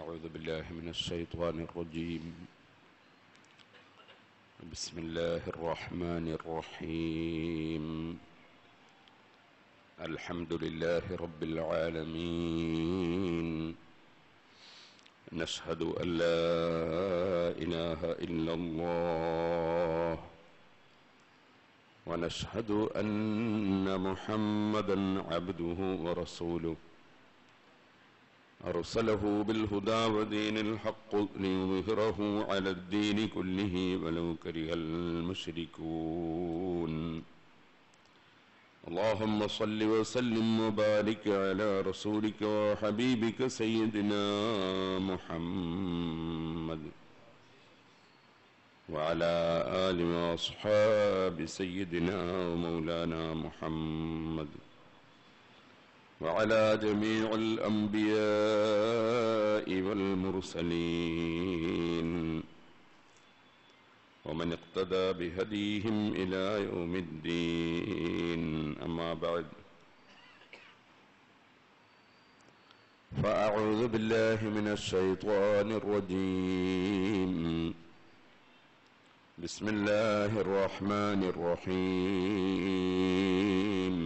أعوذ بالله من الشيطان الرجيم بسم الله الرحمن الرحيم الحمد لله رب العالمين نشهد أن لا إله إلا الله ونشهد أن محمدا عبده ورسوله أرسله بالهدى ودين الحق ليظهره على الدين كله ولو كره المشركون اللهم صل وسلم وبارك على رسولك وحبيبك سيدنا محمد وعلى آل وأصحاب سيدنا ومولانا محمد وعلى جميع الأنبياء والمرسلين ومن اقتدى بهديهم إلى يوم الدين أما بعد فأعوذ بالله من الشيطان الرجيم بسم الله الرحمن الرحيم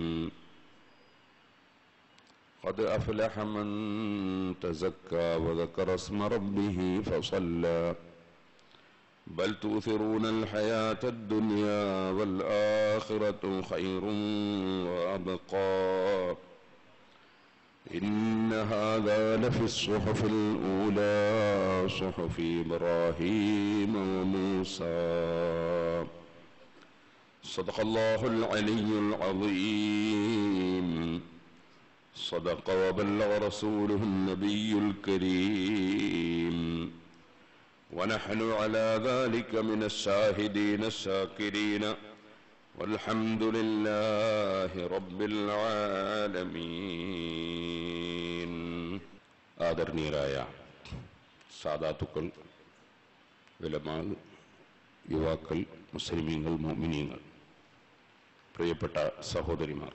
قد أفلح من تزكى وذكر اسم ربه فصلى بل تؤثرون الحياة الدنيا والآخرة خير وأبقى إن هذا لفي الصحف الأولى صحف إبراهيم وموسى صدق الله العلي العظيم صدق وبلغ رسوله النبي الكريم ونحن على ذلك من الشاهدين الشاكرين والحمد لله رب العالمين ആദരണീയരായ സാദാത്തുക്കൾ വിലമാൾ യുവാക്കൾ മുസ്ലിമീങ്ങൾ മോമിനിയങ്ങൾ പ്രിയപ്പെട്ട സഹോദരിമാർ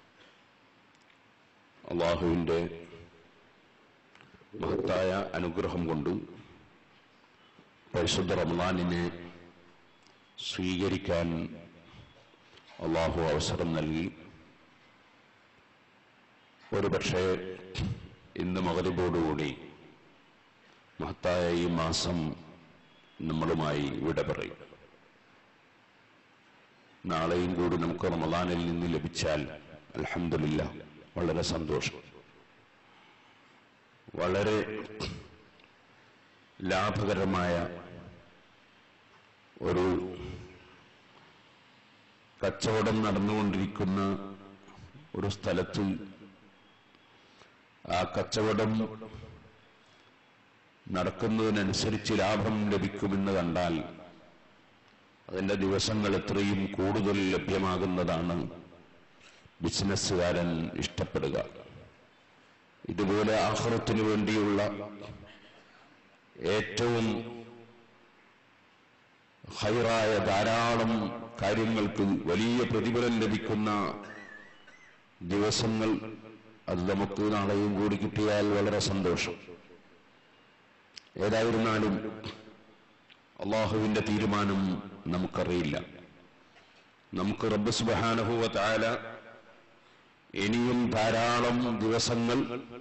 അള്ളാഹുവിൻ്റെ മഹത്തായ അനുഗ്രഹം കൊണ്ട് പരിശുദ്ധ റമദാനിനെ സ്വീകരിക്കാൻ അള്ളാഹു അവസരം നൽകി ഒരുപക്ഷെ ഇന്ന് മകരബോടുകൂടി മഹത്തായ ഈ മാസം നമ്മളുമായി വിട പറയും നാളെയും കൂടി നമുക്ക് റമദാനിൽ നിന്ന് ലഭിച്ചാൽ അലഹമില്ല വളരെ സന്തോഷം വളരെ ലാഭകരമായ ഒരു കച്ചവടം നടന്നുകൊണ്ടിരിക്കുന്ന ഒരു സ്ഥലത്ത് ആ കച്ചവടം നടക്കുന്നതിനനുസരിച്ച് ലാഭം ലഭിക്കുമെന്ന് കണ്ടാൽ അതിന്റെ ദിവസങ്ങൾ എത്രയും കൂടുതൽ ലഭ്യമാകുന്നതാണ് ബിസിനസ്സുകാരൻ ഇഷ്ടപ്പെടുക ഇതുപോലെ ആഹ്റത്തിനു വേണ്ടിയുള്ള ഏറ്റവും ഹൈറായ ധാരാളം കാര്യങ്ങൾക്ക് വലിയ പ്രതിഫലം ലഭിക്കുന്ന ദിവസങ്ങൾ അത് നമുക്ക് നാളെയും കൂടി കിട്ടിയാൽ വളരെ സന്തോഷം ഏതായിരുന്നാലും അള്ളാഹുവിന്റെ തീരുമാനം നമുക്കറിയില്ല നമുക്ക് റബ്ബ് സുബാനഹുവ താല ഇനിയും ധാരാളം ദിവസങ്ങൾ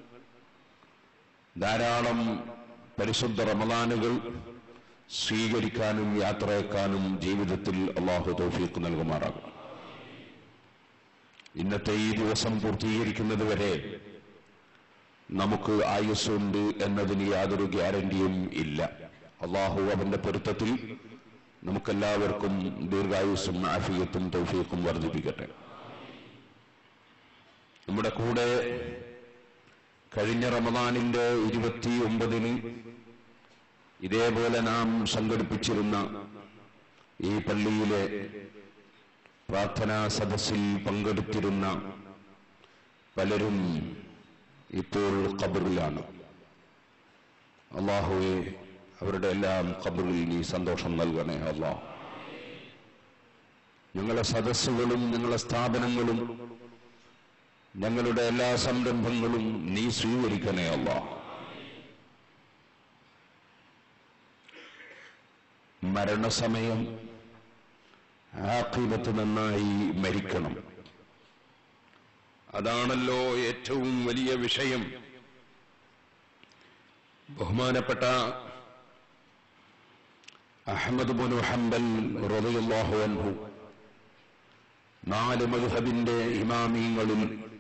ധാരാളം പരിശുദ്ധ റമദാനുകൾ സ്വീകരിക്കാനും യാത്രയാക്കാനും ജീവിതത്തിൽ അള്ളാഹു തൗഫീഖ് നൽകുമാറാകും ഇന്നത്തെ ഈ ദിവസം പൂർത്തീകരിക്കുന്നത് വരെ നമുക്ക് ആയുസ്സുണ്ട് എന്നതിന് യാതൊരു ഗ്യാരണ്ടിയും ഇല്ല അള്ളാഹു അവന്റെ പൊരുത്തത്തിൽ നമുക്കെല്ലാവർക്കും ദീർഘായുസ്സും ആഫിയത്തും തൗഫീഖും വർദ്ധിപ്പിക്കട്ടെ നമ്മുടെ കൂടെ കഴിഞ്ഞ റമദാനിന്റെ ഇരുപത്തി ഒമ്പതിന് ഇതേപോലെ നാം സംഘടിപ്പിച്ചിരുന്ന ഈ പള്ളിയിലെ പ്രാർത്ഥനാ സദസ്സിൽ പങ്കെടുത്തിരുന്ന പലരും ഇപ്പോൾ ഖബറിലാണ് അള്ളാഹുവെ അവരുടെ എല്ലാം ഖബറിൽ നീ സന്തോഷം നൽകണേ അള്ളാഹ് ഞങ്ങളെ സദസ്സുകളും ഞങ്ങളെ സ്ഥാപനങ്ങളും ഞങ്ങളുടെ എല്ലാ സംരംഭങ്ങളും നീ സ്വീകരിക്കണേ അല്ല മരണസമയം ആഖിബത്ത് നന്നായി മരിക്കണം അതാണല്ലോ ഏറ്റവും വലിയ വിഷയം ബഹുമാനപ്പെട്ട അഹമ്മദ് ബുനു ഹംബൽ റളിയല്ലാഹു അൻഹു നാല് മദ്ഹബിന്റെ ഇമാമീങ്ങളിൽ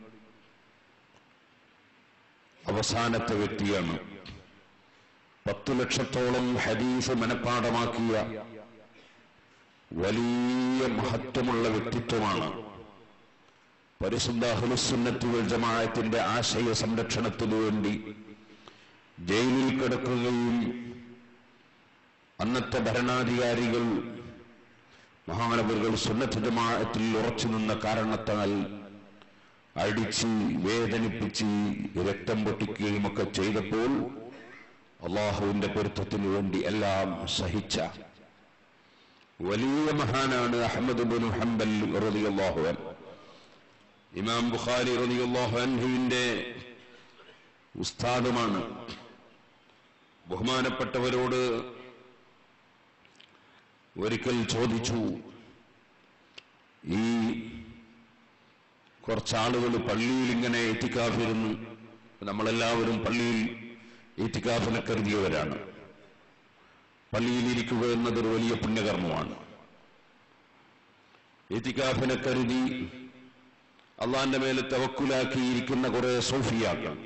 അവസാനത്തെ വ്യക്തിയാണ് പത്തു ലക്ഷത്തോളം ഹദീസ് മനഃപ്പാടമാക്കിയ വലിയ മഹത്വമുള്ള വ്യക്തിത്വമാണ് പരിശുദ്ധ ഹുലുസുന്നത്തുകൾ ജമാഅത്തിന്റെ ആശയ സംരക്ഷണത്തിനു വേണ്ടി ജയിലിൽ കിടക്കുകയും അന്നത്തെ ഭരണാധികാരികൾ മഹാനവറുകൾ സുന്നത്ത് ജമാഅത്തിൽ ഉറച്ചു നിന്ന കാരണത്താൽ അടിച്ച് വേദനിപ്പിച്ച് രക്തം പൊട്ടിക്കുകയും ഒക്കെ ചെയ്തപ്പോൾ അള്ളാഹുവിന്റെ പൊരുത്തത്തിനു വേണ്ടി എല്ലാം സഹിച്ച വലിയ മഹാനാണ് അഹമ്മദ് ബിൻ ഹംബൽ റളിയല്ലാഹു അൻ ഇമാം ബുഖാരി റളിയല്ലാഹു അൻഹുവിന്റെ ഉസ്താദുമാണ് ബഹുമാനപ്പെട്ടവരോട് ഒരിക്കൽ ചോദിച്ചു ഈ കുറച്ചാളുകൾ പള്ളിയിൽ ഇങ്ങനെ എത്തിക്കാഫിരുന്നു നമ്മളെല്ലാവരും പള്ളിയിൽ ഏറ്റിക്കാഫിനെ കരുതിയവരാണ് പള്ളിയിൽ ഇരിക്കുക എന്നതൊരു വലിയ പുണ്യകർമ്മമാണ് ഏറ്റിക്കാഫിനെ കരുതി അള്ളാന്റെ മേലെ തവക്കുലാക്കിയിരിക്കുന്ന കുറെ സൂഫിയാക്കൾ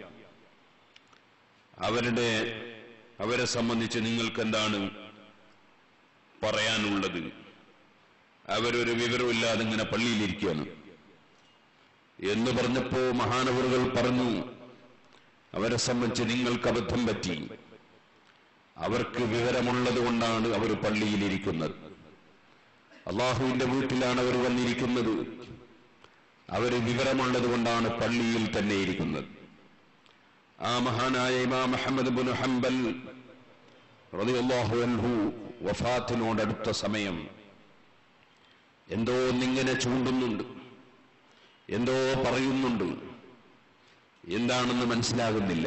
അവരുടെ അവരെ സംബന്ധിച്ച് നിങ്ങൾക്ക് എന്താണ് പറയാനുള്ളത് അവരൊരു വിവരമില്ലാതെ ഇങ്ങനെ പള്ളിയിലിരിക്കുകയാണ് എന്ന് പറഞ്ഞപ്പോ മഹാനവറുകൾ പറഞ്ഞു അവരെ സംബന്ധിച്ച് നിങ്ങൾക്ക് അബദ്ധം പറ്റി അവർക്ക് വിവരമുള്ളത് കൊണ്ടാണ് അവർ പള്ളിയിലിരിക്കുന്നത് അള്ളാഹുവിന്റെ വീട്ടിലാണ് അവർ വന്നിരിക്കുന്നത് അവർ വിവരമുള്ളത് കൊണ്ടാണ് പള്ളിയിൽ തന്നെ ഇരിക്കുന്നത് ആ മഹാനായ ഇമാം അഹമ്മദ് ബുൻ ഹംബൽ റളിയല്ലാഹു അൻഹു വഫാത്തിനോടടുത്ത സമയം എന്തോ ഒന്നിങ്ങനെ ചൂണ്ടുന്നുണ്ട് എന്തോ പറയുന്നുണ്ട് എന്താണെന്ന് മനസ്സിലാകുന്നില്ല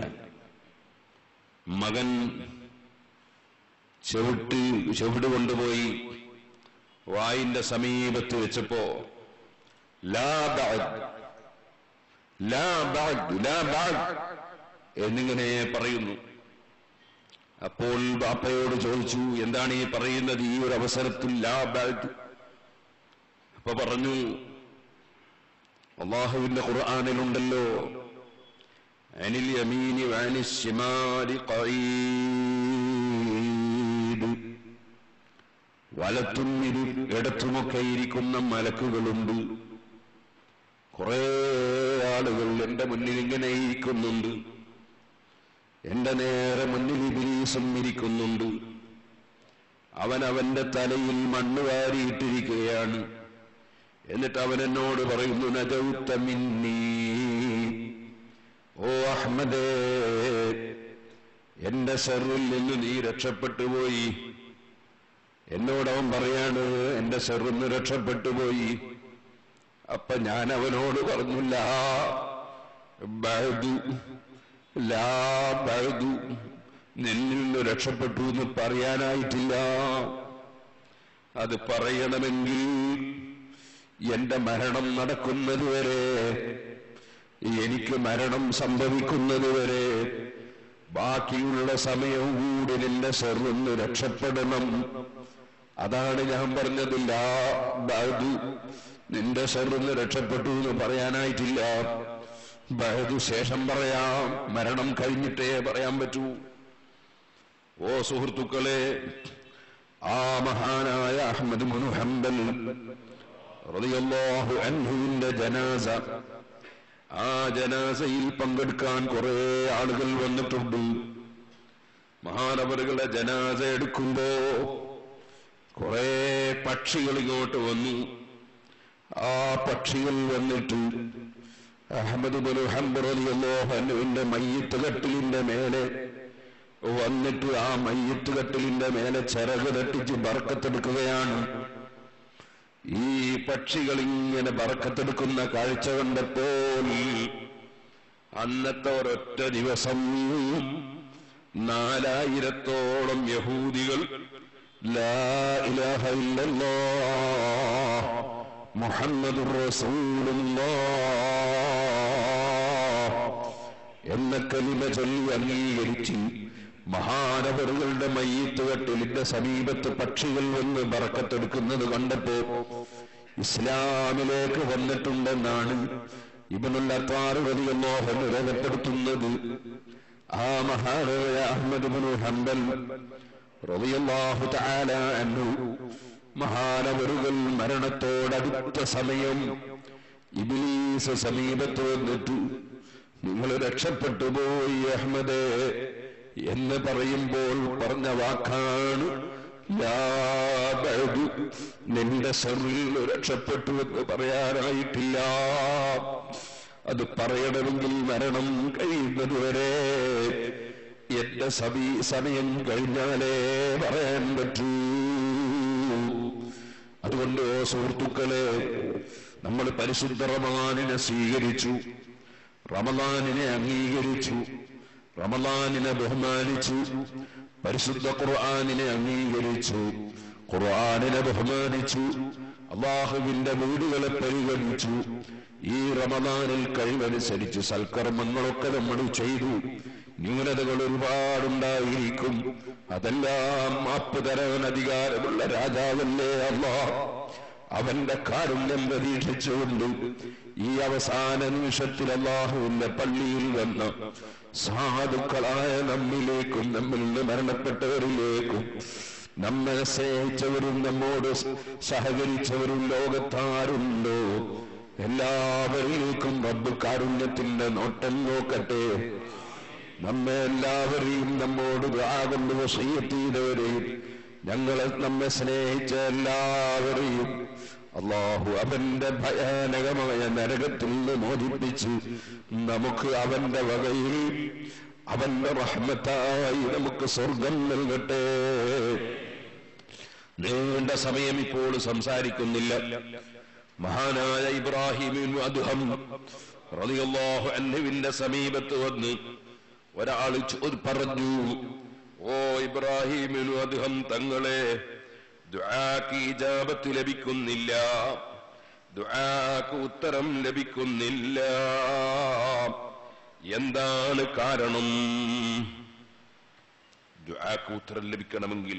മകൻ ചെവിട്ട് ചെവിട് കൊണ്ടുപോയി വായിന്റെ സമീപത്ത് വെച്ചപ്പോ ലാ ബഅദ്, ലാ ബഅദ്, ലാ ബഅദ് എന്നിങ്ങനെ പറയുന്നു അപ്പോൾ ബാപ്പയോട് ചോദിച്ചു എന്താണ് ഈ പറയുന്നത് ഈ ഒരു അവസരത്തിൽ ലാ ബഅദ് അപ്പൊ പറഞ്ഞു അള്ളാഹുവിന്റെ ഖുർആാനിലുണ്ടല്ലോ അനിൽ യമീനി വാനി ശിമാരി ഖഈദ് വലത്തും ഇരു ഇടത്തുമൊക്കെ ഇരിക്കുന്ന മലക്കുകളുണ്ട് കുറെ ആളുകൾ എന്റെ മുന്നിൽ ഇങ്ങനെ ഇരിക്കുന്നുണ്ട് എന്റെ നേരെ മുന്നിൽ ഇബിലീസും ഇരിക്കുന്നുണ്ട് അവൻ അവന്റെ തലയിൽ മണ്ണ് വാരിയിട്ടിരിക്കുകയാണ് എന്നിട്ട് അവൻ എന്നോട് പറയുന്നു നജൗത്ത മിന്നീ ഓ അഹമ്മദേ എന്റെ ഷെറിൽ നിന്ന് നീ രക്ഷപ്പെട്ടു പോയി എന്നോട് അവൻ പറയാണ് എന്റെ ഷെറിന്ന് രക്ഷപ്പെട്ടു പോയി അപ്പൊ ഞാൻ അവനോട് പറഞ്ഞു ലാ ബഅദു, ലാ ബഅദു. നിന്നിൽ നിന്ന് രക്ഷപ്പെട്ടു എന്ന് പറയാനായിട്ടില്ല അത് പറയണമെങ്കിൽ എന്റെ മരണം നടക്കുന്നതുവരെ എനിക്ക് മരണം സംഭവിക്കുന്നതുവരെ ബാക്കിയുള്ള സമയവും കൂടി നിന്റെ സെറിന്ന് രക്ഷപ്പെടണം അതാണ് ഞാൻ പറഞ്ഞതില്ല ബഹദു നിന്റെ സെറിന്ന് രക്ഷപ്പെട്ടു എന്ന് പറയാനായിട്ടില്ല ബഹദു ശേഷം പറയാം മരണം കഴിഞ്ഞിട്ടേ പറയാൻ പറ്റൂ ഓ സുഹൃത്തുക്കളെ ആ മഹാനായ അഹമ്മദ് മുനു ഹംബൽ റളിയല്ലാഹു അൻഹുവിന്റെ ജനാസ ആ ജനാസയിൽ പങ്കെടുക്കാൻ കുറെ ആളുകൾ വന്നിട്ടുണ്ട് മഹാനവറുകളുടെ ജനാസ എടുക്കുമ്പോ കുറെ പക്ഷികൾ ഇങ്ങോട്ട് വന്നു ആ പക്ഷികൾ വന്നിട്ട് അഹമ്മദ് ബുൽ ഹംബറിയല്ലോഹനുവിന്റെ മയ്യത്ത് കട്ടിലിന്റെ മേലെ വന്നിട്ട് ആ മയ്യത്ത് കട്ടിലിന്റെ മേലെ ചിറക് തട്ടിച്ച് ബർക്കത്തെടുക്കുകയാണ് ഈ പക്ഷികൾ ഇങ്ങനെ ബറക്കത്തെടുക്കുന്ന കാഴ്ച കണ്ടപ്പോൾ അന്നത്തെ ഒരൊറ്റ ദിവസം നാലായിരത്തോളം യഹൂദികൾ لا إله إلا الله محمد رسول الله എന്ന കലിമ ചൊല്ലി അംഗീകരിച്ച് മഹാനവറുകളുടെ മയ്യത്ത് കട്ടിലിന്റെ സമീപത്ത് പക്ഷികൾ വന്ന് പറക്കത്തെടുക്കുന്നത് കണ്ടപ്പോ ഇസ്ലാമിലേക്ക് വന്നിട്ടുണ്ടെന്നാണ് ഇബനുൽ അത്താറ് വലിയമോഹൻ രേഖപ്പെടുത്തുന്നത് ആ മഹാനായ അഹമ്മദ് ബിനു ഹംബൽ റളിയല്ലാഹു തആല അൻഹു മഹാനവറുകൾ മരണത്തോടടുത്ത സമയം ഇബ്ലീസ് സമീപത്ത് വന്നിട്ട് നിങ്ങൾ രക്ഷപ്പെട്ടു പോയി അഹമ്മദ് എന്ന് പറയുമ്പോൾ പറഞ്ഞ വാക്കാണ് യാ ബഅദു, നിന്റെ സെറിൽ രക്ഷപ്പെട്ടു എന്ന് പറയാനായിട്ടില്ല അത് പറയണമെങ്കിൽ മരണം കഴിയുന്നതുവരെ എന്റെ സമീ സമയം കഴിഞ്ഞാലേ പറയാൻ പറ്റൂ അതുകൊണ്ട് ഓ സുഹൃത്തുക്കളെ നമ്മൾ പരിശുദ്ധ റമദാനിനെ സ്വീകരിച്ചു റമദാനിനെ അംഗീകരിച്ചു റമദാനിനെ ബഹുമാനിച്ചു പരിശുദ്ധ ഖുർആാനിനെ അംഗീകരിച്ചു ഖുർആാനിനെ ബഹുമാനിച്ചു അള്ളാഹുവിന്റെ വീടുകളെ പരിഗണിച്ചു ഈ റമദാനിൽ കഴിവനുസരിച്ച് സൽക്കർമ്മങ്ങളൊക്കെ നമ്മൾ ചെയ്തു ന്യൂനതകൾ ഒരുപാടുണ്ടായിരിക്കും അതെല്ലാം മാപ്പ് തരാൻ അധികാരമുള്ള രാജാവല്ലേ അള്ളാഹ് അവന്റെ കാരുണ്യം പ്രതീക്ഷിച്ചുകൊണ്ട് ഈ അവസാന നിമിഷത്തിൽ അള്ളാഹുവിന്റെ പള്ളിയിൽ വന്ന് സാധുക്കളായ നമ്മിലേക്കും നമ്മിൽ നിന്ന് മരണപ്പെട്ടവരിലേക്കും നമ്മെ സ്നേഹിച്ചവരും നമ്മോട് സഹകരിച്ചവരും ലോകത്താരുണ്ടോ എല്ലാവരിലേക്കും റബ്ബ് കാരുണ്യത്തിന്റെ നോട്ടം നോക്കട്ടെ നമ്മെ എല്ലാവരെയും നമ്മോട് കൊണ്ട് വസീയത്ത് ചെയ്തവരെയും ഞങ്ങളെ നമ്മെ സ്നേഹിച്ച എല്ലാവരെയും അള്ളാഹു അവന്റെ ഭയാനകമായ നരകത്തിൽ നിന്ന് മോചിപ്പിച്ച് നമുക്ക് അവന്റെ വകയിൽ അവന്റെ റഹ്മത്തായി നമുക്ക് സ്വർഗം നൽകട്ടെ നീണ്ട സമയം ഇപ്പോൾ സംസാരിക്കുന്നില്ല മഹാനായ ഇബ്രാഹിമിൻ അദ്ഹം റളിയല്ലാഹു അൻഹുവിന്റെ സമീപത്ത് വന്ന് ഒരാൾ ചോ- പറഞ്ഞു ഓ ഇബ്രാഹിമിനു അദ്ദേഹം തങ്ങളെ ദുആക്ക് ഇജാബത്ത് ലഭിക്കുന്നില്ല ദുആക്ക് ഉത്തരം ലഭിക്കുന്നില്ല എന്താണ് കാരണം ദുആക്ക് ഉത്തരം ലഭിക്കണമെങ്കിൽ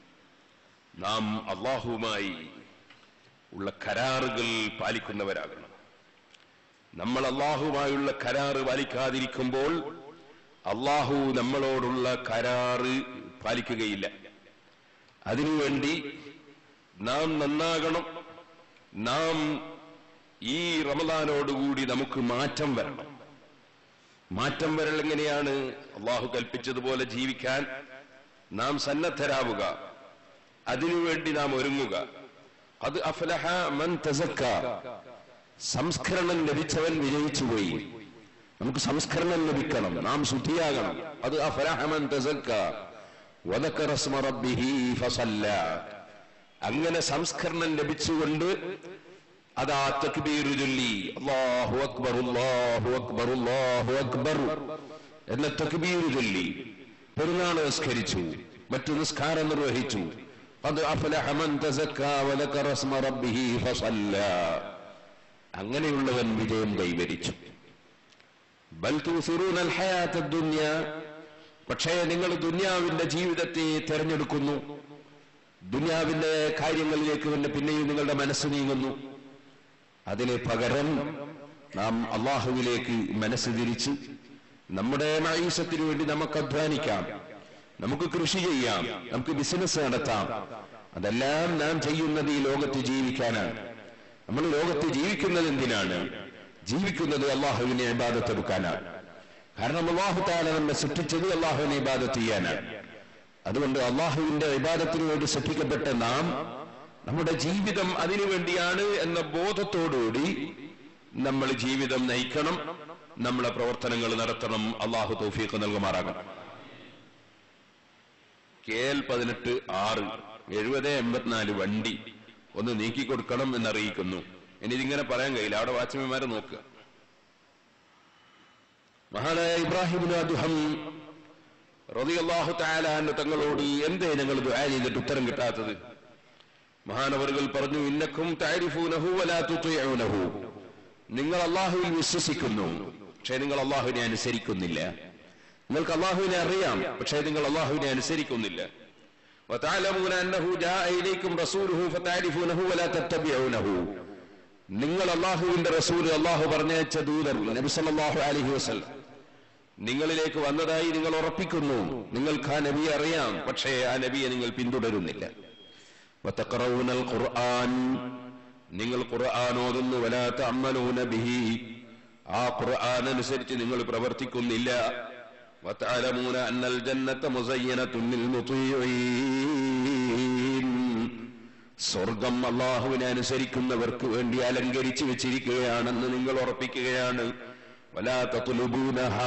നാം അള്ളാഹുവുമായി ഉള്ള കരാറുകൾ പാലിക്കുന്നവരാകണം നമ്മൾ അള്ളാഹുമായുള്ള കരാറ് പാലിക്കാതിരിക്കുമ്പോൾ അള്ളാഹു നമ്മളോടുള്ള കരാറ് പാലിക്കുകയില്ല അതിനുവേണ്ടി നാം നന്നാകണം നാം ഈ റമദാനോടുകൂടി നമുക്ക് മാറ്റം വരണം മാറ്റം വരൽ എങ്ങനെയാണ് അള്ളാഹു കൽപ്പിച്ചതുപോലെ ജീവിക്കാൻ നാം സന്നദ്ധരാവുക അതിനുവേണ്ടി നാം ഒരുങ്ങുക അത് അഫലഹ മൻ തസക്ക സംസ്കരണം ലഭിച്ചവൻ വിജയിച്ചുപോയി നമുക്ക് സംസ്കരണം ലഭിക്കണം നാം ശുദ്ധിയാകണം അത് അഫലഹ മൻ തസക്ക വദക്കറ സ്മ റബ്ബിഹി ഫസല്ല അങ്ങനെ സംസ്കരണം ലഭിച്ചുകൊണ്ട് അതാ തക്ബീർ ചൊല്ലി അല്ലാഹു അക്ബർ അല്ലാഹു അക്ബർ അല്ലാഹു അക്ബർ എന്ന തക്ബീർ ചൊല്ലി പെരുന്നാൾ നിസ്കരിച്ചു മറ്റു നിസ്കാരം നിർവഹിച്ചു അത് അഫലഹ മൻ തസക്ക വദക്കറ സ്മ റബ്ബിഹി ഫസല്ല അങ്ങനെയുള്ളവൻ വിജയം കൈവരിച്ചു ബൽ തുസിറൂന അൽ ഹയാത്ത ദുനിയ പക്ഷേ നിങ്ങൾ ദുനിയാവിന്റെ ജീവിതത്തെ തെരഞ്ഞെടുക്കുന്നു ദുനിയാവിന്റെ കാര്യങ്ങളിലേക്ക് തന്നെ പിന്നെയും നിങ്ങളുടെ മനസ്സ് നീങ്ങുന്നു അതിന് പകരം നാം അള്ളാഹുവിലേക്ക് മനസ്സ് തിരിച്ച് നമ്മുടെ മൈസത്തിന് വേണ്ടി നമുക്ക് അധ്വാനിക്കാം നമുക്ക് കൃഷി ചെയ്യാം നമുക്ക് ബിസിനസ് നടത്താം അതെല്ലാം നാം ചെയ്യുന്നത് ഈ ലോകത്ത് ജീവിക്കാനാണ് നമ്മൾ ലോകത്ത് ജീവിക്കുന്നത് എന്തിനാണ് ജീവിക്കുന്നത് അള്ളാഹുവിനെ ഇബാദത്തെടുക്കാനാണ് കാരണം അള്ളാഹു താല നമ്മെ സൃഷ്ടിച്ചത് അള്ളാഹുവിനെ ഇബാദത്ത് ചെയ്യാനാണ് അതുകൊണ്ട് അള്ളാഹുവിന്റെ ഇബാദത്തിന് വേണ്ടി സൃഷ്ടിക്കപ്പെട്ട നാം നമ്മുടെ ജീവിതം അതിനു വേണ്ടിയാണ് എന്ന ബോധത്തോടുകൂടി നമ്മൾ ജീവിതം നയിക്കണം നമ്മളെ പ്രവർത്തനങ്ങൾ നടത്തണം അള്ളാഹു തൗഫീഖ് നൽകുമാറാകണം കെ എൽ പതിനെട്ട് ആറ് എഴുപത് എൺപത്തിനാല് വണ്ടി ഒന്ന് നീക്കി കൊടുക്കണം എന്നറിയിക്കുന്നു ഇനി ഇതിങ്ങനെ പറയാൻ കഴിയില്ല അവിടെ വാച്ച്മാൻമാരെ നോക്കുക മഹാനായ ഇബ്രാഹിം അദ്ദേഹം റളിയല്ലാഹു തആല അൻഹു തങ്ങളോട് എന്തേ ഞങ്ങൾ ദുആ ചെയ്തിട്ട് ഉത്തരം കിട്ടാത്തത് മഹാനവറുകൾ പറഞ്ഞു ഇന്നക്കും തഅരിഫൂനഹു വലാ തുതിഊനഹു നിങ്ങൾ അള്ളാഹുവിൽ വിശ്വസിക്കുന്നു പക്ഷേ നിങ്ങൾ അള്ളാഹുവിനെ അനുസരിക്കുന്നില്ല നിങ്ങൾക്ക് അള്ളാഹുവിനെ അറിയാം പക്ഷേ നിങ്ങൾ അള്ളാഹുവിനെ അനുസരിക്കുന്നില്ല وتعلمون أنه جاء إليكم رسوله فتعرفونه ولا تتبعونه നിങ്ങൾ അള്ളാഹുവിന്റെ റസൂൽ അള്ളാഹു പറഞ്ഞയച്ച ദൂതർ നബി സല്ലല്ലാഹു അലൈഹി വസല്ലം നിങ്ങളിലേക്ക് വന്നതായി നിങ്ങൾ ഉറപ്പിക്കുന്നു നിങ്ങൾക്ക് ആ നബിയെ അറിയാം പക്ഷേ ആ നബിയെ നിങ്ങൾ പിന്തുടരുന്നില്ല وتقرؤون القرآن നിങ്ങൾ ഖുർആൻ ഓതുന്നു വലാ തഅമ്മലൂന ബിഹി ആ ഖുർആൻ അനുസരിച്ച് നിങ്ങൾ പ്രവർത്തിക്കുന്നില്ല وتعلمون أن الجنة مزينة للمطيعين സ്വർഗം അള്ളാഹുവിനെ അനുസരിക്കുന്നവർക്ക് വേണ്ടി അലങ്കരിച്ചു വെച്ചിരിക്കുകയാണെന്ന് നിങ്ങൾ ഉറപ്പിക്കുകയാണ് വലാത്തുലുബൂനഹ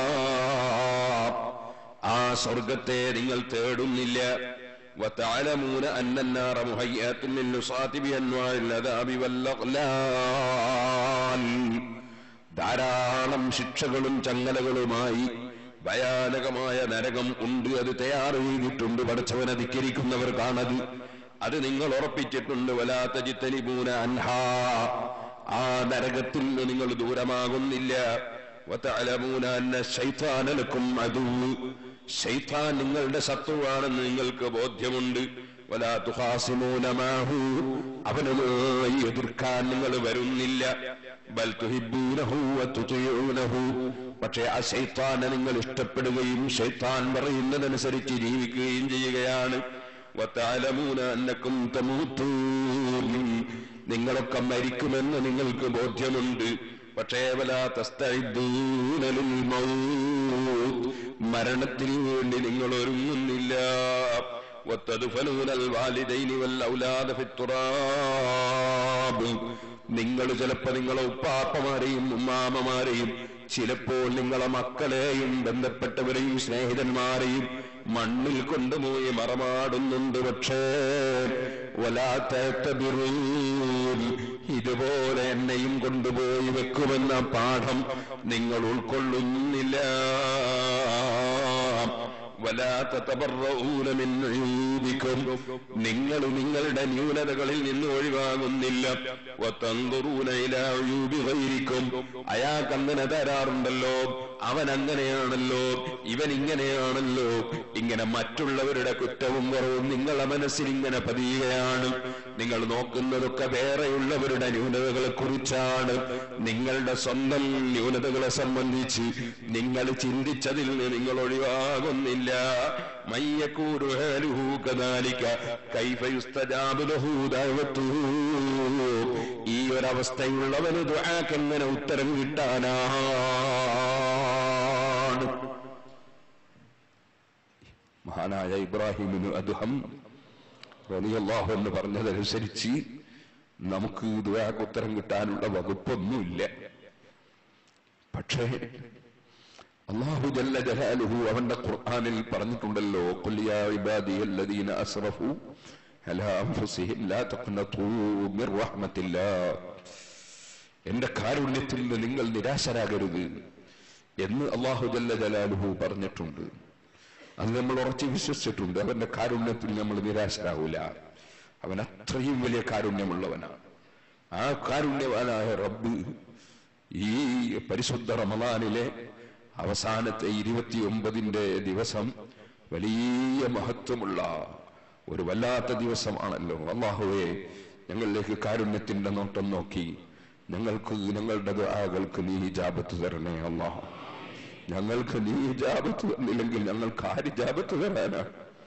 ആ സ്വർഗത്തെ നിങ്ങൾ തേടുന്നില്ല وتعلمون أن النار مهيئة للنصاة بأنواع العذاب والأغلال ധാരാളം ശിക്ഷകളും ചങ്ങലകളുമായി ഭയാനകമായ നരകം ഉണ്ട് അത് തയ്യാറ് ചെയ്തിട്ടുണ്ട് പഠിച്ചവനെ ധിക്കരിക്കുന്നവർക്കാണത് അത് നിങ്ങൾ ഉറപ്പിച്ചിട്ടുണ്ട് വലാത്ത ചിത്തനിപൂന അൻഹാ ആ നരകത്തിൽ നിന്ന് നിങ്ങൾ ദൂരമാകുന്നില്ല വതഅലമൂന അന്ന ശൈത്താന ലക്കും അദുവ്വ്. ശൈത്താൻ നിങ്ങളുടെ ശത്രുവാണെന്ന് നിങ്ങൾക്ക് ബോധ്യമുണ്ട് വലാ തുഹാസിമൂന മാഹു അവനുമായി എതിർക്കാൻ നിങ്ങൾ വരുന്നില്ല ബൽ തുഹിബ്ബൂനഹു വതുതിഊനഹു പക്ഷേ ആ ശൈത്താനെ നിങ്ങൾ ഇഷ്ടപ്പെടുകയും ശൈത്താൻ പറയുന്നതനുസരിച്ച് ജീവിക്കുകയും ചെയ്യുകയാണ് വതഅലമൂന അന്നക്കും തമൂത്തൂൻ നിങ്ങളൊക്കെ മരിക്കുമെന്ന് നിങ്ങൾക്ക് ബോധ്യമുണ്ട് പക്ഷേ വലാ തസ്തഇദ്ദൂന ലിൽ മൗത്ത് മരണത്തിന് വേണ്ടി നിങ്ങൾ ഒരുങ്ങുന്നില്ല وتدفنون الوالدين والأولاد في التراب നിങ്ങൾ ചിലപ്പോ നിങ്ങളെ ഉപ്പാപ്പമാരെയും ഉമ്മാമമാരെയും ചിലപ്പോൾ നിങ്ങളെ മക്കളെയും ബന്ധപ്പെട്ടവരെയും സ്നേഹിതന്മാരെയും മണ്ണിൽ കൊണ്ടുപോയി മറമാടുന്നുണ്ട് പക്ഷേ വലാത്ത ഇതുപോലെ എന്നെയും കൊണ്ടുപോയി വെക്കുമെന്ന പാഠം നിങ്ങൾ ഉൾക്കൊള്ളുന്നില്ല ولا تتبرؤون من عيوبكم നിങ്ങൾ നിങ്ങളുടെ ന്യൂനതകളിൽ നിന്ന് ഒഴിവാകുന്നില്ല وتنظرون إلى عيوب غيركم അയാൾക്ക് അങ്ങനെ തരാറുണ്ടല്ലോ അവൻ അങ്ങനെയാണല്ലോ ഇവൻ ഇങ്ങനെയാണല്ലോ ഇങ്ങനെ മറ്റുള്ളവരുടെ കുറ്റവും കുറവും നിങ്ങളുടെ മനസ്സിൽ ഇങ്ങനെ പതിയുകയാണ് നിങ്ങൾ നോക്കുന്നതൊക്കെ വേറെയുള്ളവരുടെ ന്യൂനതകളെ കുറിച്ചാണ് നിങ്ങളുടെ സ്വന്തം ന്യൂനതകളെ സംബന്ധിച്ച് നിങ്ങൾ ചിന്തിച്ചതിൽ നിന്ന് നിങ്ങൾ ഒഴിവാകുന്നില്ല മയ്യക്കൂരു ഹാലുഹു കദാലിക കൈഫ യുസ്തജാബു ലഹു ദഅവത്തുഹു ഈ ഒരവസ്ഥയുള്ളവന് ദുആക്ക് എങ്ങനെ ഉത്തരം കിട്ടാനാണ് മഹാനായ ഇബ്രാഹിമിന് അദ്ഹം റളിയല്ലാഹു എന്ന് പറഞ്ഞതനുസരിച്ച് നമുക്ക് ദുആക്ക് ഉത്തരം കിട്ടാനുള്ള വകുപ്പൊന്നുമില്ല പക്ഷേ അള്ളാഹു ജല്ല ജലാലുഹു അവന്റെ ഖുർആനിൽ പറഞ്ഞിട്ടുണ്ടല്ലോ ഖുൽ യാ ഇബാദിയല്ലദീന അസ്റഫു അലാ അൻഫുസിഹിം ലാ തഖ്നതു മിർ റഹ്മത്തില്ലാഹ് എന്റെ കാരുണ്യത്തിൽ നിന്ന് നിങ്ങൾ നിരാശരാകരുത് എന്ന് അള്ളാഹു ജല്ല ജലാലുഹു പറഞ്ഞിട്ടുണ്ട് അത് നമ്മൾ ഉറച്ചു വിശ്വസിച്ചിട്ടുണ്ട് അവന്റെ കാരുണ്യത്തിൽ നമ്മൾ നിരാശരാകൂല അവൻ അത്രയും വലിയ കാരുണ്യമുള്ളവനാണ് ആ കാരുണ്യവാനായ റബ്ബ് ഈ പരിശുദ്ധ റമദാനിലെ അവസാനത്തെ ഇരുപത്തിയൊമ്പതിന്റെ ദിവസം വലിയ മഹത്വമുള്ള ഒരു വല്ലാത്ത ദിവസമാണല്ലോ അള്ളാഹുവെ ഞങ്ങളിലേക്ക് കാരുണ്യത്തിന്റെ നോട്ടം നോക്കി ഞങ്ങൾക്ക് ഞങ്ങളുടെ ദുആകൾക്ക് നീ ജാപത്ത് തരണേ അള്ളാഹു ഞങ്ങൾക്ക് നീ ജാപത്ത് തന്നില്ലെങ്കിൽ ഞങ്ങൾക്ക് ആര് ജാപത്ത് തരാനാണ്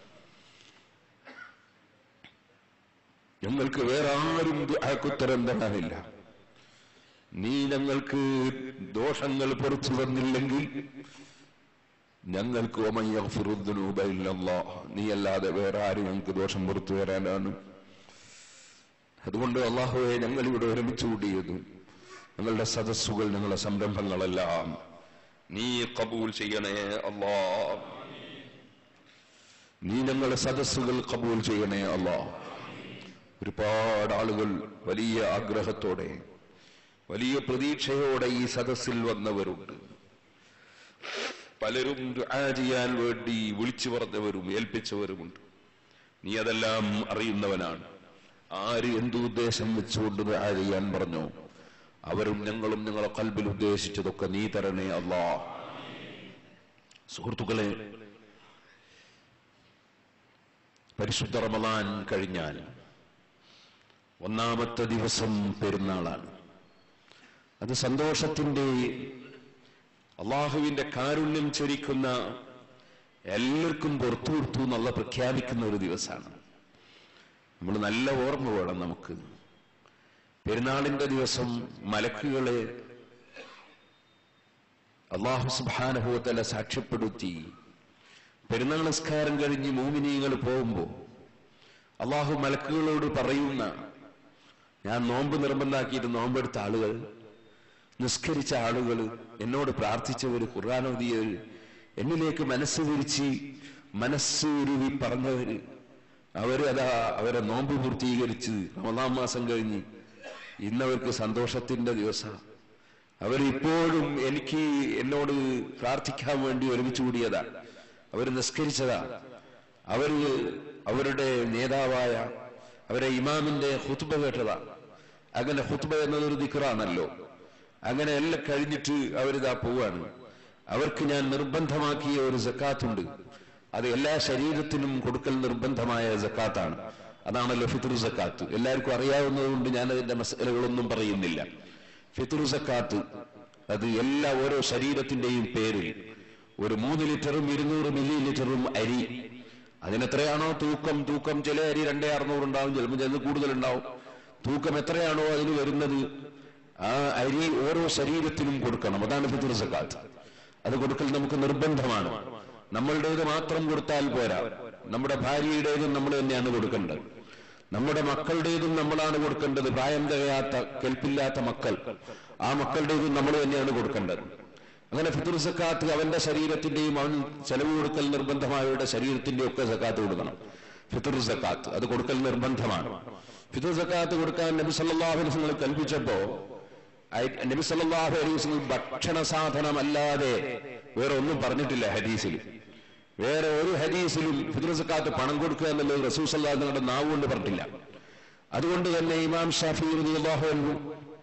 ഞങ്ങൾക്ക് വേറെ ആരും ദുആക്കുത്തരം തരാനില്ല നീ ഞങ്ങൾക്ക് ദോഷങ്ങൾ പുറത്തു തന്നില്ലെങ്കിൽ ഞങ്ങൾക്ക് ഒമൻ യഗ്ഫിറുദ്ദുനൂബ ഇല്ലല്ലാഹ്. നീ അല്ലാതെ വേറെ ആരും ഞങ്ങൾക്ക് ദോഷം പുറത്തു തരാനാണ് അതുകൊണ്ട് അള്ളാഹുവെ ഞങ്ങൾ ഇവിടെ ഒരുമിച്ച് കൂടിയത് ഞങ്ങളുടെ സദസ്സുകൾ ഞങ്ങളുടെ സംരംഭങ്ങളെല്ലാം നീ കബൂൽ ചെയ്യണേ അല്ലാ നീ ഞങ്ങളുടെ സദസ്സുകൾ കബൂൽ ചെയ്യണേ അല്ലാ ഒരുപാട് ആളുകൾ വലിയ ആഗ്രഹത്തോടെ വലിയ പ്രതീക്ഷയോടെ ഈ സദസ്സിൽ വന്നവരുണ്ട് പലരും ദുആ ചെയ്യാൻ വേണ്ടി വിളിച്ചു പറഞ്ഞവരും ഏൽപ്പിച്ചവരുമുണ്ട് നീ അതെല്ലാം അറിയുന്നവനാണ് ആര് എന്തു ഉദ്ദേശം വെച്ചുകൊണ്ട് ദുആ ചെയ്യാൻ പറഞ്ഞു അവരും ഞങ്ങളും ഞങ്ങളെ കൽബിൽ ഉദ്ദേശിച്ചതൊക്കെ നീ തരണേ അല്ലാ സുഹൃത്തുക്കളെ പരിശുദ്ധ റമദാൻ കഴിഞ്ഞാൽ ഒന്നാമത്തെ ദിവസം പെരുന്നാളാണ് അത് സന്തോഷത്തിന്റെ അള്ളാഹുവിന്റെ കാരുണ്യം ചൊരിക്കുന്ന എല്ലാവർക്കും പുറത്തു കൊടുത്തു എന്നുള്ള പ്രഖ്യാപിക്കുന്ന ഒരു ദിവസമാണ് നമ്മൾ നല്ല ഓർമ്മ വേണം നമുക്ക് പെരുന്നാളിന്റെ ദിവസം മലക്കുകളെ അള്ളാഹു സുബാനുഭവത്തല സാക്ഷ്യപ്പെടുത്തി പെരുന്നാൾ നിസ്കാരം കഴിഞ്ഞ് മൂമിനീങ്ങൾ പോകുമ്പോൾ അള്ളാഹു മലക്കുകളോട് പറയുന്ന ഞാൻ നോമ്പ് നിർബന്ധാക്കിയിട്ട് നോമ്പെടുത്ത ആളുകൾ നിസ്കരിച്ച ആളുകൾ എന്നോട് പ്രാർത്ഥിച്ചവർ ഖുർആാനോദിയവർ എന്നിലേക്ക് മനസ്സ് വിരിച്ച് മനസ്സ് ഉരുവി പറഞ്ഞവര് അവര് അതാ അവരെ നോമ്പ് പൂർത്തീകരിച്ച് റമദാൻ മാസം കഴിഞ്ഞ് ഇന്നവർക്ക് സന്തോഷത്തിന്റെ ദിവസം അവരിപ്പോഴും എനിക്ക് എന്നോട് പ്രാർത്ഥിക്കാൻ വേണ്ടി ഒരുമിച്ച് കൂടിയതാ അവർ നിസ്കരിച്ചതാ അവര് അവരുടെ നേതാവായ അവരെ ഇമാമിന്റെ ഹുത്തുബ കേട്ടതാ അങ്ങനെ ഹുത്തുബ എന്നതൊരു ദിക്കറാണല്ലോ അങ്ങനെ എല്ലാം കഴിഞ്ഞിട്ട് അവരിതാ പോവാണ് അവർക്ക് ഞാൻ നിർബന്ധമാക്കിയ ഒരു ജക്കാത്തുണ്ട് അത് എല്ലാ ശരീരത്തിനും കൊടുക്കൽ നിർബന്ധമായ ജക്കാത്താണ് അതാണല്ലോ ഫിത്ർ സക്കാത്ത് എല്ലാവർക്കും അറിയാവുന്നതുകൊണ്ട് ഞാൻ അതിന്റെ മസലകളൊന്നും പറയുന്നില്ല ഫിത്ർ സക്കാത്ത് അത് എല്ലാ ഓരോ ശരീരത്തിന്റെയും പേരിൽ ഒരു മൂന്ന് ലിറ്ററും ഇരുന്നൂറ് മില്ലി ലിറ്ററും അരി അതിനെത്രയാണോ തൂക്കം തൂക്കം ചില അരി രണ്ടേ അറുന്നൂറ് ഉണ്ടാവും ചിലപ്പോൾ ചിലത് കൂടുതലുണ്ടാവും തൂക്കം എത്രയാണോ അതിന് വരുന്നത് ആ അരി ഓരോ ശരീരത്തിനും കൊടുക്കണം അതാണ് ഫിത്തുർ സക്കാത്ത് അത് കൊടുക്കൽ നമുക്ക് നിർബന്ധമാണ് നമ്മളുടേത് മാത്രം കൊടുത്താൽ പോരാ നമ്മുടെ ഭാര്യയുടേതും നമ്മൾ തന്നെയാണ് കൊടുക്കേണ്ടത് നമ്മുടെ മക്കളുടേതും നമ്മളാണ് കൊടുക്കേണ്ടത് പ്രായം തികയാത്ത കെൽപ്പില്ലാത്ത മക്കൾ ആ മക്കളുടേതും നമ്മൾ തന്നെയാണ് കൊടുക്കേണ്ടത് അങ്ങനെ ഫിത്തുർ സക്കാത്ത് അവന്റെ ശരീരത്തിന്റെയും അവൻ ചെലവ് കൊടുക്കൽ നിർബന്ധമായവരുടെ ശരീരത്തിന്റെയും ഒക്കെ സക്കാത്ത് കൊടുക്കണം ഫിത്തുർ സക്കാത്ത് അത് കൊടുക്കൽ നിർബന്ധമാണ് ഫിത്തുർ സക്കാത്ത് കൊടുക്കാൻ നബി സല്ലല്ലാഹു അലൈഹി വസല്ലം കൽപ്പിച്ചപ്പോ അയ- നബി സല്ലല്ലാഹു അലൈഹി വസല്ലം ഭക്ഷണ സാധനമല്ലാതെ വേറെ ഒന്നും പറഞ്ഞിട്ടില്ല ഹദീസിൽ വേറെ ഒരു ഹദീസിലും ഫിത്തുർ സക്കാത്ത് പണം കൊടുക്കുക എന്നുള്ളത് റസൂൽ സല്ലല്ലാഹു അലൈഹി വസല്ലം നാവ് കൊണ്ട് പറഞ്ഞിട്ടില്ല അതുകൊണ്ട് തന്നെ ഇമാം ഷാഫി റളിയല്ലാഹു അൻഹു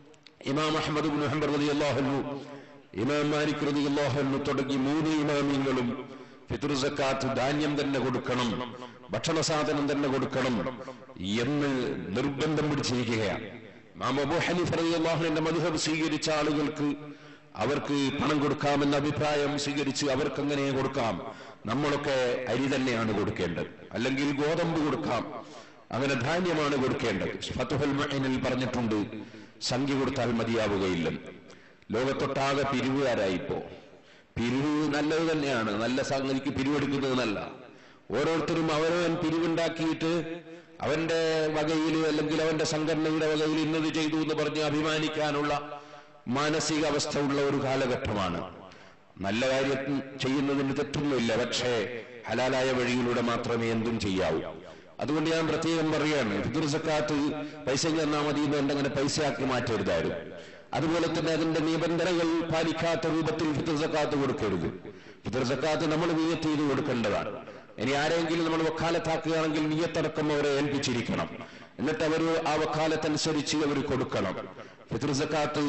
ഇമാം അഹമ്മദ് ബിൻ ഹംബർ റളിയല്ലാഹു അൻഹു ഇമാം മാലിക് റളിയല്ലാഹു അൻഹു തുടങ്ങി മൂന്ന് ഇമാമിങ്ങളും ഫിത്ർ സക്കാത്ത് ധാന്യം തന്നെ കൊടുക്കണം ഭക്ഷണ സാധനം തന്നെ കൊടുക്കണം എന്ന് നിർബന്ധം പിടിച്ചിരിക്കുകയാണ് ഇമാം അബൂ ഹനീഫ് റളിയല്ലാഹുവിന്റെ മദ്ഹബ് സ്വീകരിച്ച ആളുകൾക്ക് അവർക്ക് പണം കൊടുക്കാമെന്ന അഭിപ്രായം സ്വീകരിച്ച് അവർക്ക് അങ്ങനെ കൊടുക്കാം നമ്മളൊക്കെ അരി തന്നെയാണ് കൊടുക്കേണ്ടത് അല്ലെങ്കിൽ ഗോതമ്പ് കൊടുക്കാം അങ്ങനെ ധാന്യമാണ് കൊടുക്കേണ്ടത് ഫത്തുഹൽ മഅനിൽ പറഞ്ഞിട്ടുണ്ട് സംഖ്യ കൊടുത്താൽ മതിയാവുകയില്ലെന്ന് ലോകത്തൊട്ടാകെ പിരിവുകാരായിപ്പോ പിരിവ് നല്ലത് തന്നെയാണ് നല്ല സംഗതിക്ക് പിരിവെടുക്കുന്നത് നല്ല ഓരോരുത്തരും അവരവൻ പിരിവുണ്ടാക്കിയിട്ട് അവന്റെ വകയിൽ അല്ലെങ്കിൽ അവന്റെ സംഘടനയുടെ വകയിൽ ഇന്നത് ചെയ്തു എന്ന് പറഞ്ഞ് അഭിമാനിക്കാനുള്ള മാനസികാവസ്ഥ ഉള്ള ഒരു കാലഘട്ടമാണ് നല്ല കാര്യം ചെയ്യുന്നതിന് തെറ്റൊന്നുമില്ല പക്ഷേ ഹലാലായ വഴിയിലൂടെ മാത്രമേ എന്തും ചെയ്യാവൂ അതുകൊണ്ട് ഞാൻ പ്രത്യേകം പറയാണ് ഫിദുർ സക്കാത്ത് പൈസ തന്നാൽ മതി എന്ന് അങ്ങനെ പൈസയാക്കി മാറ്റരുതായിരുന്നു അതുപോലെ തന്നെ അതിന്റെ നിബന്ധനകൾ പാലിക്കാത്ത രൂപത്തിൽ ഫിദുർ സക്കാത്ത് കൊടുക്കരുത് ഫിദുർ സക്കാത്ത് നമ്മൾ നിയത്ത് ചെയ്ത് കൊടുക്കേണ്ടതാണ് ഇനി ആരെങ്കിലും നമ്മൾ വക്കാലത്താക്കുകയാണെങ്കിൽ നിയത്തടക്കം അവരെ ഏൽപ്പിച്ചിരിക്കണം എന്നിട്ട് അവർ ആ വക്കാലത്തനുസരിച്ച് അവർ കൊടുക്കണം ഫിദുർ സക്കാത്ത്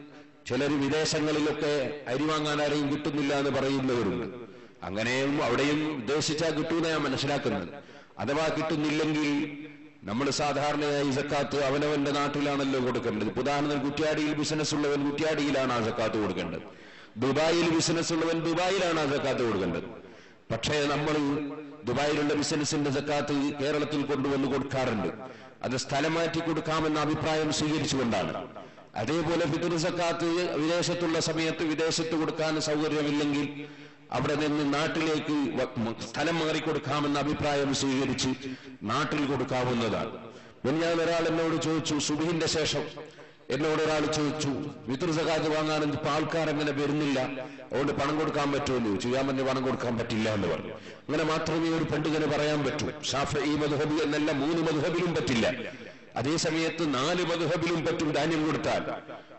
ചിലർ വിദേശങ്ങളിലൊക്കെ അരി വാങ്ങാൻ ആരെയും കിട്ടുന്നില്ല എന്ന് പറയുന്നവരുണ്ട് അങ്ങനെയും അവിടെയും ഉദ്ദേശിച്ചാൽ കിട്ടൂന്ന് ഞാൻ മനസ്സിലാക്കുന്നത് അഥവാ കിട്ടുന്നില്ലെങ്കിൽ നമ്മൾ സാധാരണയായി സക്കാത്ത് അവനവന്റെ നാട്ടിലാണല്ലോ കൊടുക്കേണ്ടത് ഇപ്പൊ ഉദാഹരണത്തിന് കുറ്റ്യാടിയിൽ ബിസിനസ് ഉള്ളവൻ കുറ്റ്യാടിയിലാണ് ആ സക്കാത്ത് കൊടുക്കേണ്ടത് ദുബായിൽ ബിസിനസ് ഉള്ളവൻ ദുബായിലാണ് ആ സക്കാത്ത് കൊടുക്കേണ്ടത് പക്ഷേ നമ്മൾ ദുബായിലുള്ള ബിസിനസിന്റെ സക്കാത്ത് കേരളത്തിൽ കൊണ്ടുവന്ന് കൊടുക്കാറുണ്ട് അത് സ്ഥലം മാറ്റി കൊടുക്കാമെന്ന അഭിപ്രായം സ്വീകരിച്ചുകൊണ്ടാണ് അതേപോലെ ഫിത്തുർ സക്കാത്ത് വിദേശത്തുള്ള സമയത്ത് വിദേശത്ത് കൊടുക്കാൻ സൗകര്യമില്ലെങ്കിൽ അവിടെ നിന്ന് നാട്ടിലേക്ക് വ- മ- സ്ഥലം മാറിക്കൊടുക്കാമെന്ന അഭിപ്രായം സ്വീകരിച്ച് നാട്ടിൽ കൊടുക്കാവുന്നതാണ് മുൻ ഞാൻ ഒരാൾ എന്നോട് ചോദിച്ചു സുബിഹിന്റെ ശേഷം എന്നോട് ഒരാൾ ചോദിച്ചു വിതൃ സകാത്ത് വാങ്ങാൻ ഇപ്പൊ ആൾക്കാർ അങ്ങനെ വരുന്നില്ല അതുകൊണ്ട് പണം കൊടുക്കാൻ പറ്റുമെന്ന് ചോദിച്ചു ഞാൻ പറഞ്ഞു പണം കൊടുക്കാൻ പറ്റില്ല എന്ന് പറഞ്ഞു അങ്ങനെ മാത്രമേ ഒരു പണ്ഡിതന് പറയാൻ പറ്റൂ ഷാഫ ഈ മധുഹബി എന്നല്ല മൂന്ന് മധുഹബിലും പറ്റില്ല അതേ സമയത്ത് നാല് മധുഹബിലും പറ്റും ധാന്യം കൊടുത്താൽ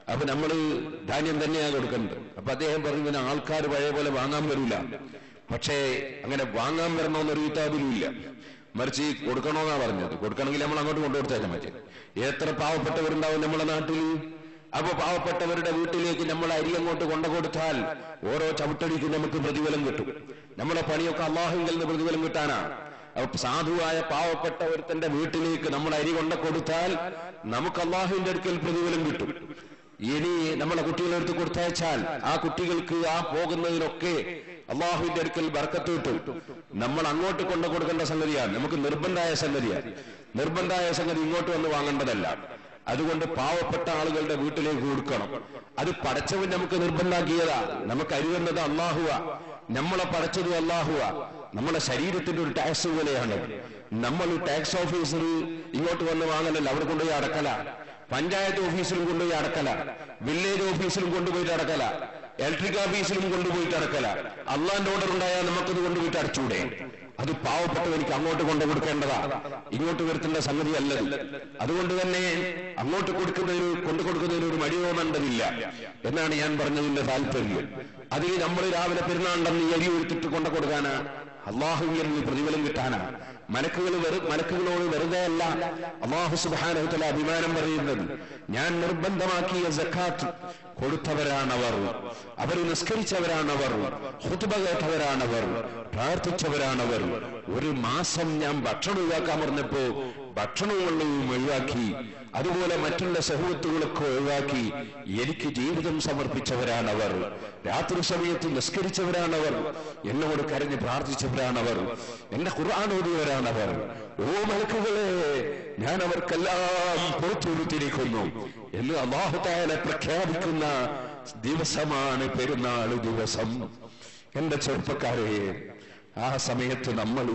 അപ്പൊ നമ്മള് ധാന്യം തന്നെയാ കൊടുക്കേണ്ടത് അപ്പൊ അദ്ദേഹം പറഞ്ഞു ഇങ്ങനെ ആൾക്കാർ പഴയ പോലെ വാങ്ങാൻ വരില്ല പക്ഷേ അങ്ങനെ വാങ്ങാൻ വരണമെന്നൊരു കിതാബിലുമില്ല മറിച്ച് കൊടുക്കണമെന്നാ പറഞ്ഞത് കൊടുക്കണമെങ്കിൽ നമ്മൾ അങ്ങോട്ട് കൊണ്ടുകൊടുത്തേക്കാൻ പറ്റും എത്ര പാവപ്പെട്ടവരുണ്ടാവും നമ്മളെ നാട്ടിൽ അപ്പൊ പാവപ്പെട്ടവരുടെ വീട്ടിലേക്ക് നമ്മൾ അരി അങ്ങോട്ട് കൊണ്ടു കൊടുത്താൽ ഓരോ ചവിട്ടടിക്കും നമുക്ക് പ്രതിഫലം കിട്ടും നമ്മളെ പണിയൊക്കെ അള്ളാഹുങ്കിൽ നിന്ന് പ്രതിഫലം കിട്ടാനാണ് അപ്പൊ സാധുവായ പാവപ്പെട്ട ഒരുത്തന്റെ വീട്ടിലേക്ക് നമ്മൾ അരി കൊണ്ട കൊടുത്താൽ നമുക്ക് അള്ളാഹുവിന്റെ അടുക്കൽ പ്രതിഫലം കിട്ടും ഇനി നമ്മളെ കുട്ടികളെ എടുത്ത് കൊടുത്തയച്ചാൽ ആ കുട്ടികൾക്ക് ആ പോകുന്നതിനൊക്കെ അള്ളാഹുവിന്റെ അടുക്കൽ ബർക്കത്ത് കിട്ടും നമ്മൾ അങ്ങോട്ട് കൊണ്ടു കൊടുക്കേണ്ട സംഗതിയാണ് നമുക്ക് നിർബന്ധമായ സംഗതിയാണ് നിർബന്ധമായ സംഗതി ഇങ്ങോട്ട് വന്ന് വാങ്ങേണ്ടതല്ല അതുകൊണ്ട് പാവപ്പെട്ട ആളുകളുടെ വീട്ടിലേക്ക് കൊടുക്കണം അത് പടച്ചവൻ നമുക്ക് നിർബന്ധാക്കിയതാ നമുക്ക് അരുവേണ്ടത് അള്ളാഹുവ നമ്മളെ പടച്ചത് അള്ളാഹുവ നമ്മളെ ശരീരത്തിന്റെ ഒരു ടാക്സ് പോലെയാണ് നമ്മൾ ടാക്സ് ഓഫീസർ ഇങ്ങോട്ട് വന്ന് വാങ്ങലല്ല അവിടെ കൊണ്ടുപോയി അടക്കല പഞ്ചായത്ത് ഓഫീസിലും കൊണ്ടുപോയി അടക്കല വില്ലേജ് ഓഫീസിലും കൊണ്ടുപോയിട്ട് അടക്കല ഇലക്ട്രിക് ഓഫീസിലും കൊണ്ടുപോയിട്ട് അടക്കല അള്ളാന്റെ ഓർഡർ ഉണ്ടായാൽ നമുക്കത് കൊണ്ടുപോയിട്ട് അടച്ചൂടെ അത് പാവപ്പെട്ടവർക്ക് അങ്ങോട്ട് കൊണ്ടു കൊടുക്കേണ്ടതാ ഇങ്ങോട്ട് വരുത്തേണ്ട സംഗതി അല്ലത് അതുകൊണ്ട് തന്നെ അങ്ങോട്ട് കൊടുക്കുന്നതിന് കൊണ്ടു കൊടുക്കുന്നതിന് ഒരു മടി തോന്നേണ്ടതില്ല എന്നാണ് ഞാൻ പറഞ്ഞതിന്റെ താല്പര്യം അതിന് നമ്മൾ രാവിലെ പെരുന്നാണ്ടെന്ന് എരി എടുത്തിട്ട് കൊണ്ടു കൊടുക്കാനാ അള്ളാഹുവിൽ നിന്ന് പ്രതിഫലം കിട്ടാനാ മലക്കുകൾ വെറു മലക്കുകളോട് വെറുതെ അല്ല അള്ളാഹു സുബാനഹുത്തല അഭിമാനം പറയുന്നത് ഞാൻ നിർബന്ധമാക്കിയ ജക്കാത്ത് കൊടുത്തവരാണവർ അവർ നിസ്കരിച്ചവരാണവർ ഹുതുബ കേട്ടവരാണവർ പ്രാർത്ഥിച്ചവരാണവർ ഒരു മാസം ഞാൻ ഭക്ഷണം ഒഴിവാക്കാൻ പറഞ്ഞപ്പോ ഭക്ഷണവും വെള്ളവും ഒഴിവാക്കി അതുപോലെ മറ്റുള്ള സഹൂത്തുകളൊക്കെ ഒഴിവാക്കി എനിക്ക് ജീവിതം സമർപ്പിച്ചവരാണവർ രാത്രി സമയത്ത് നിസ്കരിച്ചവരാണവർ എന്നോട് കരഞ്ഞ് പ്രാർത്ഥിച്ചവരാണവർ എന്റെ ഖുർആൻ ഓതിയവരാണവർ ഓ മലക്കുകളെ ഞാൻ അവർക്കെല്ലാം പുറത്തുകൊടുത്തിരിക്കുന്നു എന്ന് അള്ളാഹുതാല പ്രഖ്യാപിക്കുന്ന ദിവസമാണ് പെരുന്നാൾ ദിവസം എന്റെ ചെറുപ്പക്കാരെ ആ സമയത്ത് നമ്മൾ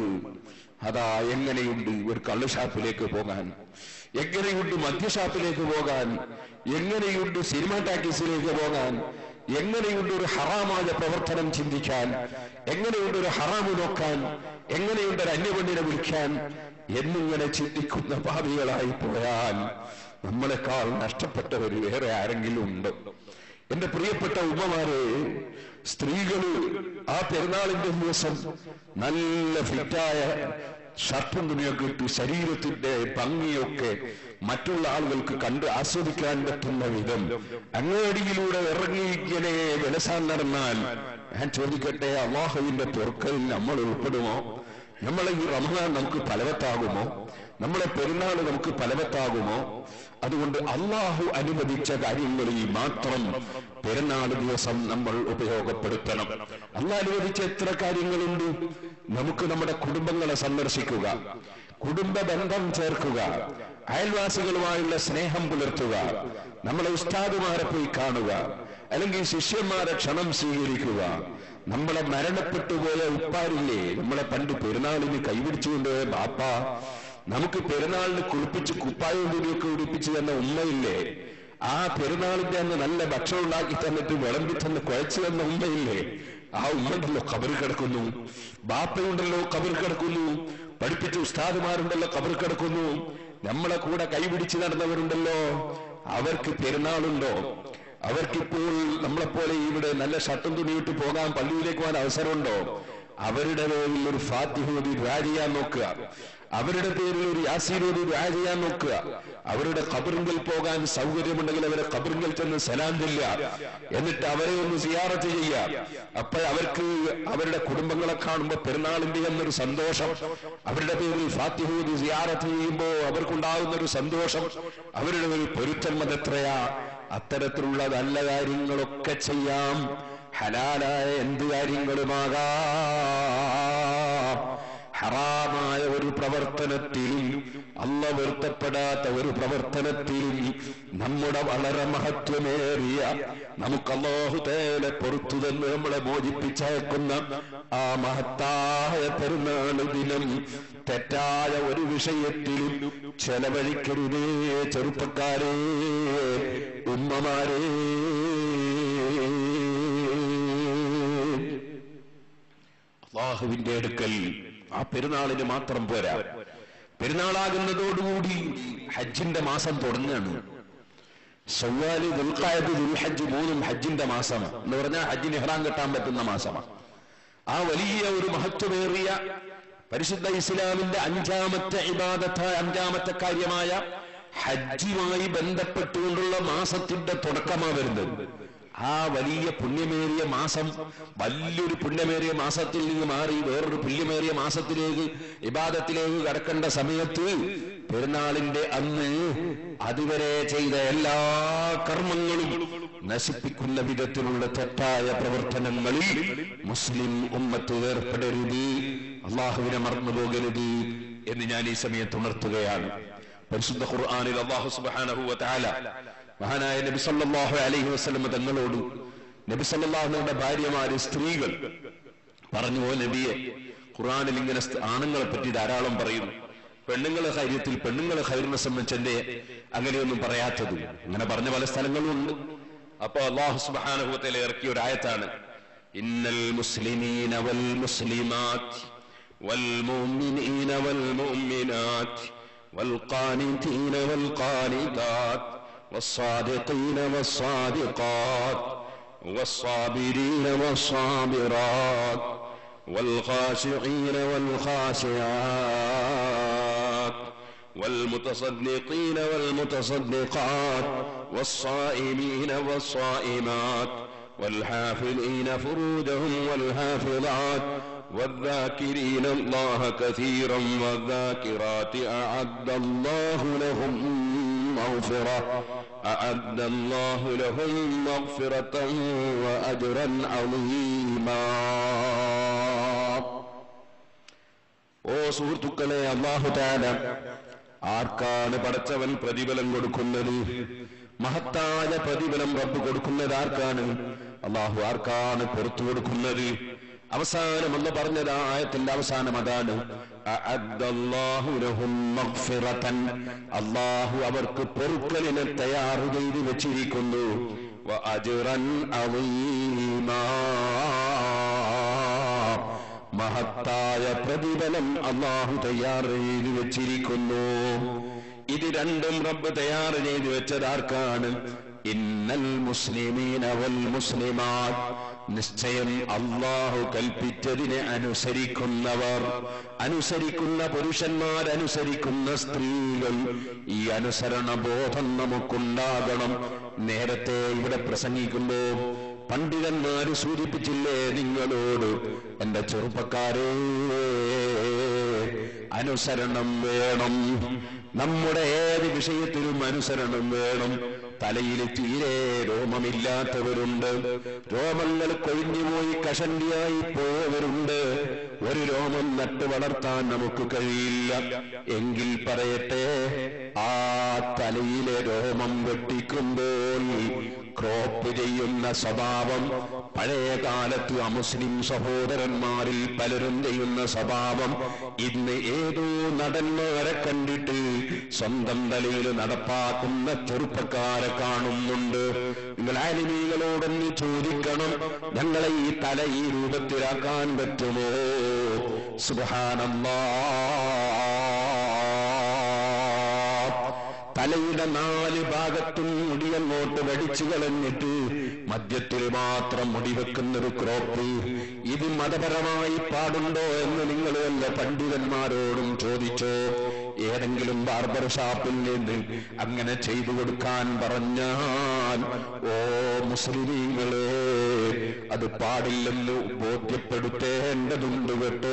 അതാ എങ്ങനെയുണ്ട് ഒരു കള്ളുഷാപ്പിലേക്ക് പോകാൻ എങ്ങനെയുണ്ട് മദ്യഷാപ്പിലേക്ക് പോകാൻ എങ്ങനെയുണ്ട് സിനിമ ടാക്കീസിലേക്ക് പോകാൻ എങ്ങനെയുണ്ട് ഒരു ഹറാമായ പ്രവർത്തനം ചിന്തിക്കാൻ എങ്ങനെയുണ്ട് ഒരു ഹറാമ് നോക്കാൻ എങ്ങനെയുണ്ട് ഒരു അന്യപെണ്ണിനെ വിളിക്കാൻ എന്നിങ്ങനെ ചിന്തിക്കുന്ന ഭാവികളായി പോയാൽ നമ്മളെക്കാൾ നഷ്ടപ്പെട്ടവർ വേറെ ആരെങ്കിലും ഉണ്ട് എന്റെ പ്രിയപ്പെട്ട ഉമ്മമാരെ സ്ത്രീകള് ആ പെരുന്നാളിന്റെ ദിവസം നല്ല ഫിറ്റായ ഷർട്ടും തുണിയൊക്കെ ഇട്ട് ശരീരത്തിന്റെ ഭംഗിയൊക്കെ മറ്റുള്ള ആളുകൾക്ക് കണ്ട് ആസ്വദിക്കാൻ പറ്റുന്ന വിധം അങ്ങേടിയിലൂടെ ഇറങ്ങി ഇങ്ങനെ വിലസാൻ നടന്നാൽ ഞാൻ ചോദിക്കട്ടെ അള്ളാഹുവിന്റെ പൊറുക്കലിൽ നമ്മൾ ഉൾപ്പെടുമോ നമ്മളെ ഈ റമദാൻ നമുക്ക് ഫലവത്താകുമോ നമ്മളെ പെരുന്നാൾ നമുക്ക് ഫലവത്താകുമോ അതുകൊണ്ട് അള്ളാഹു അനുവദിച്ച കാര്യങ്ങളിൽ മാത്രം പെരുന്നാൾ ദിവസം നമ്മൾ ഉപയോഗപ്പെടുത്തണം അള്ളാഹ് അനുവദിച്ച എത്ര കാര്യങ്ങളുണ്ട് നമുക്ക് നമ്മുടെ കുടുംബങ്ങളെ സന്ദർശിക്കുക കുടുംബ ബന്ധം ചേർക്കുക അയൽവാസികളുമായുള്ള സ്നേഹം പുലർത്തുക നമ്മളെ ഉസ്താദുമാരെ പോയി കാണുക അല്ലെങ്കിൽ ശിഷ്യന്മാരെ ക്ഷണം സ്വീകരിക്കുക നമ്മളെ മരണപ്പെട്ടു പോയ ഉപ്പാരില്ലേ നമ്മളെ പണ്ട് പെരുന്നാളിന് കൈപിടിച്ചുകൊണ്ടുപോയ ബാപ്പ നമുക്ക് പെരുന്നാളിന് കുളിപ്പിച്ച് കുപ്പായവും തുണിയൊക്കെ ഉടുപ്പിച്ച് തന്ന ഉമ്മയില്ലേ ആ പെരുന്നാളിന്റെ അന്ന് നല്ല ഭക്ഷണം ഉണ്ടാക്കി തന്നിട്ട് വിളമ്പി തന്ന് കുഴച്ചു തന്ന ഉമ്മയില്ലേ ആ ഉമ്മണ്ടല്ലോ കബർ കിടക്കുന്നു ബാപ്പയുണ്ടല്ലോ കബർ കിടക്കുന്നു പഠിപ്പിച്ച ഉസ്താദുമാരുണ്ടല്ലോ കബർ കിടക്കുന്നു നമ്മളെ കൂടെ കൈപിടിച്ച് നടന്നവരുണ്ടല്ലോ അവർക്ക് പെരുന്നാളുണ്ടോ അവർക്കിപ്പോൾ നമ്മളെപ്പോലെ ഇവിടെ നല്ല ഷർട്ടും തുണിയിട്ട് പോകാൻ പള്ളിയിലേക്ക് പോകാൻ അവസരമുണ്ടോ അവരുടെ പേരിൽ ഒരു ഫാത്തിഹോദി ദ്വാ ചെയ്യാൻ നോക്കുക അവരുടെ പേരിൽ ഒരു യാസീനോദി ദ്വാ ചെയ്യാൻ നോക്കുക അവരുടെ കബറിങ്കൽ പോകാൻ സൗകര്യമുണ്ടെങ്കിൽ അവരെ കബറിങ്കൽ ചെന്ന് സലാം ചെല്ലുക എന്നിട്ട് അവരെ ഒന്ന് സിയാറത്ത് ചെയ്യുക അപ്പോൾ അവർക്ക് അവരുടെ കുടുംബങ്ങളെ കാണുമ്പോൾ പെരുന്നാളിന്റെ എന്നൊരു സന്തോഷം അവരുടെ പേരിൽ ഫാത്തിഹൂദി സിയാറത്ത് ചെയ്യുമ്പോൾ അവർക്കുണ്ടാകുന്ന ഒരു സന്തോഷം അവരുടെ ഒരു പൊരുത്തന്മത് എത്രയാ അത്തരത്തിലുള്ള നല്ല കാര്യങ്ങളൊക്കെ ചെയ്യാം ഹലാലായ എന്ത് കാര്യങ്ങളുമാകാം ഹറാമായ ഒരു പ്രവർത്തനത്തിൽ അല്ല പൊരുത്തപ്പെടാത്ത ഒരു പ്രവർത്തനത്തിൽ നമ്മുടെ വളരെ മഹത്വമേറിയ നമുക്ക് അള്ളാഹുതേലെ പുറത്തു തന്നെ നമ്മളെ മോചിപ്പിച്ചയക്കുന്ന ആ മഹത്തായ പെരുന്നാൾ ദിനം തെറ്റായ ഒരു വിഷയത്തിലും ചെലവഴിക്കരുതേ ചെറുപ്പക്കാരെ ഉമ്മമാരേ അള്ളാഹുവിന്റെ അടുക്കൽ ആ പെരുന്നാളിന് മാത്രം പോരാ പെരുന്നാളാകുന്നതോടുകൂടി ഹജ്ജിന്റെ മാസം തുടങ്ങാണ് ഷവ്വാല് ദുൽഖായത് ദുൽഹജ്ജ് മൂന്നും ഹജ്ജിന്റെ മാസമാണ് എന്ന് പറഞ്ഞാൽ ഹജ്ജിന് ഇഹ്റാം കെട്ടാൻ പറ്റുന്ന മാസമാണ് ആ വലിയ ഒരു മഹത്വമേറിയ പരിശുദ്ധ ഇസ്ലാമിന്റെ അഞ്ചാമത്തെ ഇബാദത്ത അഞ്ചാമത്തെ കാര്യമായ ഹജ്ജുമായി ബന്ധപ്പെട്ടുകൊണ്ടുള്ള മാസത്തിന്റെ തുടക്കമാണ് വരുന്നത് ആ വലിയ പുണ്യമേറിയ മാസം വലിയൊരു പുണ്യമേറിയ മാസത്തിൽ നിന്ന് മാറി വേറൊരു പുണ്യമേറിയ മാസത്തിലേക്ക് ഇബാദത്തിലേക്ക് കടക്കേണ്ട സമയത്ത് പെരുന്നാളിന്റെ അന്ന് അതുവരെ ചെയ്ത എല്ലാ കർമ്മങ്ങളും നശിപ്പിക്കുന്ന വിധത്തിലുള്ള തെറ്റായ പ്രവർത്തനങ്ങളിൽ മുസ്ലിം ഉമ്മത്ത് ഏർപ്പെടരുത് അള്ളാഹുവിനെ മറന്നു പോകരുത് എന്ന് ഞാൻ ഈ സമയത്ത് ഉണർത്തുകയാണ് പരിശുദ്ധ ഖുർആാനിൽ അള്ളാഹു സുബ്ഹാനഹു വ തആല മഹാനായ നബി സല്ലല്ലാഹു അലൈഹി വസല്ലം തങ്ങളോട് നബി സല്ലല്ലാഹുവിന്റെ ഭാര്യമാര് സ്ത്രീകൾ പറഞ്ഞു ഓ നബിയെ ഖുർആനിൽ ഇങ്ങനെ സ്ത- ആണുങ്ങളെ പറ്റി ധാരാളം പറയുന്നു പെണ്ണുങ്ങളെ കാര്യത്തിൽ പെണ്ണുങ്ങളെ ഹൈറിനെ സംബന്ധിച്ച് എന്റെ അങ്ങനെയൊന്നും പറയാത്തത് അങ്ങനെ പറഞ്ഞ പല സ്ഥലങ്ങളും ഉണ്ട് അപ്പൊ അള്ളാഹു സുബ്ഹാനഹു വ തആല ഇറക്കിയ ഒരു ആയത്താണ് ഇന്നൽ മുസ്ലിമീന വൽ മുസ്ലിമാത്ത് والمؤمنين والمؤمنات والقانتين والقانتات والصادقين والصادقات والصابرين والصابرات والخاشعين والخاشعات والمتصدقين والمتصدقات والصائمين والصائمات والحافظين فروجهم والحافظات والذاكرين الله كثيرا والذاكرات أعد الله لهم مغفرة أعد الله لهم مغفرة وأجرا عظيما ഓ സുഹൃത്തുക്കളെ അള്ളാഹു താല ആർക്കാണ് പടച്ചവൻ പ്രതിഫലം കൊടുക്കുന്നത് മഹത്തായ പ്രതിഫലം റബ്ബ് കൊടുക്കുന്നത് ആർക്കാണ് അള്ളാഹു ആർക്കാണ് പുറത്തു കൊടുക്കുന്നത് അവസാനം എന്ന് പറഞ്ഞത് ആ ആയത്തിന്റെ അവസാനം അതാണ് അഅദ്ദല്ലാഹു ലഹും മഗ്ഫിറതൻ. അള്ളാഹു അവർക്ക് പൊറുക്കലിനെ തയ്യാറ് ചെയ്ത് വെച്ചിരിക്കുന്നു വഅജ്റൻ അളീമാ. മഹത്തായ പ്രതിഫലം അള്ളാഹു തയ്യാർ ചെയ്ത് വെച്ചിരിക്കുന്നു ഇത് രണ്ടും റബ്ബ് തയ്യാർ ചെയ്ത് വെച്ചത് ആർക്കാണ് ഇന്നൽ മുസ്ലിമീന വൽ മുസ്ലിമാത് നിശ്ചയം അള്ളാഹു കൽപ്പിച്ചതിനെ അനുസരിക്കുന്നവർ അനുസരിക്കുന്ന പുരുഷന്മാർ അനുസരിക്കുന്ന സ്ത്രീകൾ ഈ അനുസരണ ബോധം നമുക്കുണ്ടാകണം നേരത്തെ ഇവിടെ പ്രസംഗിക്കുമ്പോ പണ്ഡിതന്മാര് സൂചിപ്പിച്ചില്ലേ നിങ്ങളോട് എന്റെ ചെറുപ്പക്കാരെ അനുസരണം വേണം നമ്മുടെ ഏത് വിഷയത്തിലും അനുസരണം വേണം തലയിൽ തീരെ രോമമില്ലാത്തവരുണ്ട് രോമങ്ങൾ കൊഴിഞ്ഞുപോയി കഷണ്ടിയായി പോയവരുണ്ട് ഒരു രോമം നട്ട് വളർത്താൻ നമുക്ക് കഴിയില്ല എങ്കിൽ പറയട്ടെ ആ തലയിലെ രോമം വെട്ടിക്കുമ്പോൾ ക്രോപ്പ് ചെയ്യുന്ന സ്വഭാവം പഴയ കാലത്ത് അമുസ്ലിം സഹോദരന്മാരിൽ പലരും ചെയ്യുന്ന സ്വഭാവം ഇന്ന് ഏതോ നടന്മാരെ കണ്ടിട്ട് സ്വന്തം തലയിൽ നടപ്പാക്കുന്ന ചെറുപ്പക്കാരെ കാണുന്നുണ്ട് നിങ്ങൾ ആലിമീകളോടൊന്ന് ചോദിക്കണം ഞങ്ങളെ ഈ തല ഈ രൂപത്തിലാക്കാൻ പറ്റുമോ സുബഹാനല്ലാ തലയുടെ നാല് ഭാഗത്തും മുടിയങ്ങോട്ട് വടിച്ചു കളഞ്ഞിട്ട് മധ്യത്തിൽ മാത്രം മുടി വെക്കുന്ന ഒരു ക്രോപ്പ് ഇത് മതപരമായി പാടുണ്ടോ എന്ന് നിങ്ങൾ വല്ല പണ്ഡിതന്മാരോടും ചോദിച്ചോ ഏതെങ്കിലും ബാർബർ ഷാപ്പിൽ നിന്ന് അങ്ങനെ ചെയ്തു കൊടുക്കാൻ പറഞ്ഞാൽ ഓ മുസ്ലിമീങ്ങളെ അത് പാടില്ലെന്ന് ബോധ്യപ്പെടുത്തേണ്ടതുണ്ട് കേട്ടോ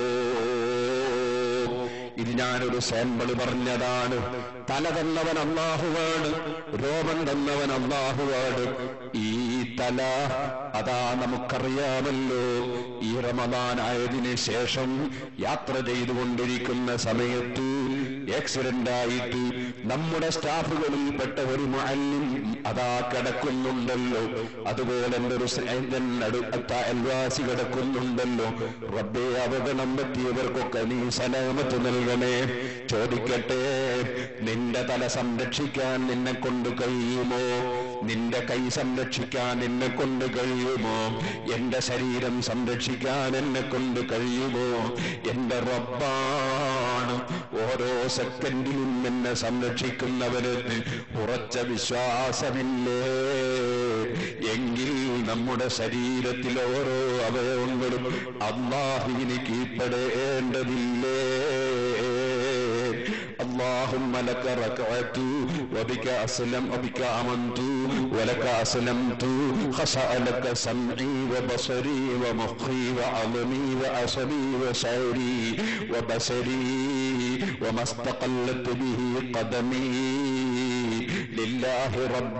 ഇത് ഞാനൊരു സാമ്പിള് പറഞ്ഞതാണ് തല തന്നവൻ അള്ളാഹുവാണ് രോമം തന്നവൻ അള്ളാഹുവാണ് ഈ തല അതാ നമുക്കറിയാമല്ലോ ഈ റമദാൻ ആയതിനു ശേഷം യാത്ര ചെയ്തുകൊണ്ടിരിക്കുന്ന സമയത്ത് ആക്സിഡന്റ് ആയിട്ട് നമ്മുടെ സ്റ്റാഫുകളിൽപ്പെട്ട ഒരു മാലിന്യം അതാ കിടക്കുന്നുണ്ടല്ലോ അതുപോലെ എൻ്റെ ഒരു സ്നേഹിതൻ അടുത്ത അയൽവാസി കിടക്കുന്നുണ്ടല്ലോ റബ്ബെ അപകടം പറ്റിയവർക്കൊക്കെ നീ സലാമത്ത് നൽകണേ ചോദിക്കട്ടെ നിന്റെ തല സംരക്ഷിക്കാൻ നിന്നെ കൊണ്ട് കഴിയുമോ നിന്റെ കൈ സംരക്ഷിക്കാൻ എന്നെ കൊണ്ട് കഴിയുമോ എന്റെ ശരീരം സംരക്ഷിക്കാൻ എന്നെ കൊണ്ട് കഴിയുമോ എന്റെ റബ്ബാണ് ഓരോ സെക്കൻഡിലും എന്നെ സംരക്ഷിക്കുന്നവന് ഉറച്ച വിശ്വാസമില്ലേ എങ്കിൽ നമ്മുടെ ശരീരത്തിലെ ഓരോ അവയവങ്ങളും അള്ളാഹുവിന് കീഴ്പ്പെടേണ്ടതില്ലേ اللهم لك ركعت وبك أسلم وبك آمنت ولك أسلمت خشع لك سمعي وبصري ومخي وعظمي وعصبي وشعري وبصري وما استقلت به قدمي لله رب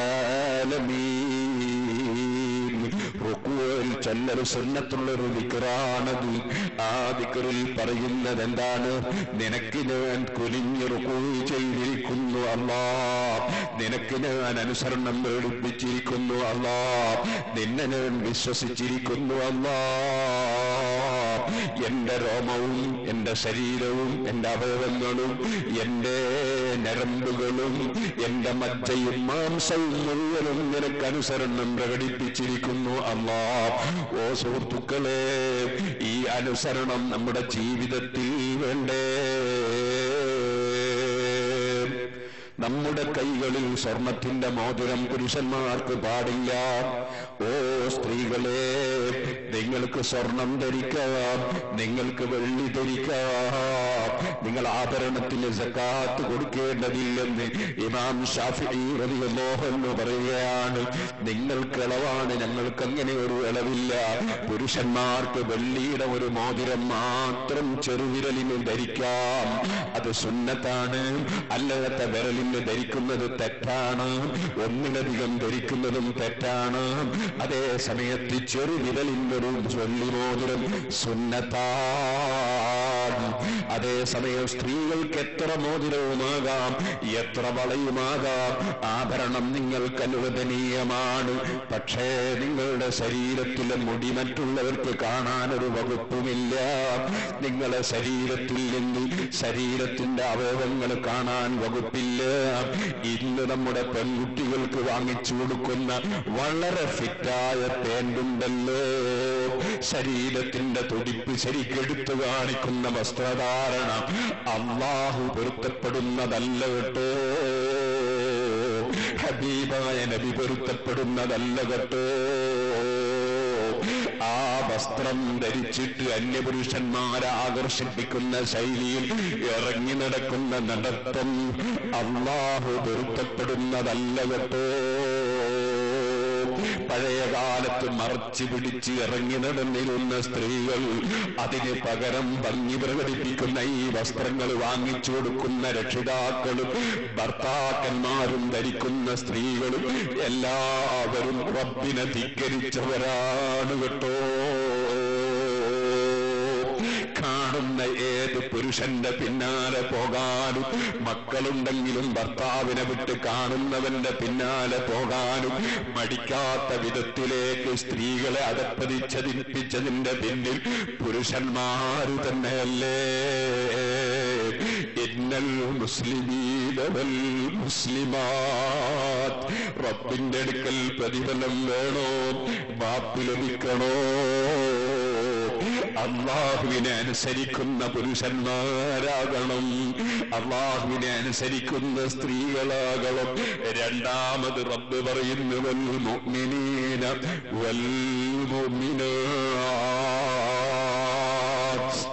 العالمين റുക്കുവിൽ ചൊല്ലൊരു സുന്നത്തുള്ളൊരു ദിക്റാണത് ആ ദിക്റിൽ പറയുന്നത് എന്താണ് നിനക്ക് ഞാൻ കുലിഞ്ഞു റുക്കു ചെയ്തിരിക്കുന്നു അല്ലാ നിനക്ക് ഞാൻ അനുസരണം പ്രകടിപ്പിച്ചിരിക്കുന്നു അല്ലാ നിന്നെ ഞാൻ വിശ്വസിച്ചിരിക്കുന്നു അല്ലാ എന്റെ രോമവും എന്റെ ശരീരവും എന്റെ അവയവങ്ങളും എന്റെ നരമ്പുകളും എന്റെ മജ്ജയും മാംസവും മുഴുവനും നിനക്ക് അനുസരണം പ്രകടിപ്പിച്ചിരിക്കുന്നു അല്ലാ ഓ സുഹൃത്തുക്കളെ ഈ അനുസരണം നമ്മുടെ ജീവിതത്തിൽ വേണ്ടേ നമ്മുടെ കൈകളിൽ സ്വർണത്തിന്റെ മോതിരം പുരുഷന്മാർക്ക് പാടില്ല ഓ സ്ത്രീകളെ നിങ്ങൾക്ക് സ്വർണം ധരിക്കാം നിങ്ങൾക്ക് വെള്ളി ധരിക്കാം നിങ്ങൾ ആഭരണത്തിന് സക്കാത്ത് കൊടുക്കേണ്ടതില്ലെന്ന് ഇമാം ഷാഫി റളിയല്ലാഹു പറയുകയാണ് നിങ്ങൾക്ക് ഇളവാണ് ഞങ്ങൾക്ക് അങ്ങനെ ഒരു ഇളവില്ല പുരുഷന്മാർക്ക് വെള്ളിയുടെ ഒരു മോതിരം മാത്രം ചെറുവിരലിന് ധരിക്കാം അത് സുന്നത്താണ് അല്ലാത്ത വിരലിന് ധരിക്കുന്നത് തെറ്റാണ് ഒന്നിലധികം ധരിക്കുന്നതും തെറ്റാണ് അതേ സമയത്ത് ചെറുവിരലിനൊരു വെള്ളി മോതിരം സുന്നത്താണ് അതേ സമയം സ്ത്രീകൾക്ക് എത്ര മോതിരവുമാകാം എത്ര വളയുമാകാം ആഭരണം നിങ്ങൾക്ക് അനുവദനീയമാണ് പക്ഷേ നിങ്ങളുടെ ശരീരത്തിലെ മുടി മറ്റുള്ളവർക്ക് കാണാനൊരു വകുപ്പുമില്ല നിങ്ങളെ ശരീരത്തിൽ നിന്ന് ശരീരത്തിന്റെ അവയവങ്ങൾ കാണാൻ വകുപ്പില്ല ഇന്ന് നമ്മുടെ പെൺകുട്ടികൾക്ക് വാങ്ങിച്ചു കൊടുക്കുന്ന വളരെ ഫിറ്റായ പേന്റുണ്ടല്ലോ ശരീരത്തിന്റെ തുടിപ്പ് ശരിക്കെടുത്തു കാണിക്കുന്ന വസ്ത്രധാരണ അള്ളാഹു പൊരുത്തപ്പെടുന്നതല്ല കേട്ടോ ഹബീബായ നബി പൊരുത്തപ്പെടുന്നതല്ല കേട്ടോ ആ വസ്ത്രം ധരിച്ചിട്ട് അന്യപുരുഷന്മാരെ ആകർഷിപ്പിക്കുന്ന ശൈലിയിൽ ഇറങ്ങി നടക്കുന്ന നടത്തം അള്ളാഹു പൊരുത്തപ്പെടുന്നതല്ല കേട്ടോ പഴയ കാലത്ത് മറച്ചു പിടിച്ച് ഇറങ്ങി നടന്നിരുന്ന സ്ത്രീകൾ അതിന് പകരം ഭംഗി പ്രകടിപ്പിക്കുന്ന ഈ വസ്ത്രങ്ങൾ വാങ്ങിച്ചു കൊടുക്കുന്ന രക്ഷിതാക്കളും ഭർത്താക്കന്മാരും ധരിക്കുന്ന സ്ത്രീകളും എല്ലാവരും റബ്ബിനെ ധിക്കരിച്ചവരാണ് കേട്ടോ കാണുന്ന ഏത് പുരുഷന്റെ പിന്നാലെ പോകാനും മക്കളുണ്ടെങ്കിലും ഭർത്താവിനെ വിട്ട് കാണുന്നവന്റെ പിന്നാലെ പോകാനും മടിക്കാത്ത വിധത്തിലേക്ക് സ്ത്രീകളെ അതപ്പതിച്ചതിപ്പിച്ചതിന്റെ പിന്നിൽ പുരുഷന്മാര് തന്നെയല്ലേ ഇന്നൽ മുസ്ലിമീനവൽ മുസ്ലിമാത് റബ്ബിന്റെ അടുക്കൽ പ്രതിഫലം വേണോ മാപ്പ് ലഭിക്കണോ അള്ളാഹുവിനെ അനുസരിക്കുന്ന പുരുഷന്മാരാകണം അള്ളാഹുവിനെ അനുസരിക്കുന്ന സ്ത്രീകളാകണം രണ്ടാമത് റബ്ബ് പറയുന്നു വൽ മുഅ്മിനീന വൽ മുഅ്മിനാത്ത്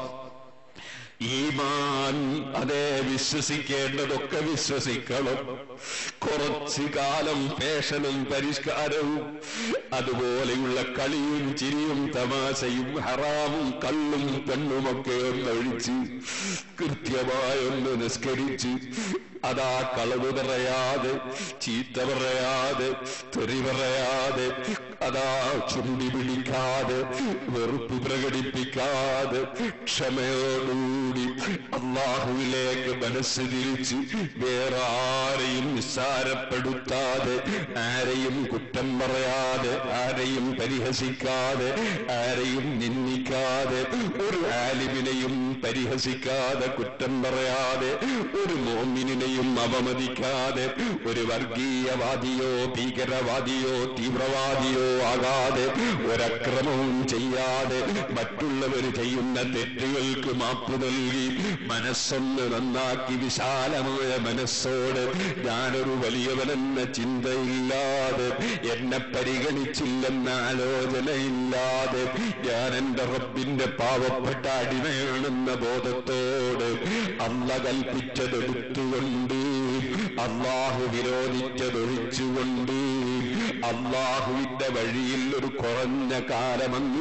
ഈമാൻ അതെ വിശ്വസിക്കേണ്ടതൊക്കെ വിശ്വസിക്കണം കുറച്ചു കാലം പേഷനും പരിഷ്കാരവും അതുപോലെയുള്ള കളിയും ചിരിയും തമാശയും ഹറാമും കള്ളും പെണ്ണുമൊക്കെ ഒന്നൊഴിച്ച് കൃത്യമായൊന്ന് നിസ്കരിച്ച് അതാ കളവ് പറയാതെ ചീത്ത പറയാതെ തെറി പറയാതെ അതാ ചുണ്ടി പിടിക്കാതെ വെറുപ്പ് പ്രകടിപ്പിക്കാതെ ക്ഷമയോടുകൂടി അള്ളാഹുവിലേക്ക് മനസ്സ് തിരിച്ച് വേറെ ആരെയും നിസ്സാരപ്പെടുത്താതെ ആരെയും കുറ്റം പറയാതെ ആരെയും പരിഹസിക്കാതെ ആരെയും നിന്ദിക്കാതെ ഒരു ആലിമിനെയും പരിഹസിക്കാതെ കുറ്റം പറയാതെ ഒരു മോമിനെയും ആരെയും അവമതിക്കാതെ ഒരു വർഗീയവാദിയോ ഭീകരവാദിയോ തീവ്രവാദിയോ ആകാതെ ഒരക്രമവും ചെയ്യാതെ മറ്റുള്ളവർ ചെയ്യുന്ന തെറ്റുകൾക്ക് മാപ്പ് നൽകി മനസ്സൊന്ന് നന്നാക്കി വിശാലമായ മനസ്സോട് ഞാനൊരു വലിയവനെന്ന ചിന്തയില്ലാതെ എന്നെ പരിഗണിച്ചില്ലെന്ന ആലോചനയില്ലാതെ ഞാൻ എന്റെ റബ്ബിന്റെ പാവപ്പെട്ട അടിമയാണെന്ന ബോധത്തോട് അല്ല കൽപ്പിച്ചതെടുത്തുകൊണ്ട് അള്ളാഹു വിരോധിച്ചതൊഴിച്ചുകൊണ്ട് അള്ളാഹുവിന്റെ വഴിയിൽ ഒരു കുറഞ്ഞ കാലമങ്ങ്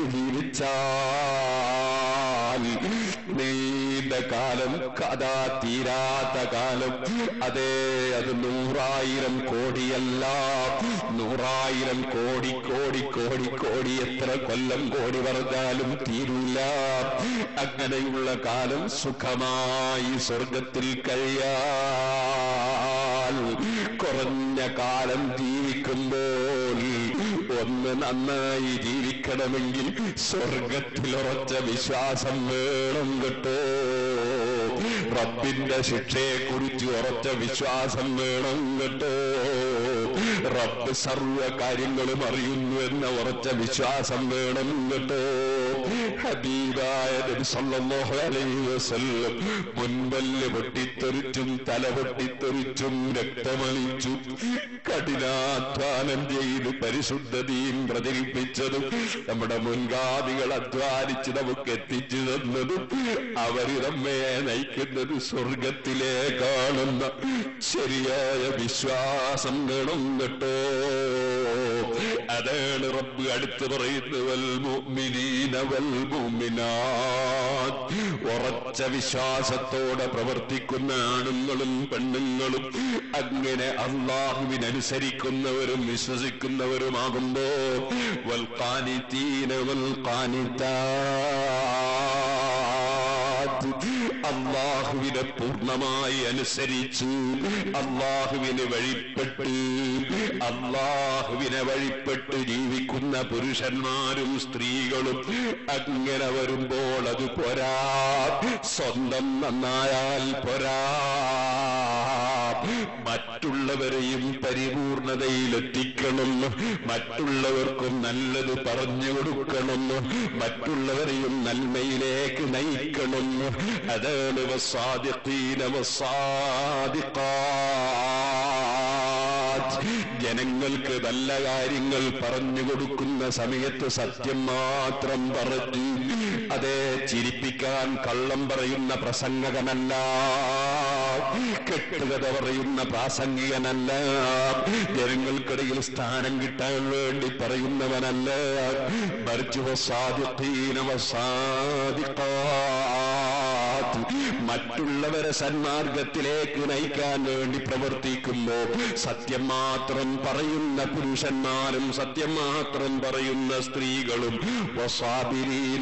ജീവിച്ചാൽ നീണ്ട കാലം കഥാ തീരാത്ത കാലം അതേ അത് നൂറായിരം കോടിയല്ല നൂറായിരം കോടി കോടി കോടി കോടി എത്ര കൊല്ലം കോടി പറഞ്ഞാലും തീരൂല അങ്ങനെയുള്ള കാലം സുഖമായി സ്വർഗത്തിൽ കഴിയാൽ കുറഞ്ഞ കാലം ജീവിക്കുമ്പോൾ ഒന്ന് നന്നായി ജീവിക്കണമെങ്കിൽ സ്വർഗത്തിൽ ഉറച്ച വിശ്വാസം വേണം കേട്ടോ റബ്ബിന്റെ ശിക്ഷയെ കുറിച്ച് ഉറച്ച വിശ്വാസം വേണം കേട്ടോ റബ്ബ് സർവ കാര്യങ്ങളും അറിയുന്നു എന്ന ഉറച്ച വിശ്വാസം വേണം കേട്ടോ ഹബീബായ നബി സല്ലല്ലാഹു അലൈഹി വസല്ലം മുൻപല്ല് പൊട്ടിത്തെറിച്ചും തല പൊട്ടിത്തെറിച്ചും രക്തമളിച്ചും കഠിനാധ്വാനം ചെയ്ത് പരിശുദ്ധതയും പ്രചരിപ്പിച്ചതും നമ്മുടെ മുൻഗാമികൾ അധ്വാനിച്ച് നമുക്ക് എത്തിച്ചു തന്നതും അവര് നമ്മെ നയിക്കുന്നത് സ്വർഗത്തിലേക്കാണെന്ന ശരിയായ വിശ്വാസം വേണം കേട്ടോ അതാണ് റബ്ബ് അടുത്ത് പറയുന്നത് വൽ മുഅ്മിനീന വൽ മുഅ്മിനാത്ത് ഉറച്ച വിശ്വാസത്തോടെ പ്രവർത്തിക്കുന്ന ആണുങ്ങളും പെണ്ണുങ്ങളും അങ്ങനെ അള്ളാഹുവിനനുസരിക്കുന്നവരും വിശ്വസിക്കുന്നവരുമാകുമ്പോ വൽ ഖാനിതീന വൽ ഖാനിതാത്ത് അള്ളാഹുവിനെ പൂർണ്ണമായി അനുസരിച്ചു അള്ളാഹുവിന് വഴിപ്പെട്ട് അള്ളാഹുവിനെ വഴിപ്പെട്ട് ജീവിക്കുന്ന പുരുഷന്മാരും സ്ത്രീകളും അങ്ങനെ വരുമ്പോൾ അത് പോരാ സ്വന്തം നന്നായാൽ പോരാ മറ്റുള്ളവരെയും പരിപൂർണതയിലെത്തിക്കണം മറ്റുള്ളവർക്കും നല്ലത് പറഞ്ഞു കൊടുക്കണം മറ്റുള്ളവരെയും നന്മയിലേക്ക് നയിക്കണം അതാണ് വസാദിഖീന വസാദിഖാത്ത്. ജനങ്ങൾക്ക് നല്ല കാര്യങ്ങൾ പറഞ്ഞു കൊടുക്കുന്ന സമയത്ത് സത്യം മാത്രം പറഞ്ഞു അതെ ചിരിപ്പിക്കാൻ കള്ളം പറയുന്ന പ്രസംഗകനല്ല കെട്ടുകഥ പറയുന്ന പ്രാസംഗികനല്ല ജനങ്ങൾക്കിടയിൽ സ്ഥാനം കിട്ടാൻ വേണ്ടി പറയുന്നവനല്ല മറിച്ച് വസാദിഖീന വസാദിഖാത്ത്. മറ്റുള്ളവരെ സന്മാർഗത്തിലേക്ക് നയിക്കാൻ വേണ്ടി പ്രവർത്തിക്കുമ്പോ സത്യം മാത്രം പറയുന്ന പുരുഷന്മാരും സത്യം മാത്രം പറയുന്ന സ്ത്രീകളും വസാബിരീന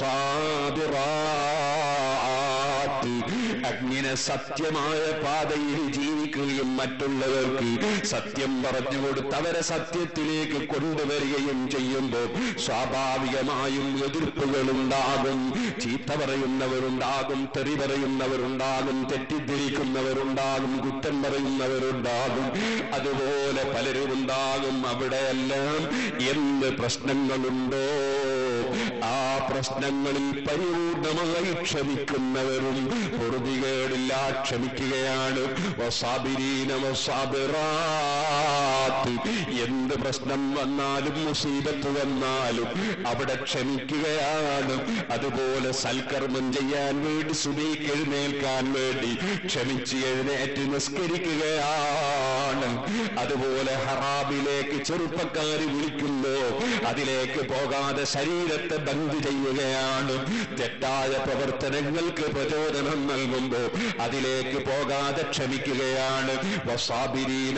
വസാദിറാത്ത്. അങ്ങനെ സത്യമായ പാതയിൽ ജീവിക്കുകയും മറ്റുള്ളവർക്ക് സത്യം പറഞ്ഞു കൊടുത്ത് അവരെ സത്യത്തിലേക്ക് കൊണ്ടുവരികയും ചെയ്യുമ്പോൾ സ്വാഭാവികമായും എതിർപ്പുകളുണ്ടാകും ചീത്ത പറയുന്നവരുണ്ടാകും തെറി പറയുന്നവരുണ്ടാകും തെറ്റിദ്ധരിക്കുന്നവരുണ്ടാകും കുറ്റം പറയുന്നവരുണ്ടാകും അതുപോലെ പലരും ഉണ്ടാകും അവിടെയെല്ലാം എന്ത് പ്രശ്നങ്ങളുണ്ടോ ആ പ്രശ്നങ്ങളിൽ പരിപൂർണമായി ക്ഷമിക്കുന്നവരും പൊറുതികേടില്ല ക്ഷമിക്കുകയാണ് വസാബിരീന വസാബിറാത്ത്. എന്ത് പ്രശ്നം വന്നാലും മുസീബത്ത് വന്നാലും അവിടെ ക്ഷമിക്കുകയാണ് അതുപോലെ സൽക്കർമ്മം ചെയ്യാൻ വേണ്ടി സുബീക്ക് എഴുന്നേൽക്കാൻ വേണ്ടി ക്ഷമിച്ച് എഴുന്നേറ്റ് നിസ്കരിക്കുകയാണ് അതുപോലെ ഹറാബിലേക്ക് ചെറുപ്പക്കാര് വിളിക്കുമ്പോ അതിലേക്ക് പോകാതെ ശരീരത്തെ ബന്ദ് ചെയ്യുകയാണ് തെറ്റായ പ്രവർത്തനങ്ങൾക്ക് പ്രചോദനം നൽകുമ്പോ അതിലേക്ക് പോകാതെ ക്ഷമിക്കുകയാണ് വസാബിരീന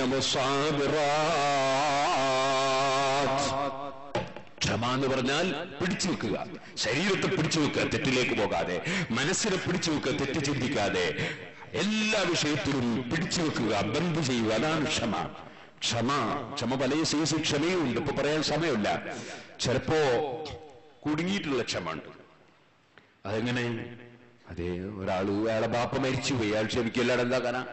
മുസാബിറാത്ത്. ക്ഷമ എന്ന് പറഞ്ഞാൽ പിടിച്ചു വെക്കുക ശരീരത്തെ പിടിച്ചു വെക്കുക തെറ്റിലേക്ക് പോകാതെ മനസ്സിനെ പിടിച്ചു വെക്കുക തെറ്റ് ചിന്തിക്കാതെ എല്ലാ വിഷയത്തിലും പിടിച്ചു വെക്കുക ബന്ധു ചെയ്യുക അതാണ് ക്ഷമ ക്ഷമ ക്ഷമ പല സൈസ് ക്ഷമയും ഉണ്ട് ഇപ്പൊ പറയാൻ സമയമില്ല ചിലപ്പോ കുടുങ്ങിയിട്ടുള്ള ക്ഷമ ഉണ്ട് അതെങ്ങനെ അതെ ഒരാൾ അയാളെ ബാപ്പ മരിച്ചു പോയി അയാൾ ക്ഷമിക്കല്ലാതെ എന്താക്കാനാ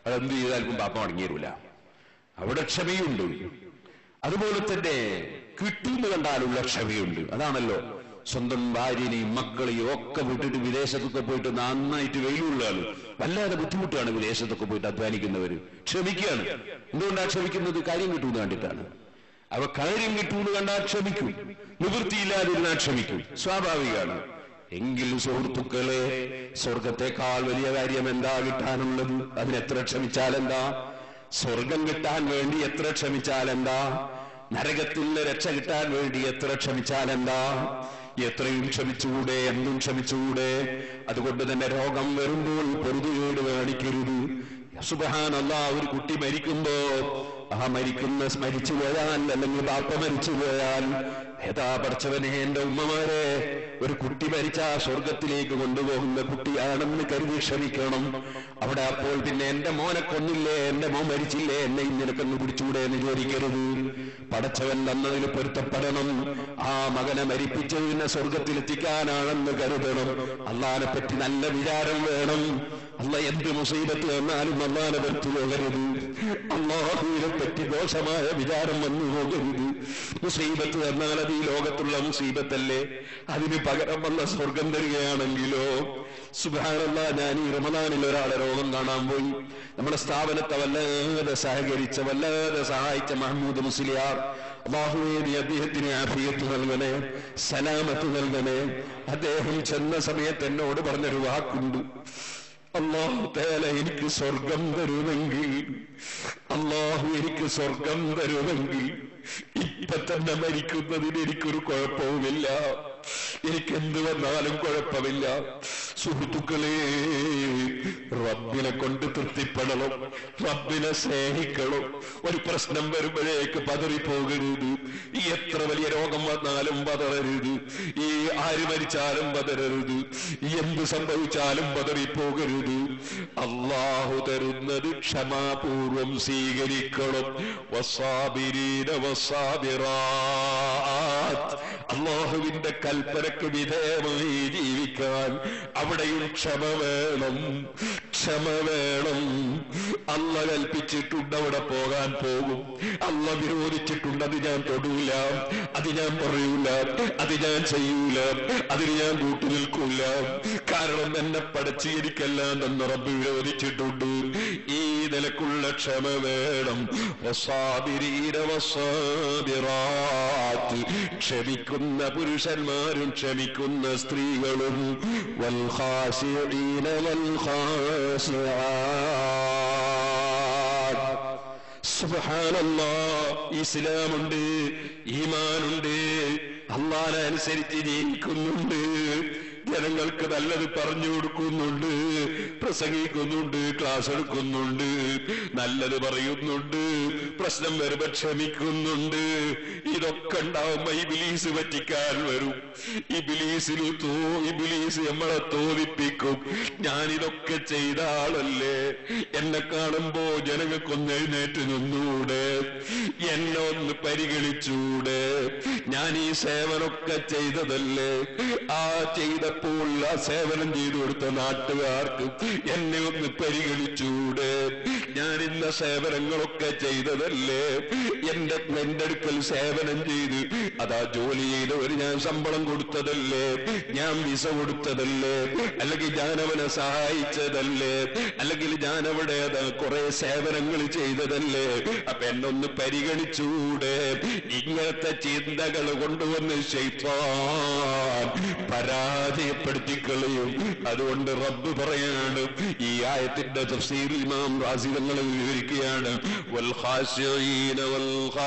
അതെന്ത് ചെയ്താലും പാപ്പ മടങ്ങി തരൂല അവിടെ ക്ഷമയുണ്ട് അതുപോലെ തന്നെ കിട്ടുമെന്ന് കണ്ടാലുള്ള ക്ഷമയുണ്ട് അതാണല്ലോ സ്വന്തം ഭാര്യനെയും മക്കളെയും ഒക്കെ വിട്ടിട്ട് വിദേശത്തൊക്കെ പോയിട്ട് നന്നായിട്ട് വെയിലുള്ള ആള് വല്ലാതെ ബുദ്ധിമുട്ടാണ് വിദേശത്തൊക്കെ പോയിട്ട് അധ്വാനിക്കുന്നവര് ക്ഷമിക്കുകയാണ് എന്തുകൊണ്ടാണ് ക്ഷമിക്കുന്നത് കാര്യം കിട്ടുമെന്ന് കണ്ടിട്ടാണ് അവ കാര്യം കിട്ടുമെന്ന് കണ്ടാൽ ക്ഷമിക്കും നിവൃത്തിയില്ലാതിരുന്നാൽ ക്ഷമിക്കും സ്വാഭാവികമാണ് എങ്കിൽ സുഹൃത്തുക്കളെ സ്വർഗത്തെക്കാൾ വലിയ കാര്യം എന്താ കിട്ടാനുള്ളത് അതിനെത്ര ക്ഷമിച്ചാൽ എന്താ സ്വർഗം കിട്ടാൻ വേണ്ടി എത്ര ക്ഷമിച്ചാൽ എന്താ നരകത്തിൽ നിന്ന് രക്ഷ കിട്ടാൻ വേണ്ടി എത്ര ക്ഷമിച്ചാൽ എന്താ എത്രയും ക്ഷമിച്ചുകൂടെ എന്തും ക്ഷമിച്ചുകൂടെ അതുകൊണ്ട് തന്നെ രോഗം വരുമ്പോൾ പൊറുതുകേട് കാണിക്കരുത് സുബഹാനല്ല ഒരു കുട്ടി മരിക്കുമ്പോ ആ മരിക്കുന്ന മരിച്ചു പോയാൽ അല്ലെങ്കിൽ ബാപ്പ മരിച്ചു പോയാൽ ഏതാ പഠിച്ചവനെ എന്റെ ഉമ്മമാരെ ഒരു കുട്ടി മരിച്ച ആ സ്വർഗത്തിലേക്ക് കൊണ്ടുപോകുന്ന കുട്ടിയാണെന്ന് കരുതി ക്ഷമിക്കണം അവിടെ അപ്പോൾ പിന്നെ എന്റെ മോനെ കൊന്നില്ലേ എന്റെ മോൻ മരിച്ചില്ലേ എന്നെ നിനക്കൊന്ന് പിടിച്ചുകൂടെ എന്ന് ചോദിക്കരുത് പടച്ചവൻ തന്നതിന് പൊരുത്തപ്പെടണം ആ മകനെ മരിപ്പിച്ചതിനെ സ്വർഗത്തിലെത്തിക്കാനാണെന്ന് കരുതണം അള്ളാനെ പറ്റി നല്ല വിചാരം വേണം അല്ല എന്ത് മുസീബത്ത് വന്നാലും അള്ളാനെ പറ്റി പോകരുത് അള്ളാഹുവിനെ പറ്റി ദോഷമായ വിചാരം വന്നു പോകരുത് മുസീബത്ത് എന്നാൽ അത് ഈ ലോകത്തുള്ള മുസീബത്തല്ലേ അതിന് പകരം വന്ന സ്വർഗം തരികയാണെങ്കിലോ സുഖാനല്ല ഞാൻ ഈ റമദാനിൽ ഒരാളെ രോഗം കാണാൻ പോയി നമ്മുടെ സ്ഥാപനത്തെ വല്ലാതെ സഹകരിച്ച വല്ലാതെ സഹായിച്ച മഹമ്മൂദ് മുസ്ലിയാർ അള്ളാഹുവേ നീ അദ്ദേഹത്തിന് ആഫിയത്ത് നൽകണേ സലാമത്ത് നൽകണേ അദ്ദേഹം ചെന്ന സമയത്ത് എന്നോട് പറഞ്ഞൊരു വാക്കുണ്ട് അള്ളാഹു തേല എനിക്ക് സ്വർഗം തരുമെങ്കിൽ അള്ളാഹു എനിക്ക് സ്വർഗം തരുമെങ്കിൽ ഇപ്പൊ തന്നെ മരിക്കുന്നതിന് എനിക്കൊരു കുഴപ്പവുമില്ല എനിക്ക് എന്ത് വന്നാലും കുഴപ്പമില്ല സുഹൃത്തുക്കളെ റബ്ബിനെ കൊണ്ട് തൃപ്തിപ്പെടണം റബ്ബിനെ സ്നേഹിക്കണം ഒരു പ്രശ്നം വരുമ്പോഴേക്ക് പതറിപ്പോകരുത് ഈ എത്ര വലിയ രോഗം വന്നാലും പതറരുത് ഈ ആര് മരിച്ചാലും പതരരുത് ഈ എന്ത് സംഭവിച്ചാലും പതറിപ്പോകരുത് അള്ളാഹു തരുന്നത് ക്ഷമാപൂർവം സ്വീകരിക്കണം വസാബിരീന വസാബിറാത്ത് അള്ളാഹുവിന്റെ കൽപ്പനക്ക് വിധേയമായി ജീവിക്കാൻ അവിടെയും ക്ഷമ വേണം ക്ഷമ വേണം അല്ല കൽപ്പിച്ചിട്ടുണ്ട് അവിടെ പോകാൻ പോകും അല്ല വിരോധിച്ചിട്ടുണ്ട് അത് ഞാൻ തൊടൂല അത് ഞാൻ പറയൂല അത് ഞാൻ ചെയ്യൂല അതിന് ഞാൻ കൂട്ടു നിൽക്കൂല കാരണം എന്നെ പഠിച്ച് എനിക്കെല്ലാം തന്നെ റബ്ബ് വിരോധിച്ചിട്ടുണ്ട് ഈ നിലക്കുള്ള ക്ഷമ വേണം വസാബിരീന വസാബിറാത്ത് ക്ഷമിക്കുന്ന പുരുഷന്മാരും ക്ഷമിക്കുന്ന സ്ത്രീകളും വൽഖാശിഈന വൽഖാശിആത്ത് സുബ്ഹാനല്ലാ ഇസ്ലാമുണ്ട് ഈമാനുണ്ട് അള്ളാനെ അനുസരിച്ച് ജീവിക്കുന്നുണ്ട് ജനങ്ങൾക്ക് നല്ലത് പറഞ്ഞു കൊടുക്കുന്നുണ്ട് പ്രസംഗിക്കുന്നുണ്ട് ക്ലാസ് എടുക്കുന്നുണ്ട് നല്ലത് പറയുന്നുണ്ട് പ്രശ്നം വരുമ്പോ ക്ഷമിക്കുന്നുണ്ട് ഇതൊക്കെ ഉണ്ടാവുമ്പോ ഈ ബിലീസ് പറ്റിക്കാൻ വരും ഈ ബിലീസിന് തോ ഈ ബിലീസ് നമ്മളെ തോന്നിപ്പിക്കും ഞാനിതൊക്കെ ചെയ്ത ആളല്ലേ എന്നെ കാണുമ്പോ ജനങ്ങൾക്കൊന്ന് എഴുന്നേറ്റ് നിന്നൂടെ എന്നെ ഒന്ന് പരിഗണിച്ചൂടെ ഞാൻ ഈ സേവനമൊക്കെ ചെയ്തതല്ലേ ആ ചെയ്തപ്പോൾ ആ സേവനം ചെയ്തു കൊടുത്ത നാട്ടുകാർക്ക് എന്നെ ഒന്ന് പരിഗണിച്ചൂടെ ഞാൻ ഇന്ന സേവനങ്ങളൊക്കെ ചെയ്തതല്ലേ എന്റെ എന്റെ അടുക്കൽ സേവനം ചെയ്ത് അതാ ജോലി ചെയ്തവര് ഞാൻ ശമ്പളം കൊടുത്തതല്ലേ ഞാൻ വിസ കൊടുത്തതല്ലേ അല്ലെങ്കിൽ ഞാൻ അവനെ സഹായിച്ചതല്ലേ അല്ലെങ്കിൽ ഞാൻ അവിടെ കുറെ സേവനങ്ങൾ ചെയ്തതല്ലേ അപ്പൊ എന്നൊന്ന് പരിഗണിച്ചൂടെ ഇങ്ങനത്തെ ചിന്തകൾ കൊണ്ടുവന്ന് ശൈത്താൻ പരാജയപ്പെടുത്തിക്കളയും അതുകൊണ്ട് റബ്ബ് പറയാണ് ഈ ആയത്തിന്റെ തഫ്സീർ ഇമാം റാസിതങ്ങൾ വിവരിക്കുകയാണ് വൽ ഖാശിഈന വൽ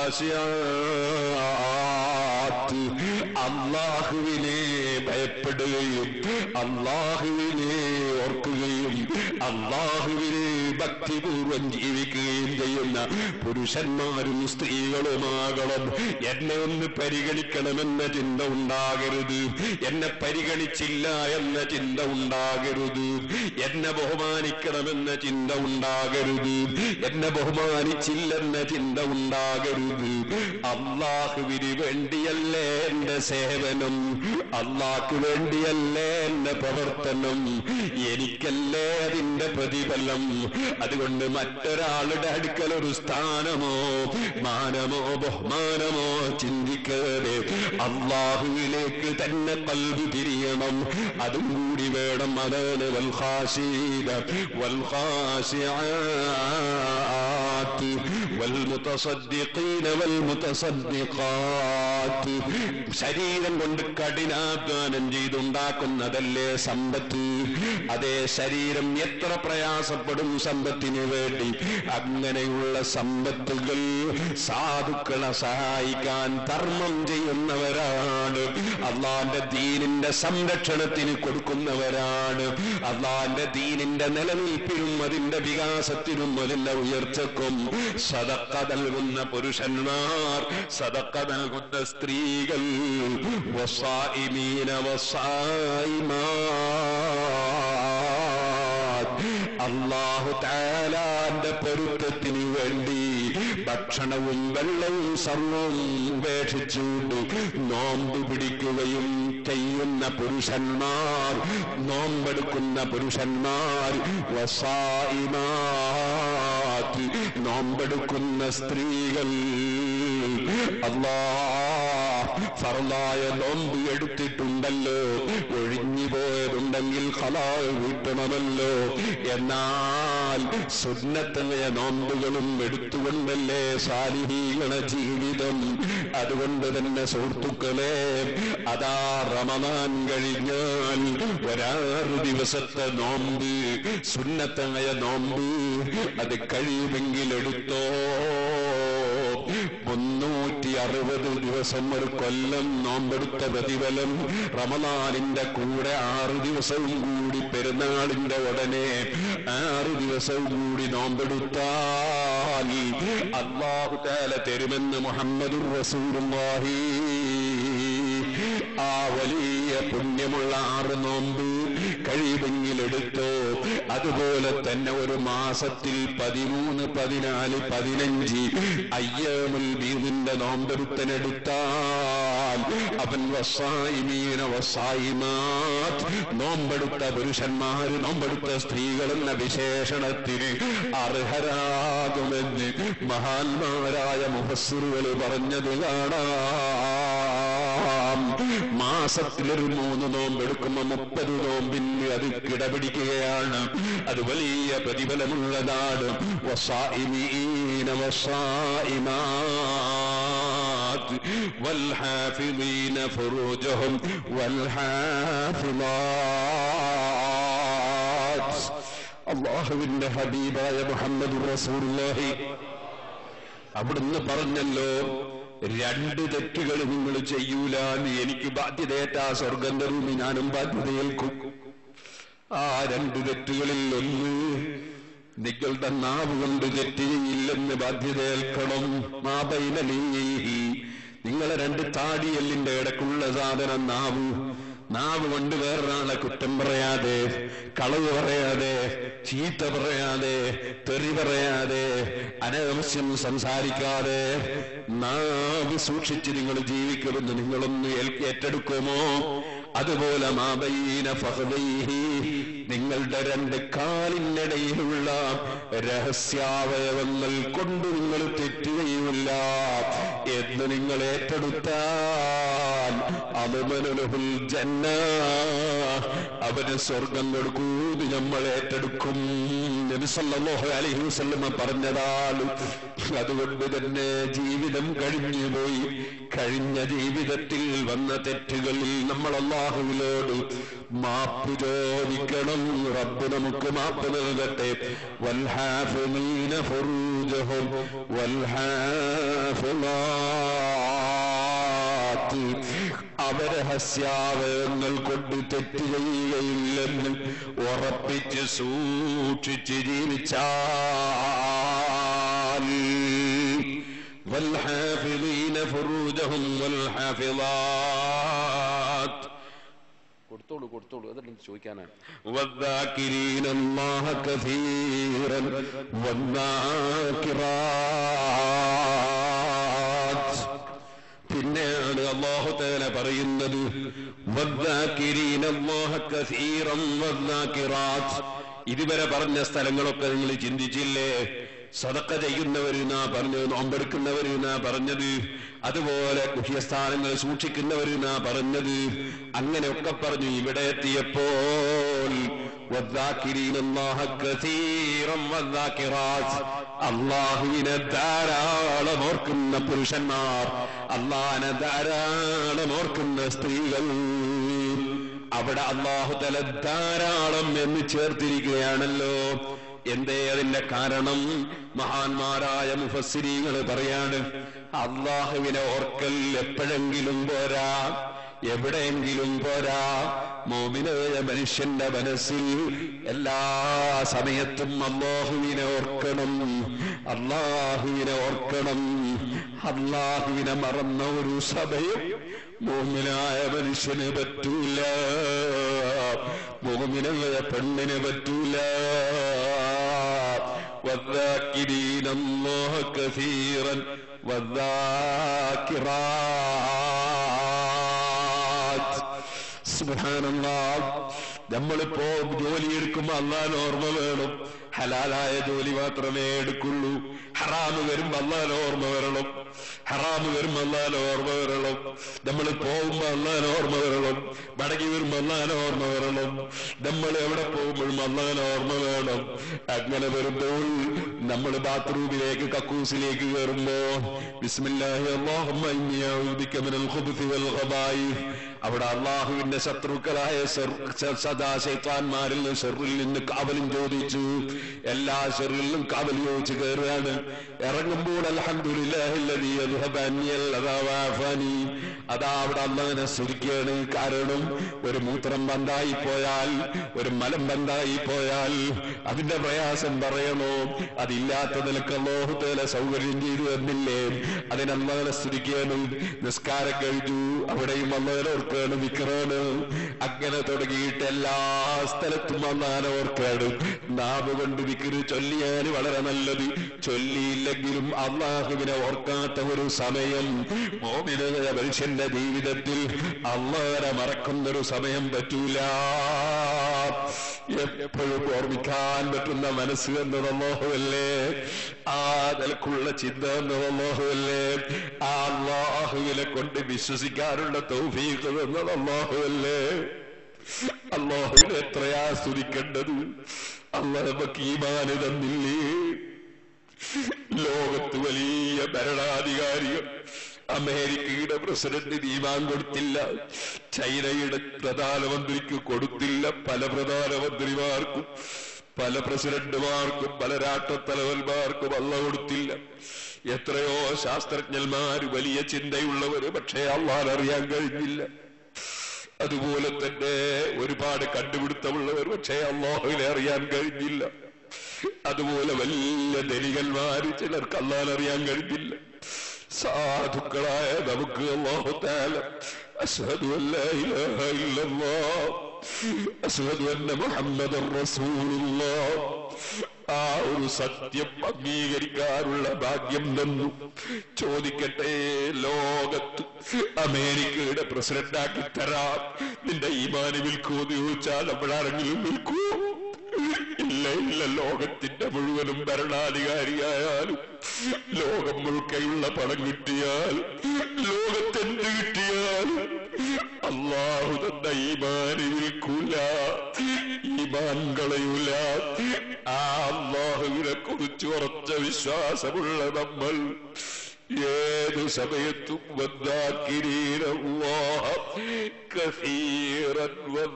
ഖാശിആത്ത് അള്ളാഹുവിനെ ഭയപ്പെടുകയും അള്ളാഹുവിനെ ഓർക്കുകയും അള്ളാഹുവിനെ ഭക്തിപൂർവം ജീവിക്കുകയും ചെയ്യുന്ന പുരുഷന്മാരും സ്ത്രീകളുമാകണം എന്നെ ഒന്ന് പരിഗണിക്കണമെന്ന ചിന്ത ഉണ്ടാകരുത് എന്നെ പരിഗണിച്ചില്ല എന്ന ചിന്ത ഉണ്ടാകരുത് എന്നെ ബഹുമാനിക്കണമെന്ന ചിന്ത ഉണ്ടാകരുത് എന്നെ ബഹുമാനിച്ചില്ലെന്ന ചിന്ത ഉണ്ടാകരുത് അള്ളാഹുവിന് വേണ്ടിയല്ലേ എന്റെ സേവനം അള്ളാഹ്ക്ക് വേണ്ടിയല്ലേ എന്റെ പ്രവർത്തനം എനിക്കല്ലേ അതിന്റെ പ്രതിഫലം അതുകൊണ്ട് മറ്റൊരാളുടെ അടുക്കൽ ഒരു സ്ഥാനമോ മാനമോ ബഹുമാനമോ ചിന്തിക്കാതെ അള്ളാഹുവിലേക്ക് തന്നെ കൽവി തിരിയണം അതും കൂടി വേണം അതാണ് വൽഹാശീത والخاشعات والمتصدقين والمتصدقات ശരീരം കൊണ്ട് കഠിനാധ്വാനം ചെയ്തുണ്ടാക്കുന്നതല്ലേ സമ്പത്ത് അതേ ശരീരം എത്ര പ്രയാസപ്പെടും സമ്പത്തിന് വേണ്ടി അങ്ങനെയുള്ള സമ്പത്തുകൾ സാധുക്കളെ സഹായിക്കാൻ ധർമ്മം ചെയ്യുന്നവരാണ് അള്ളാന്റെ ദീനിന്റെ സംരക്ഷണത്തിന് കൊടുക്കുന്നവരാണ് അള്ളാന്റെ ദീനിന്റെ നിലനിൽപ്പിനും അതിന്റെ വികാസത്തിനും അതിന്റെ ഉയർച്ചക്കും സദക്ക നൽകുന്ന പുരുഷന്മാർ സദക്ക നൽകുന്ന സ്ത്രീകൾ വസായിമീന വസായിമാ അള്ളാഹു താലാന്റെ പൊരുത്തത്തിന് വേണ്ടി ഭക്ഷണവും വെള്ളവും സർവവും ഉപേക്ഷിച്ചുകൊണ്ട് നോമ്പ് പിടിക്കുകയും ചെയ്യുന്ന പുരുഷന്മാർ നോമ്പെടുക്കുന്ന പുരുഷന്മാർ വസായിമാത്ത് നോമ്പെടുക്കുന്ന സ്ത്രീകൾ അള്ളാ ഫറലായ നോമ്പ് എടുത്തിട്ടുണ്ടല്ലോ ഒഴിഞ്ഞു പോയതുണ്ടെങ്കിൽ ഹലാ വീട്ടണമല്ലോ എന്നാൽ സുന്നത്തമായ നോമ്പുകളും എടുത്തുകൊണ്ടല്ലേ സാലിഹീകളെ ജീവിതം അതുകൊണ്ട് തന്നെ സുഹൃത്തുക്കളെ അതാ റമദാൻ കഴിഞ്ഞാൽ ഒരാറ് ദിവസത്തെ നോമ്പ് സുന്നത്തമായ നോമ്പ് അത് കഴിയുമെങ്കിൽ എടുത്തോ മുന്നൂറ്റി അറുപത് ദിവസം ഒരു കൊല്ലം നോമ്പെടുത്ത പ്രതിഫലം റമദാനിന്റെ കൂടെ ആറ് ദിവസവും കൂടി പെരുന്നാളിന്റെ ഉടനെ ആറ് ദിവസവും കൂടി നോമ്പെടുത്താൽ അള്ളാഹു താല തരുമെന്ന് മുഹമ്മദുർ റസൂലുള്ളാഹി ആ വലിയ പുണ്യമുള്ള ആറ് നോമ്പ് കഴിയുമെങ്കിൽ എടുത്തോ അതുപോലെ തന്നെ ഒരു മാസത്തിൽ പതിമൂന്ന് പതിനാല് പതിനഞ്ച് അയ്യാമുൽ ബീദിന്റെ നോമ്പെടുത്തനെടുത്താൽ അവൻ വസായിമീന വസായിമാത് നോമ്പെടുത്ത പുരുഷന്മാര് നോമ്പെടുത്ത സ്ത്രീകൾ എന്ന വിശേഷണത്തിന് അർഹരാകുമെന്ന് മഹാന്മാരായ മുഹസ്സുറുകൾ പറഞ്ഞത് കാണാം മാസത്തിലൊരു മൂന്ന് നോമ്പെടുക്കുമ്പോ മുപ്പത് നോമ്പിന് അത് കിടപിടിക്കുകയാണ് അത് വലിയ പ്രതിഫലമുള്ളതാണ് വസായിമീന വസായിമാത് والحافظين فروجهم والحافظات അള്ളാഹുവിന്റെ ഹബീബായ മുഹമ്മദ് റസൂലുള്ളാഹി അവിടുന്ന് പറഞ്ഞല്ലോ രണ്ട് തെറ്റുകൾ നിങ്ങൾ ചെയ്യൂല എന്ന് എനിക്ക് ബാധ്യതയേറ്റ ആ സ്വർഗന്റെ റൂമി ഞാനും ബാധ്യതയേൽക്കും ആ രണ്ട് തെറ്റുകളിൽ ഒന്ന് നിങ്ങളുടെ നാവ് കൊണ്ട് തെറ്റ് ചെയ്യില്ലെന്ന് ബാധ്യതയേൽക്കണം മാബൈനലീ നിങ്ങളെ രണ്ട് താടിയല്ലിന്റെ ഇടക്കുള്ള സാധനം നാവ് നാവ് കൊണ്ട് വേറൊരാളെ കുറ്റം പറയാതെ കളവ് പറയാതെ ചീത്ത പറയാതെ തെറി പറയാതെ അനാവശ്യം സംസാരിക്കാതെ നാവ് സൂക്ഷിച്ച് നിങ്ങൾ ജീവിക്കുമെന്ന് നിങ്ങളൊന്ന് ഏൽ- ഏറ്റെടുക്കുമോ അതുപോലെ മാബൈന ഫഹദൈഹി നിങ്ങളുടെ രണ്ട് കാലിനിടയിലുള്ള രഹസ്യാവയവങ്ങൾ കൊണ്ട് നിങ്ങൾ തെറ്റുകയുമില്ല എന്ന് നിങ്ങൾ ഏറ്റെടുത്താൽ അതുമനുൽ ജന്ന അവന് സ്വർഗം കൊടുക്കൂത് നമ്മൾ ഏറ്റെടുക്കും നബി സല്ലല്ലാഹു അലൈഹി വസല്ലമ പറഞ്ഞതാണ് അതുകൊണ്ട് തന്നെ ജീവിതം കഴിഞ്ഞു പോയി കഴിഞ്ഞ ജീവിതത്തിൽ വന്ന തെറ്റുകളിൽ നമ്മൾ അള്ളാഹുവിനോട് മാപ്പ് ചോദിക്കണം റബ്ബ് നമുക്ക് മാപ്പ് നൽകട്ടെ വൽഹാഫിമീന ഫുറൂജഹും വൽഹാഫിളാത്ത് അവരഹസ്യാവയങ്ങൾ കൊണ്ട് തെറ്റ് ചെയ്യുകയില്ലെന്ന് ഉറപ്പിച്ച് സൂക്ഷിച്ച് ജീവിച്ചാൽ والحافظين فروجهم والحافظات കൊടുത്തോളൂ കൊടുത്തോളൂ അതെല്ലാം ചോദിക്കാനാണ് والذاكرين الله كثيرا والذاكرات പിന്നെയാണ് അള്ളാഹു തആല പറയുന്നത് വദ്ദാകിരീന അല്ലാഹ കസീറൻ വദ്ദാകിറാത്ത് ഇതുവരെ പറഞ്ഞ സ്ഥലങ്ങളൊക്കെ നിങ്ങൾ ചിന്തിച്ചില്ലേ സദക്ക ചെയ്യുന്നവരെന്നാ പറഞ്ഞത് നോമ്പെടുക്കുന്നവരെന്നാ പറഞ്ഞത് അതുപോലെ ഗുഹ്യസ്ഥാനങ്ങൾ സൂക്ഷിക്കുന്നവരെന്നാ പറഞ്ഞത് അങ്ങനെയൊക്കെ പറഞ്ഞു ഇവിടെ എത്തിയപ്പോൾ والذاكرين الله كثيرا والذاكرات അള്ളാഹുവിനെ ധാരാളം ഓർക്കുന്ന പുരുഷന്മാർ അള്ളാഹിനെ ധാരാളം ഓർക്കുന്ന സ്ത്രീകൾ അവിടെ അള്ളാഹു തല ധാരാളം എന്ന് ചേർത്തിരിക്കുകയാണല്ലോ എന്തേ അതിന്റെ കാരണം മഹാന്മാരായ മുഫസ്സിരികൾ പറയാണ് അള്ളാഹുവിനെ ഓർക്കൽ എപ്പോഴെങ്കിലും പോരാ എവിടെയെങ്കിലും പോരാ മോമിനായ മനുഷ്യന്റെ മനസ്സിൽ എല്ലാ സമയത്തും അള്ളാഹുവിനെ ഓർക്കണം അള്ളാഹുവിനെ ഓർക്കണം അള്ളാഹുവിനെ മറന്ന ഒരു സമയം മോമിനായ മനുഷ്യന് പറ്റൂല മോമിനായ പെണ്ണിന് പറ്റൂല والذاكرين الله كثيرا والذاكرات سبحان الله നമ്മളിപ്പോ ജോലി എടുക്കുമ്പോ അള്ളാൻ ഓർമ്മ വേണം ഹലാലായ ജോലി മാത്രമേ എടുക്കുള്ളൂ ഹറാമ് വരുമ്പോ അള്ളാൻ ഓർമ്മ വരണം ഹറാമ് വരുമ്പോ അള്ളാൻ ഓർമ്മ വരണം നമ്മൾ പോകുമ്പോ അള്ളാൻ ഓർമ്മ വരണം മടങ്ങി വരുമ്പോ അള്ളാൻ ഓർമ്മ വരണം നമ്മൾ എവിടെ പോകുമ്പോഴും അള്ളാൻ ഓർമ്മ വേണം അങ്ങനെ വരുമ്പോൾ നമ്മൾ ബാത്റൂമിലേക്ക് കക്കൂസിലേക്ക് കയറുമ്പോ ബിസ്മില്ലാഹി അല്ലാഹുമ്മ ഇന്നി അഊദു ബിക മിനൽ ഖുബ്സി വൽ ഖബായിസ് അവിടെ അള്ളാഹുവിന്റെ ശത്രുക്കളായ സദാ ശൈത്താന്മാരിൽ നിന്ന് ഷെറിൽ നിന്ന് കാവലും ചോദിച്ചു എല്ലാ ഷെറിലും കാവൽ ചോദിച്ചു കയറുകയാണ് ഇറങ്ങുമ്പോൾ അൽഹംദുലില്ലാഹില്ലദീ അദ്ഹബ അന്നിയൽ അദാവാഫനി അതാ അവിടെ അള്ളാഹിനെ സ്തുതിക്കുകയാണ് കാരണം ഒരു മൂത്രം ബന്ധായി പോയാൽ ഒരു മലം ബന്ധായി പോയാൽ അതിന്റെ പ്രയാസം പറയണോ അതില്ലാത്ത നിലക്ക് അള്ളാഹുത്തേല സൗകര്യം ചെയ്തു തന്നില്ലേ അതിനല്ലാതെ സ്തുതിക്കുകയാണ് നിസ്കാരം കഴിഞ്ഞു അവിടെയും അള്ളാഹനെ ഓർക്കാണ് വിക്രാണ് അങ്ങനെ തുടങ്ങിയിട്ട് എല്ലാ സ്ഥലത്തും അള്ളാഹനെ ഓർക്കാണ് നാവ് കൊണ്ട് വിക്ര് ചൊല്ലിയാൽ വളരെ നല്ലത് ചൊല്ലിയില്ലെങ്കിലും അള്ളാഹുവിനെ ഓർക്കാത്ത ഒരു സമയം മോമിനായ മനുഷ്യന്റെ ജീവിതത്തിൽ അള്ളാഹനെ മറക്കുന്നൊരു സമയം പറ്റൂല എപ്പോഴും ഓർമ്മിക്കാൻ പറ്റുന്ന മനസ്സ് എന്നത് അള്ളാഹുവല്ലേ ആ നിലക്കുള്ള ചിന്ത എന്നത് അള്ളാഹുവല്ലേ ആ അള്ളാഹുവിനെ കൊണ്ട് വിശ്വസിക്കാനുള്ള തൗഫീഖ് എന്നത് അള്ളാഹുവല്ലേ അള്ളാഹുവിനെ എത്രയാ സ്തുതിക്കേണ്ടത് അള്ളാഹ് നമുക്ക് ഈമാന് തന്നില്ലേ ലോകത്ത് വലിയ ഭരണാധികാരികൾ അമേരിക്കയുടെ പ്രസിഡന്റ് ഈമാൻ കൊടുത്തില്ല ചൈനയുടെ പ്രധാനമന്ത്രിക്ക് കൊടുത്തില്ല പല പ്രധാനമന്ത്രിമാർക്കും പല പ്രസിഡന്റുമാർക്കും പല രാഷ്ട്രത്തലവന്മാർക്കും അല്ല കൊടുത്തില്ല എത്രയോ ശാസ്ത്രജ്ഞന്മാര് വലിയ ചിന്തയുള്ളവര് പക്ഷേ അള്ളാൻ അറിയാൻ കഴിഞ്ഞില്ല അതുപോലെ തന്നെ ഒരുപാട് കണ്ടുപിടുത്തമുള്ളവർ പക്ഷേ അള്ളാഹുവിനെ അറിയാൻ കഴിഞ്ഞില്ല അതുപോലെ വലിയ ധനികന്മാര് ചിലർക്ക് അള്ളാൻ അറിയാൻ കഴിഞ്ഞില്ല സാധുക്കളായ നമുക്ക് അള്ളാഹു താല അഷ്ഹദു അല്ലാ ഇലാഹ ഇല്ലല്ലാഹ് അഷ്ഹദു അന്ന മുഹമ്മദൻ റസൂലുള്ളാഹ് ആ ഒരു സത്യം അംഗീകരിക്കാനുള്ള ഭാഗ്യം തന്നു ചോദിക്കട്ടെ ലോകത്ത് അമേരിക്കയുടെ പ്രസിഡന്റാക്കി തരാം നിന്റെ ഈമാന് വിൽക്കുമെന്ന് ചോദിച്ചാൽ നമ്മളാരെങ്കിലും വിൽക്കുമോ ഇല്ല ഇല്ല ലോകത്തിന്റെ മുഴുവനും ഭരണാധികാരിയായാലും ലോകം മുഴുക്കയുള്ള പണം കിട്ടിയാൽ ലോകത്തെന്ത് കിട്ടിയാലും അള്ളാഹു തന്ന ഈമാന് വിൽക്കൂല ഈമാൻ കളയൂല ആ അള്ളാഹുവിനെ കുറിച്ച് ഉറച്ച വിശ്വാസമുള്ള നമ്മൾ ഏത് സമയത്തും വന്നാക്കിരീന കസീറൻ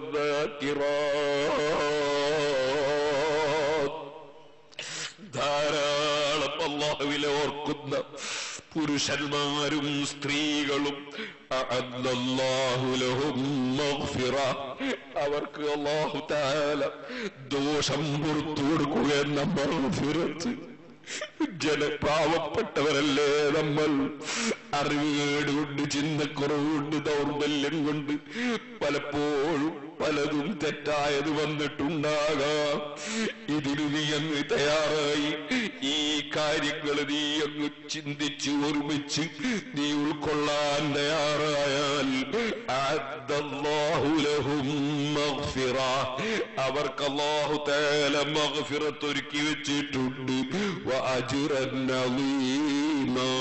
ധാരാളം അള്ളാഹുവിലെ ഓർക്കുന്ന പുരുഷന്മാരും സ്ത്രീകളും അഅദ്ദല്ലാഹുലഹും മഗ്ഫിറ. അവർക്ക് അള്ളാഹു താല ദോഷം പുറത്തു കൊടുക്കുക എന്ന മഗ്ഫിറത്ത് ജനപാവപ്പെട്ടവരല്ലേ നമ്മൾ അറിവുകേട് കൊണ്ട് ചിന്തക്കുറവ് കൊണ്ട് ദൗർബല്യം കൊണ്ട് പലപ്പോഴും പലതും തെറ്റായത് വന്നിട്ടുണ്ടാകാം ഇതിന് നീ അങ്ങ് തയ്യാറായി ഈ കാര്യങ്ങൾ നീ അങ്ങ് ചിന്തിച്ച് ഒരുമിച്ച് നീ ഉൾക്കൊള്ളാൻ തയ്യാറായാൽ അഅദ്ദല്ലാഹു ലഹും മഗ്ഫിറ. അവർക്ക് അല്ലാഹു തആല മഗ്ഫിറത്ത് ഒരുക്കി വെച്ചിട്ടുണ്ട് വഅജ്റൻ അളീമാ.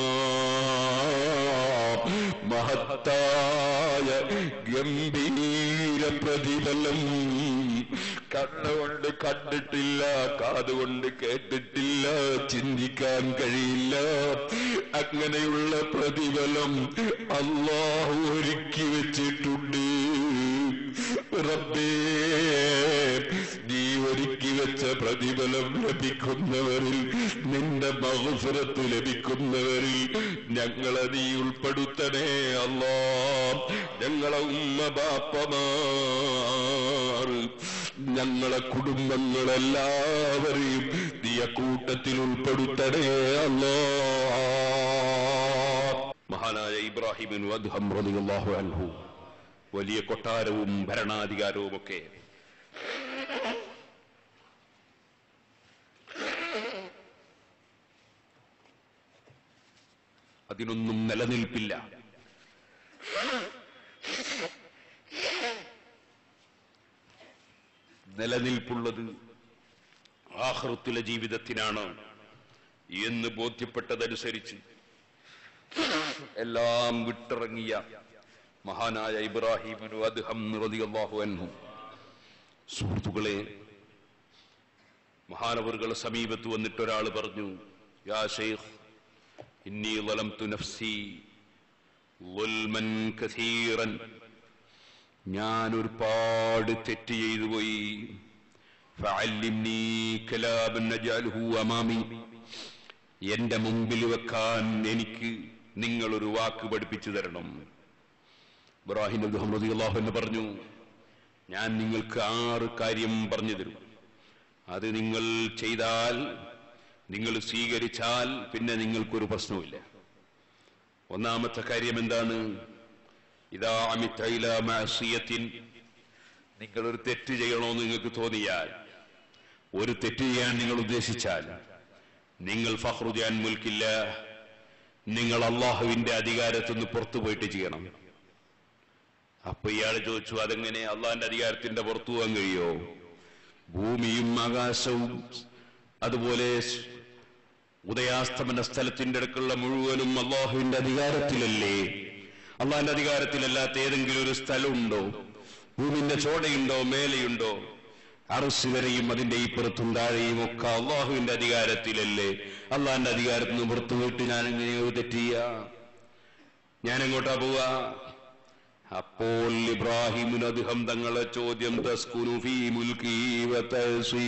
മഹത്തായ ഗംഭീര പ്രതിഫലം കണ്ണുകൊണ്ട് കണ്ടിട്ടില്ല കാതുകൊണ്ട് കേട്ടിട്ടില്ല ചിന്തിക്കാൻ കഴിയില്ല അങ്ങനെയുള്ള പ്രതിഫലം അള്ളാഹു ഒരുക്കി വെച്ചിട്ടുണ്ട് റബ്ബേ നീ ഒരുക്കി വെച്ച പ്രതിഫലം ലഭിക്കുന്നവരിൽ നിന്റെ മഹസുരത്ത് ലഭിക്കുന്നവരിൽ ഞങ്ങളെ നീ ഉൾപ്പെടുത്തണേ അല്ലാ ഞങ്ങളെ ഉമ്മ ബാപ്പമാർ ഞങ്ങളെ കുടുംബങ്ങളെല്ലാവരെയും നീ കൂട്ടത്തിൽ ഉൾപ്പെടുത്തണേ അല്ലാ മഹാനായ ഇബ്രാഹിമിൻ വദ്ഹം റളിയല്ലാഹു അൻഹു വലിയ കൊട്ടാരവും ഭരണാധികാരവും ഒക്കെ അതിനൊന്നും നിലനിൽപ്പില്ല നിലനിൽപ്പുള്ളത് ആഹൃത്തിലെ ജീവിതത്തിനാണ് എന്ന് ബോധ്യപ്പെട്ടതനുസരിച്ച് എല്ലാം വിട്ടിറങ്ങിയ മഹാനായ ഇബ്രാഹിമിനു അദ്ദേഹം റളിയല്ലാഹു അൻഹു സുഹൃത്തുക്കളെ മഹാനവറുകളെ സമീപത്ത് വന്നിട്ട് ഒരാൾ പറഞ്ഞു യാ ഷെയ്ഖ് ഇന്നി ളലംതു നഫ്സി ളുൽമൻ കസീറൻ ഞാൻ ഒരുപാട് തെറ്റ് ചെയ്തു പോയി ഫഅല്ലിംനി കലാബൻ നജാലുഹു അമാമി എന്റെ മുമ്പിൽ വെക്കാൻ എനിക്ക് നിങ്ങൾ ഒരു വാക്ക് പഠിപ്പിച്ചു തരണം ഇബ്രാഹിം നബി അള്ളാഹു എന്ന് പറഞ്ഞു ഞാൻ നിങ്ങൾക്ക് ആറ് കാര്യം പറഞ്ഞു തരും അത് നിങ്ങൾ ചെയ്താൽ നിങ്ങൾ സ്വീകരിച്ചാൽ പിന്നെ നിങ്ങൾക്കൊരു പ്രശ്നവുമില്ല ഒന്നാമത്തെ കാര്യം എന്താണ് ഇതാ അമിത്തൈല മാസിയത്തിൻ നിങ്ങൾ ഒരു തെറ്റ് ചെയ്യണമെന്ന് നിങ്ങൾക്ക് തോന്നിയാൽ ഒരു തെറ്റ് ചെയ്യാൻ നിങ്ങൾ ഉദ്ദേശിച്ചാൽ നിങ്ങൾ ഫഹ്റുജാൻ മുൽക്കില്ല നിങ്ങൾ അള്ളാഹുവിന്റെ അധികാരത്തിൽ നിന്ന് പുറത്തു പോയിട്ട് ചെയ്യണം അപ്പൊ ഇയാൾ ചോദിച്ചു അതെങ്ങനെ അള്ളാഹിന്റെ അധികാരത്തിന്റെ പുറത്തു പോകാൻ കഴിയോ ഭൂമിയും ആകാശവും അതുപോലെ സ് ഉദയാസ്തമന സ്ഥലത്തിന്റെ അടുക്കുള്ള മുഴുവനും അള്ളാഹുവിന്റെ അധികാരത്തിലല്ലേ അള്ളാഹിന്റെ അധികാരത്തിലല്ലാത്ത ഏതെങ്കിലും ഒരു സ്ഥലമുണ്ടോ ഭൂമിന്റെ ചോടയുണ്ടോ മേലെയുണ്ടോ അറസ് വരെയും അതിന്റെ ഇപ്പുറത്തും താഴെയും ഒക്കെ അള്ളാഹുവിന്റെ അധികാരത്തിലല്ലേ അള്ളാഹിന്റെ അധികാരത്തിൽ നിന്ന് പുറത്തു പോയിട്ട് ഞാൻ എങ്ങനെ ഒരു തെറ്റ് ചെയ്യാ ഞാൻ എങ്ങോട്ടാ പോവാ അപ്പോൾ ഇബ്രാഹിമിന് അദ്ദേഹം തങ്ങളെ ചോദ്യം തസ്കുനു ഫീ മുൽക്കി വതസീ.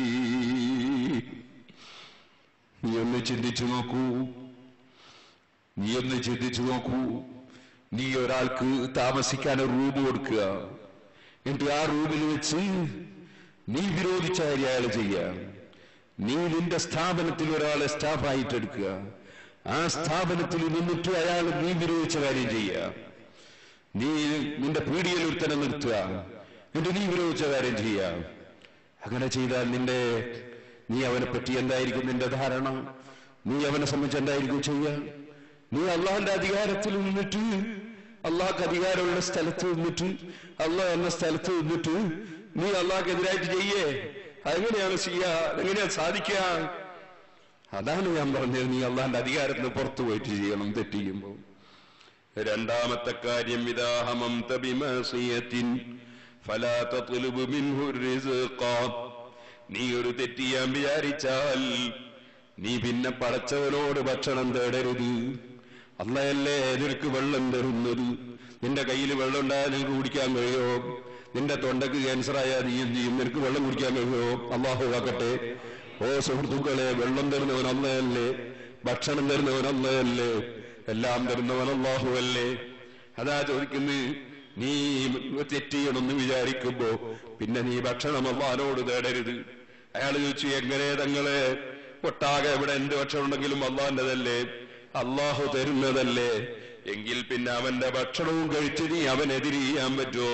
നീ ഒന്ന് ചിന്തിച്ചു നോക്കൂ നീ ഒന്ന് ചിന്തിച്ചു നോക്കൂ നീ ഒരാൾക്ക് താമസിക്കാൻ ഒരു റൂം കൊടുക്കുക എന്നിട്ട് ആ റൂമിൽ വെച്ച് നീ വിരോധിച്ച കാര്യം അയാൾ ചെയ്യാം നീ നിന്റെ സ്ഥാപനത്തിൽ ഒരാളെ സ്റ്റാഫായിട്ട് എടുക്കുക ആ സ്ഥാപനത്തിൽ നിന്നിട്ട് അയാൾ നീ വിരോധിച്ച കാര്യം ചെയ്യുക നീ നിന്റെ പീടിയിൽ ഒരുത്തനെ നിർത്തുക എന്നിട്ട് നീ വിരോധിച്ച കാര്യം ചെയ്യുക അങ്ങനെ ചെയ്താൽ നിന്റെ നീ അവനെ പറ്റി എന്തായിരിക്കും നിന്റെ ധാരണ നീ അവനെ സംബന്ധിച്ച് എന്തായിരിക്കും ചെയ്യുക നീ അള്ളാഹിന്റെ അധികാരത്തിൽ നിന്നിട്ട് അള്ളാഹ്ക്ക് അധികാരമുള്ള സ്ഥലത്ത് നിന്നിട്ട് അള്ളാഹ് എന്ന സ്ഥലത്ത് നിന്നിട്ട് നീ അള്ളാഹ്ക്ക് എതിരായിട്ട് ചെയ്യേ അതെങ്ങനെയാണ് ചെയ്യുക അതെങ്ങനെയാ സാധിക്കുക അതാണ് ഞാൻ പറഞ്ഞത് നീ അള്ളാഹിന്റെ അധികാരത്തിൽ നിന്ന് പുറത്തു പോയിട്ട് ചെയ്യണം തെറ്റ് ചെയ്യുമ്പോൾ രണ്ടാമത്തെ കാര്യം ഇതാഹമം തബിമസിയത്തിൻ ഫലാ തത്ലുബ് മിൻഹു റിസ്ഖ നീ ഒരു തെറ്റ് ചെയ്യാൻ വിചാരിച്ചാൽ നീ പിന്നെ പടച്ചവനോട് ഭക്ഷണം തേടരുത് അള്ളയല്ലേ നിനക്ക് വെള്ളം തരുന്നത് നിന്റെ കയ്യിൽ വെള്ളം ഉണ്ടായാൽ നിനക്ക് കുടിക്കാൻ കഴിയോ നിന്റെ തൊണ്ടക്ക് ക്യാൻസർ ആയാൽ നീ എന്ത് ചെയ്യും നിനക്ക് വെള്ളം കുടിക്കാൻ കഴിയോ അള്ളാഹു ആക്കട്ടെ ഓ സുഹൃത്തുക്കളെ വെള്ളം തരുന്നവൻ അള്ളയല്ലേ ഭക്ഷണം തരുന്നവൻ അള്ളയല്ലേ എല്ലാം തരുന്നവൻ അള്ളാഹു അല്ലേ അതാ ചോദിക്കുന്നത് നീ തെറ്റ് ചെയ്യണമെന്ന് വിചാരിക്കുമ്പോ പിന്നെ നീ ഭക്ഷണം അള്ളഹാനോട് തേടരുത് അയാൾ ചോദിച്ചു എങ്ങനെ തങ്ങളെ ഒട്ടാകെ ഇവിടെ എന്ത് ഭക്ഷണം ഉണ്ടെങ്കിലും അള്ളാഹിൻ്റെതല്ലേ അള്ളാഹു തരുന്നതല്ലേ എങ്കിൽ പിന്നെ അവന്റെ ഭക്ഷണവും കഴിച്ച് നീ അവനെതിരെ ചെയ്യാൻ പറ്റുമോ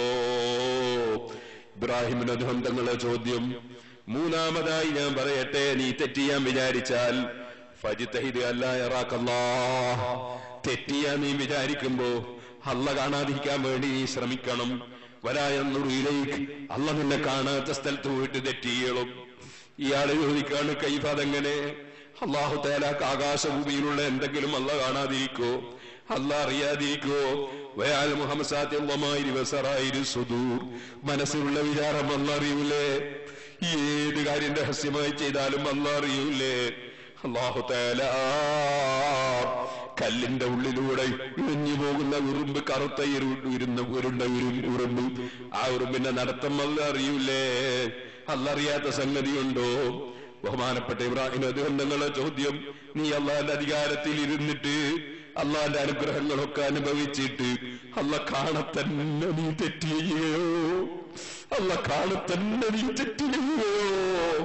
ഇബ്രാഹിമിന് ദ്വന്ദ്ങ്ങളെ ചോദ്യം മൂന്നാമതായി ഞാൻ പറയട്ടെ നീ തെറ്റിയാൻ വിചാരിച്ചാൽ ഫജിത്തഹിദ് അല്ല ഇറാക്കല്ലാ തെറ്റിയാൻ നീ വിചാരിക്കുമ്പോ അല്ല കാണാതിരിക്കാൻ വേണ്ടി നീ ശ്രമിക്കണം വരായെന്നുള്ളിലേക്ക് അല്ല നിന്നെ കാണാത്ത സ്ഥലത്ത് പോയിട്ട് തെറ്റിയളും ഇയാള് ചോദിക്കാണ് കൈഫ് അതെങ്ങനെ അള്ളാഹു തേലാക്ക് ആകാശഭൂമിയിലുള്ള എന്തെങ്കിലും അല്ല കാണാതിരിക്കോ അല്ല അറിയാതിരിക്കോ വയാൽ മുഹമ്മദ് സാത്യമായി വസറായിരു സുദൂർ മനസ്സിലുള്ള വിചാരം അല്ല അറിയൂലേ ഏത് കാര്യം രഹസ്യമായി ചെയ്താലും അല്ല അറിയൂലേ അള്ളാഹു തേല കല്ലിന്റെ ഉള്ളിലൂടെ ഇഴഞ്ഞു പോകുന്ന ഉറുമ്പ് കറുത്ത ഇരുന്ന ഉരുണ്ട ഉരു- ഉറുമ്പ് ആ ഉറുമ്പിന്റെ നടത്തം അല്ല അറിയൂലേ അല്ലറിയാത്ത സംഗതിയുണ്ടോ ബഹുമാനപ്പെട്ട ഇബ്രാഹിം അതുകൊണ്ടങ്ങളെ ചോദ്യം നീ അള്ളാന്റെ അധികാരത്തിൽ ഇരുന്നിട്ട് അള്ളാന്റെ അനുഗ്രഹങ്ങളൊക്കെ അനുഭവിച്ചിട്ട് അല്ല കാണത്തന്നെ നീ തെറ്റ് ചെയ്യുകയോ അല്ല കാണത്തന്നെ നീ തെറ്റ് ചെയ്യുകയോ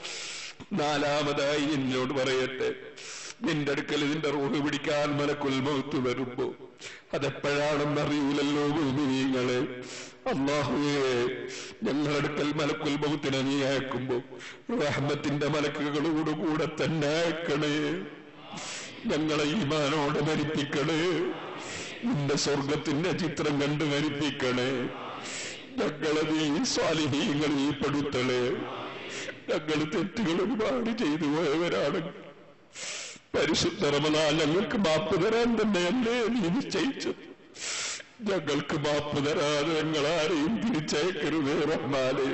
നാലാമതായി എന്നോട് പറയട്ടെ നിന്റെ അടുക്കൽ ഇതിന്റെ റൂഹ് പിടിക്കാൻ മലക്കുൽ മൗത്ത് വരുമ്പോ അതെപ്പോഴാണെന്ന് അറിയൂലല്ലോ ഭൂമിനീങ്ങളെ അള്ളാഹുവേ ഞങ്ങളടുക്കൽ മലക്കുൽ മൗത്തിനെ നീ അയക്കുമ്പോ റഹ്മത്തിന്റെ മലക്കുകളോട് കൂടെ തന്നെ അയക്കണേ ഞങ്ങളെ ഈമാനോട് മരിപ്പിക്കണേ നിന്റെ സ്വർഗത്തിന്റെ ചിത്രം കണ്ട് മരിപ്പിക്കണേ ഞങ്ങളെ നീ സ്വാലിഹീങ്ങളിൽ പെടുത്തണേ ഞങ്ങൾ തെറ്റുകൾ ഒരുപാട് ചെയ്തു പോയവരാണ് പരിശുദ്ധ റമദാൻ ഞങ്ങൾക്ക് മാപ്പ് തരാൻ തന്നെയല്ലേ നീ നിശ്ചയിച്ചത് ഞങ്ങൾക്ക് മാപ്പ് തരാതെ ഞങ്ങളാരെയും തിരിച്ചയക്കരുതേ റഹ്മാനെ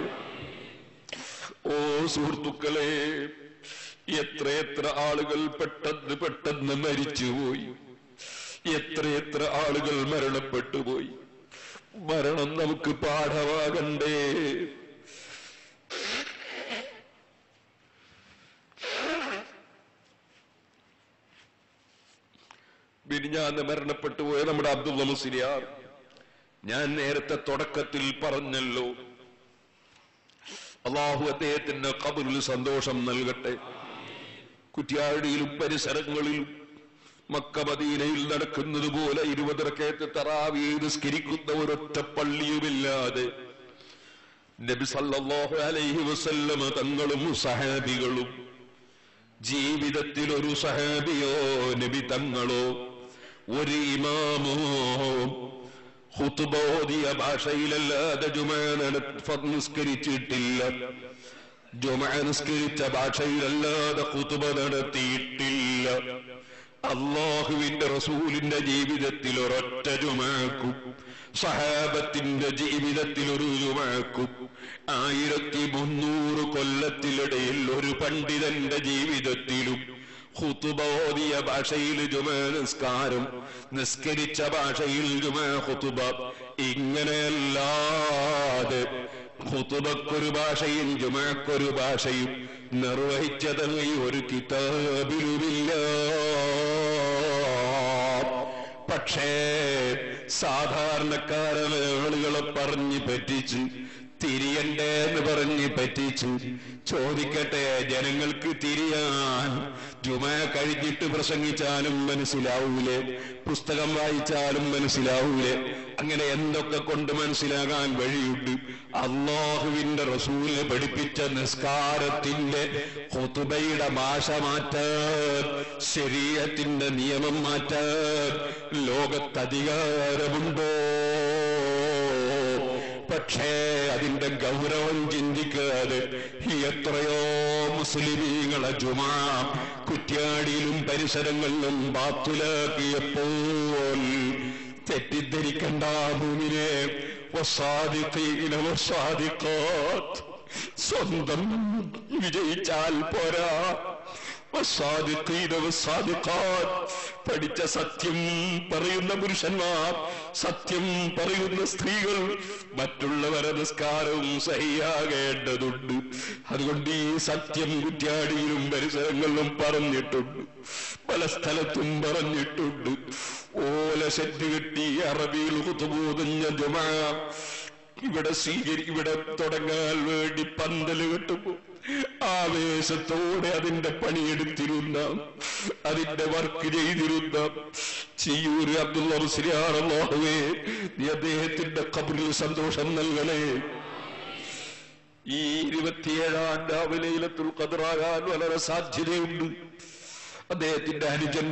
ഓ സുഹൃത്തുക്കളെ എത്രയെത്ര ആളുകൾ പെട്ടെന്ന് പെട്ടെന്ന് മരിച്ചുപോയി എത്രയെത്ര ആളുകൾ മരണപ്പെട്ടുപോയി മരണം നമുക്ക് പാഠമാകണ്ടേ ബിരിഞ്ഞാന്ന് മരണപ്പെട്ടു പോയ നമ്മുടെ അബ്ദുള്ള മുസ്ലിയാർ ഞാൻ നേരത്തെ തുടക്കത്തിൽ പറഞ്ഞല്ലോ അള്ളാഹു അദ്ദേഹത്തിന് കബറിൽ സന്തോഷം നൽകട്ടെ കുറ്റ്യാടിയിലും പരിസരങ്ങളിലും മക്ക മദീനയിൽ നടക്കുന്നത് പോലെ ഇരുപതിറക്കയത്ത് തറാവി നിസ്കരിക്കുന്ന ഒരൊറ്റ പള്ളിയുമില്ലാതെ നബി സല്ലല്ലാഹു അലൈഹി വസല്ലമ തങ്ങളും സഹാബികളും ജീവിതത്തിൽ ഒരു സഹാബിയോ നബി തങ്ങളോ ഒരു ഇമാമോ ഹുത്തുബോധിയ ഭാഷയിലല്ലാതെ ജുമ നട നിസ്കരിച്ചിട്ടില്ല ജുമ നിസ്കരിച്ച ഭാഷയിലല്ലാതെ കുത്തുബ നടത്തിയിട്ടില്ല അള്ളാഹുവിന്റെ റസൂലിന്റെ ജീവിതത്തിൽ ഒരൊറ്റ ജുമാക്കും സഹാബത്തിന്റെ ജീവിതത്തിൽ ഒരു ജുമാക്കും ആയിരത്തി മുന്നൂറ് കൊല്ലത്തിനിടയിൽ ഒരു പണ്ഡിതന്റെ ജീവിതത്തിലും ഹുതുബോധിയ ഭാഷയിൽ ജുമ നിസ്കാരം നിസ്കരിച്ച ഭാഷയിൽ ജുമ ഹുതുബ ഇങ്ങനെയല്ലാതെ ഹുതുബക്കൊരു ഭാഷയും ജുമക്കൊരു ഭാഷയും നിർവഹിച്ചത് ഈ ഒരു കിതാബിലുമില്ല പക്ഷേ സാധാരണക്കാരായ ആളുകളെ പറഞ്ഞ് പറ്റിച്ച് തിരിയണ്ടേ എന്ന് പറഞ്ഞ് പറ്റിച്ചു ചോദിക്കട്ടെ ജനങ്ങൾക്ക് തിരിയാൻ ജുമ കഴിഞ്ഞിട്ട് പ്രസംഗിച്ചാലും മനസ്സിലാവൂലേ പുസ്തകം വായിച്ചാലും മനസ്സിലാവൂലേ അങ്ങനെ എന്തൊക്കെ കൊണ്ട് മനസ്സിലാകാൻ വഴിയുണ്ട് അള്ളാഹുവിന്റെ റസൂലിനെ പഠിപ്പിച്ച നിസ്കാരത്തിന്റെ ഹുതുബയുടെ ഭാഷ മാറ്റാൻ ശരീരത്തിന്റെ നിയമം മാറ്റാൻ ലോകത്തധികാരമുണ്ടോ പക്ഷേ അതിന്റെ ഗൗരവം ചിന്തിക്കാതെ എത്രയോ മുസ്ലിമീങ്ങളെ ജുമാ കുറ്റ്യാടിയിലും പരിസരങ്ങളിലും ബാത്തുലാക്കിയപ്പോൾ തെറ്റിദ്ധരിക്കണ്ട ഭൂമിനെ വസാദിഖീന വസാദിഖാത്ത്. സ്വന്തം വിജയിച്ചാൽ പോരാ വസാദിഖീന വസാദിഖാത്ത്. പഠിച്ച സത്യം പറയുന്ന പുരുഷന്മാർ സത്യം പറയുന്ന സ്ത്രീകൾ മറ്റുള്ളവരെ നിസ്കാരവും സഹിയാകേണ്ടതുണ്ട് അതുകൊണ്ട് ഈ സത്യം കുറ്റ്യാടിയിലും പരിസരങ്ങളിലും പറഞ്ഞിട്ടുണ്ട് പല സ്ഥലത്തും പറഞ്ഞിട്ടുണ്ട് ഓല സെറ്റ് കെട്ടി അറബിയിൽ കുത്തുപോകുന്ന ജുമാ ഇവിടെ സ്വീകരി ഇവിടെ തുടങ്ങാൻ വേണ്ടി പന്തല് കെട്ടുമ്പോ ആവേശത്തോടെ അതിന്റെ പണിയെടുത്തിരുന്ന അതിന്റെ വർക്ക് ചെയ്തിരുന്ന ചെയ്യൂര് അബ്ദുള്ള മുസ്ലിയാർ അല്ലാഹുവേ നീ അദ്ദേഹത്തിന്റെ കബറിൽ സന്തോഷം നൽകണേ ഈ ഇരുപത്തിയേഴാം രാവിലയിലത്തുൽ ഖദറാകാൻ വളരെ സാധ്യതയുണ്ട് അദ്ദേഹത്തിന്റെ അനുജൻ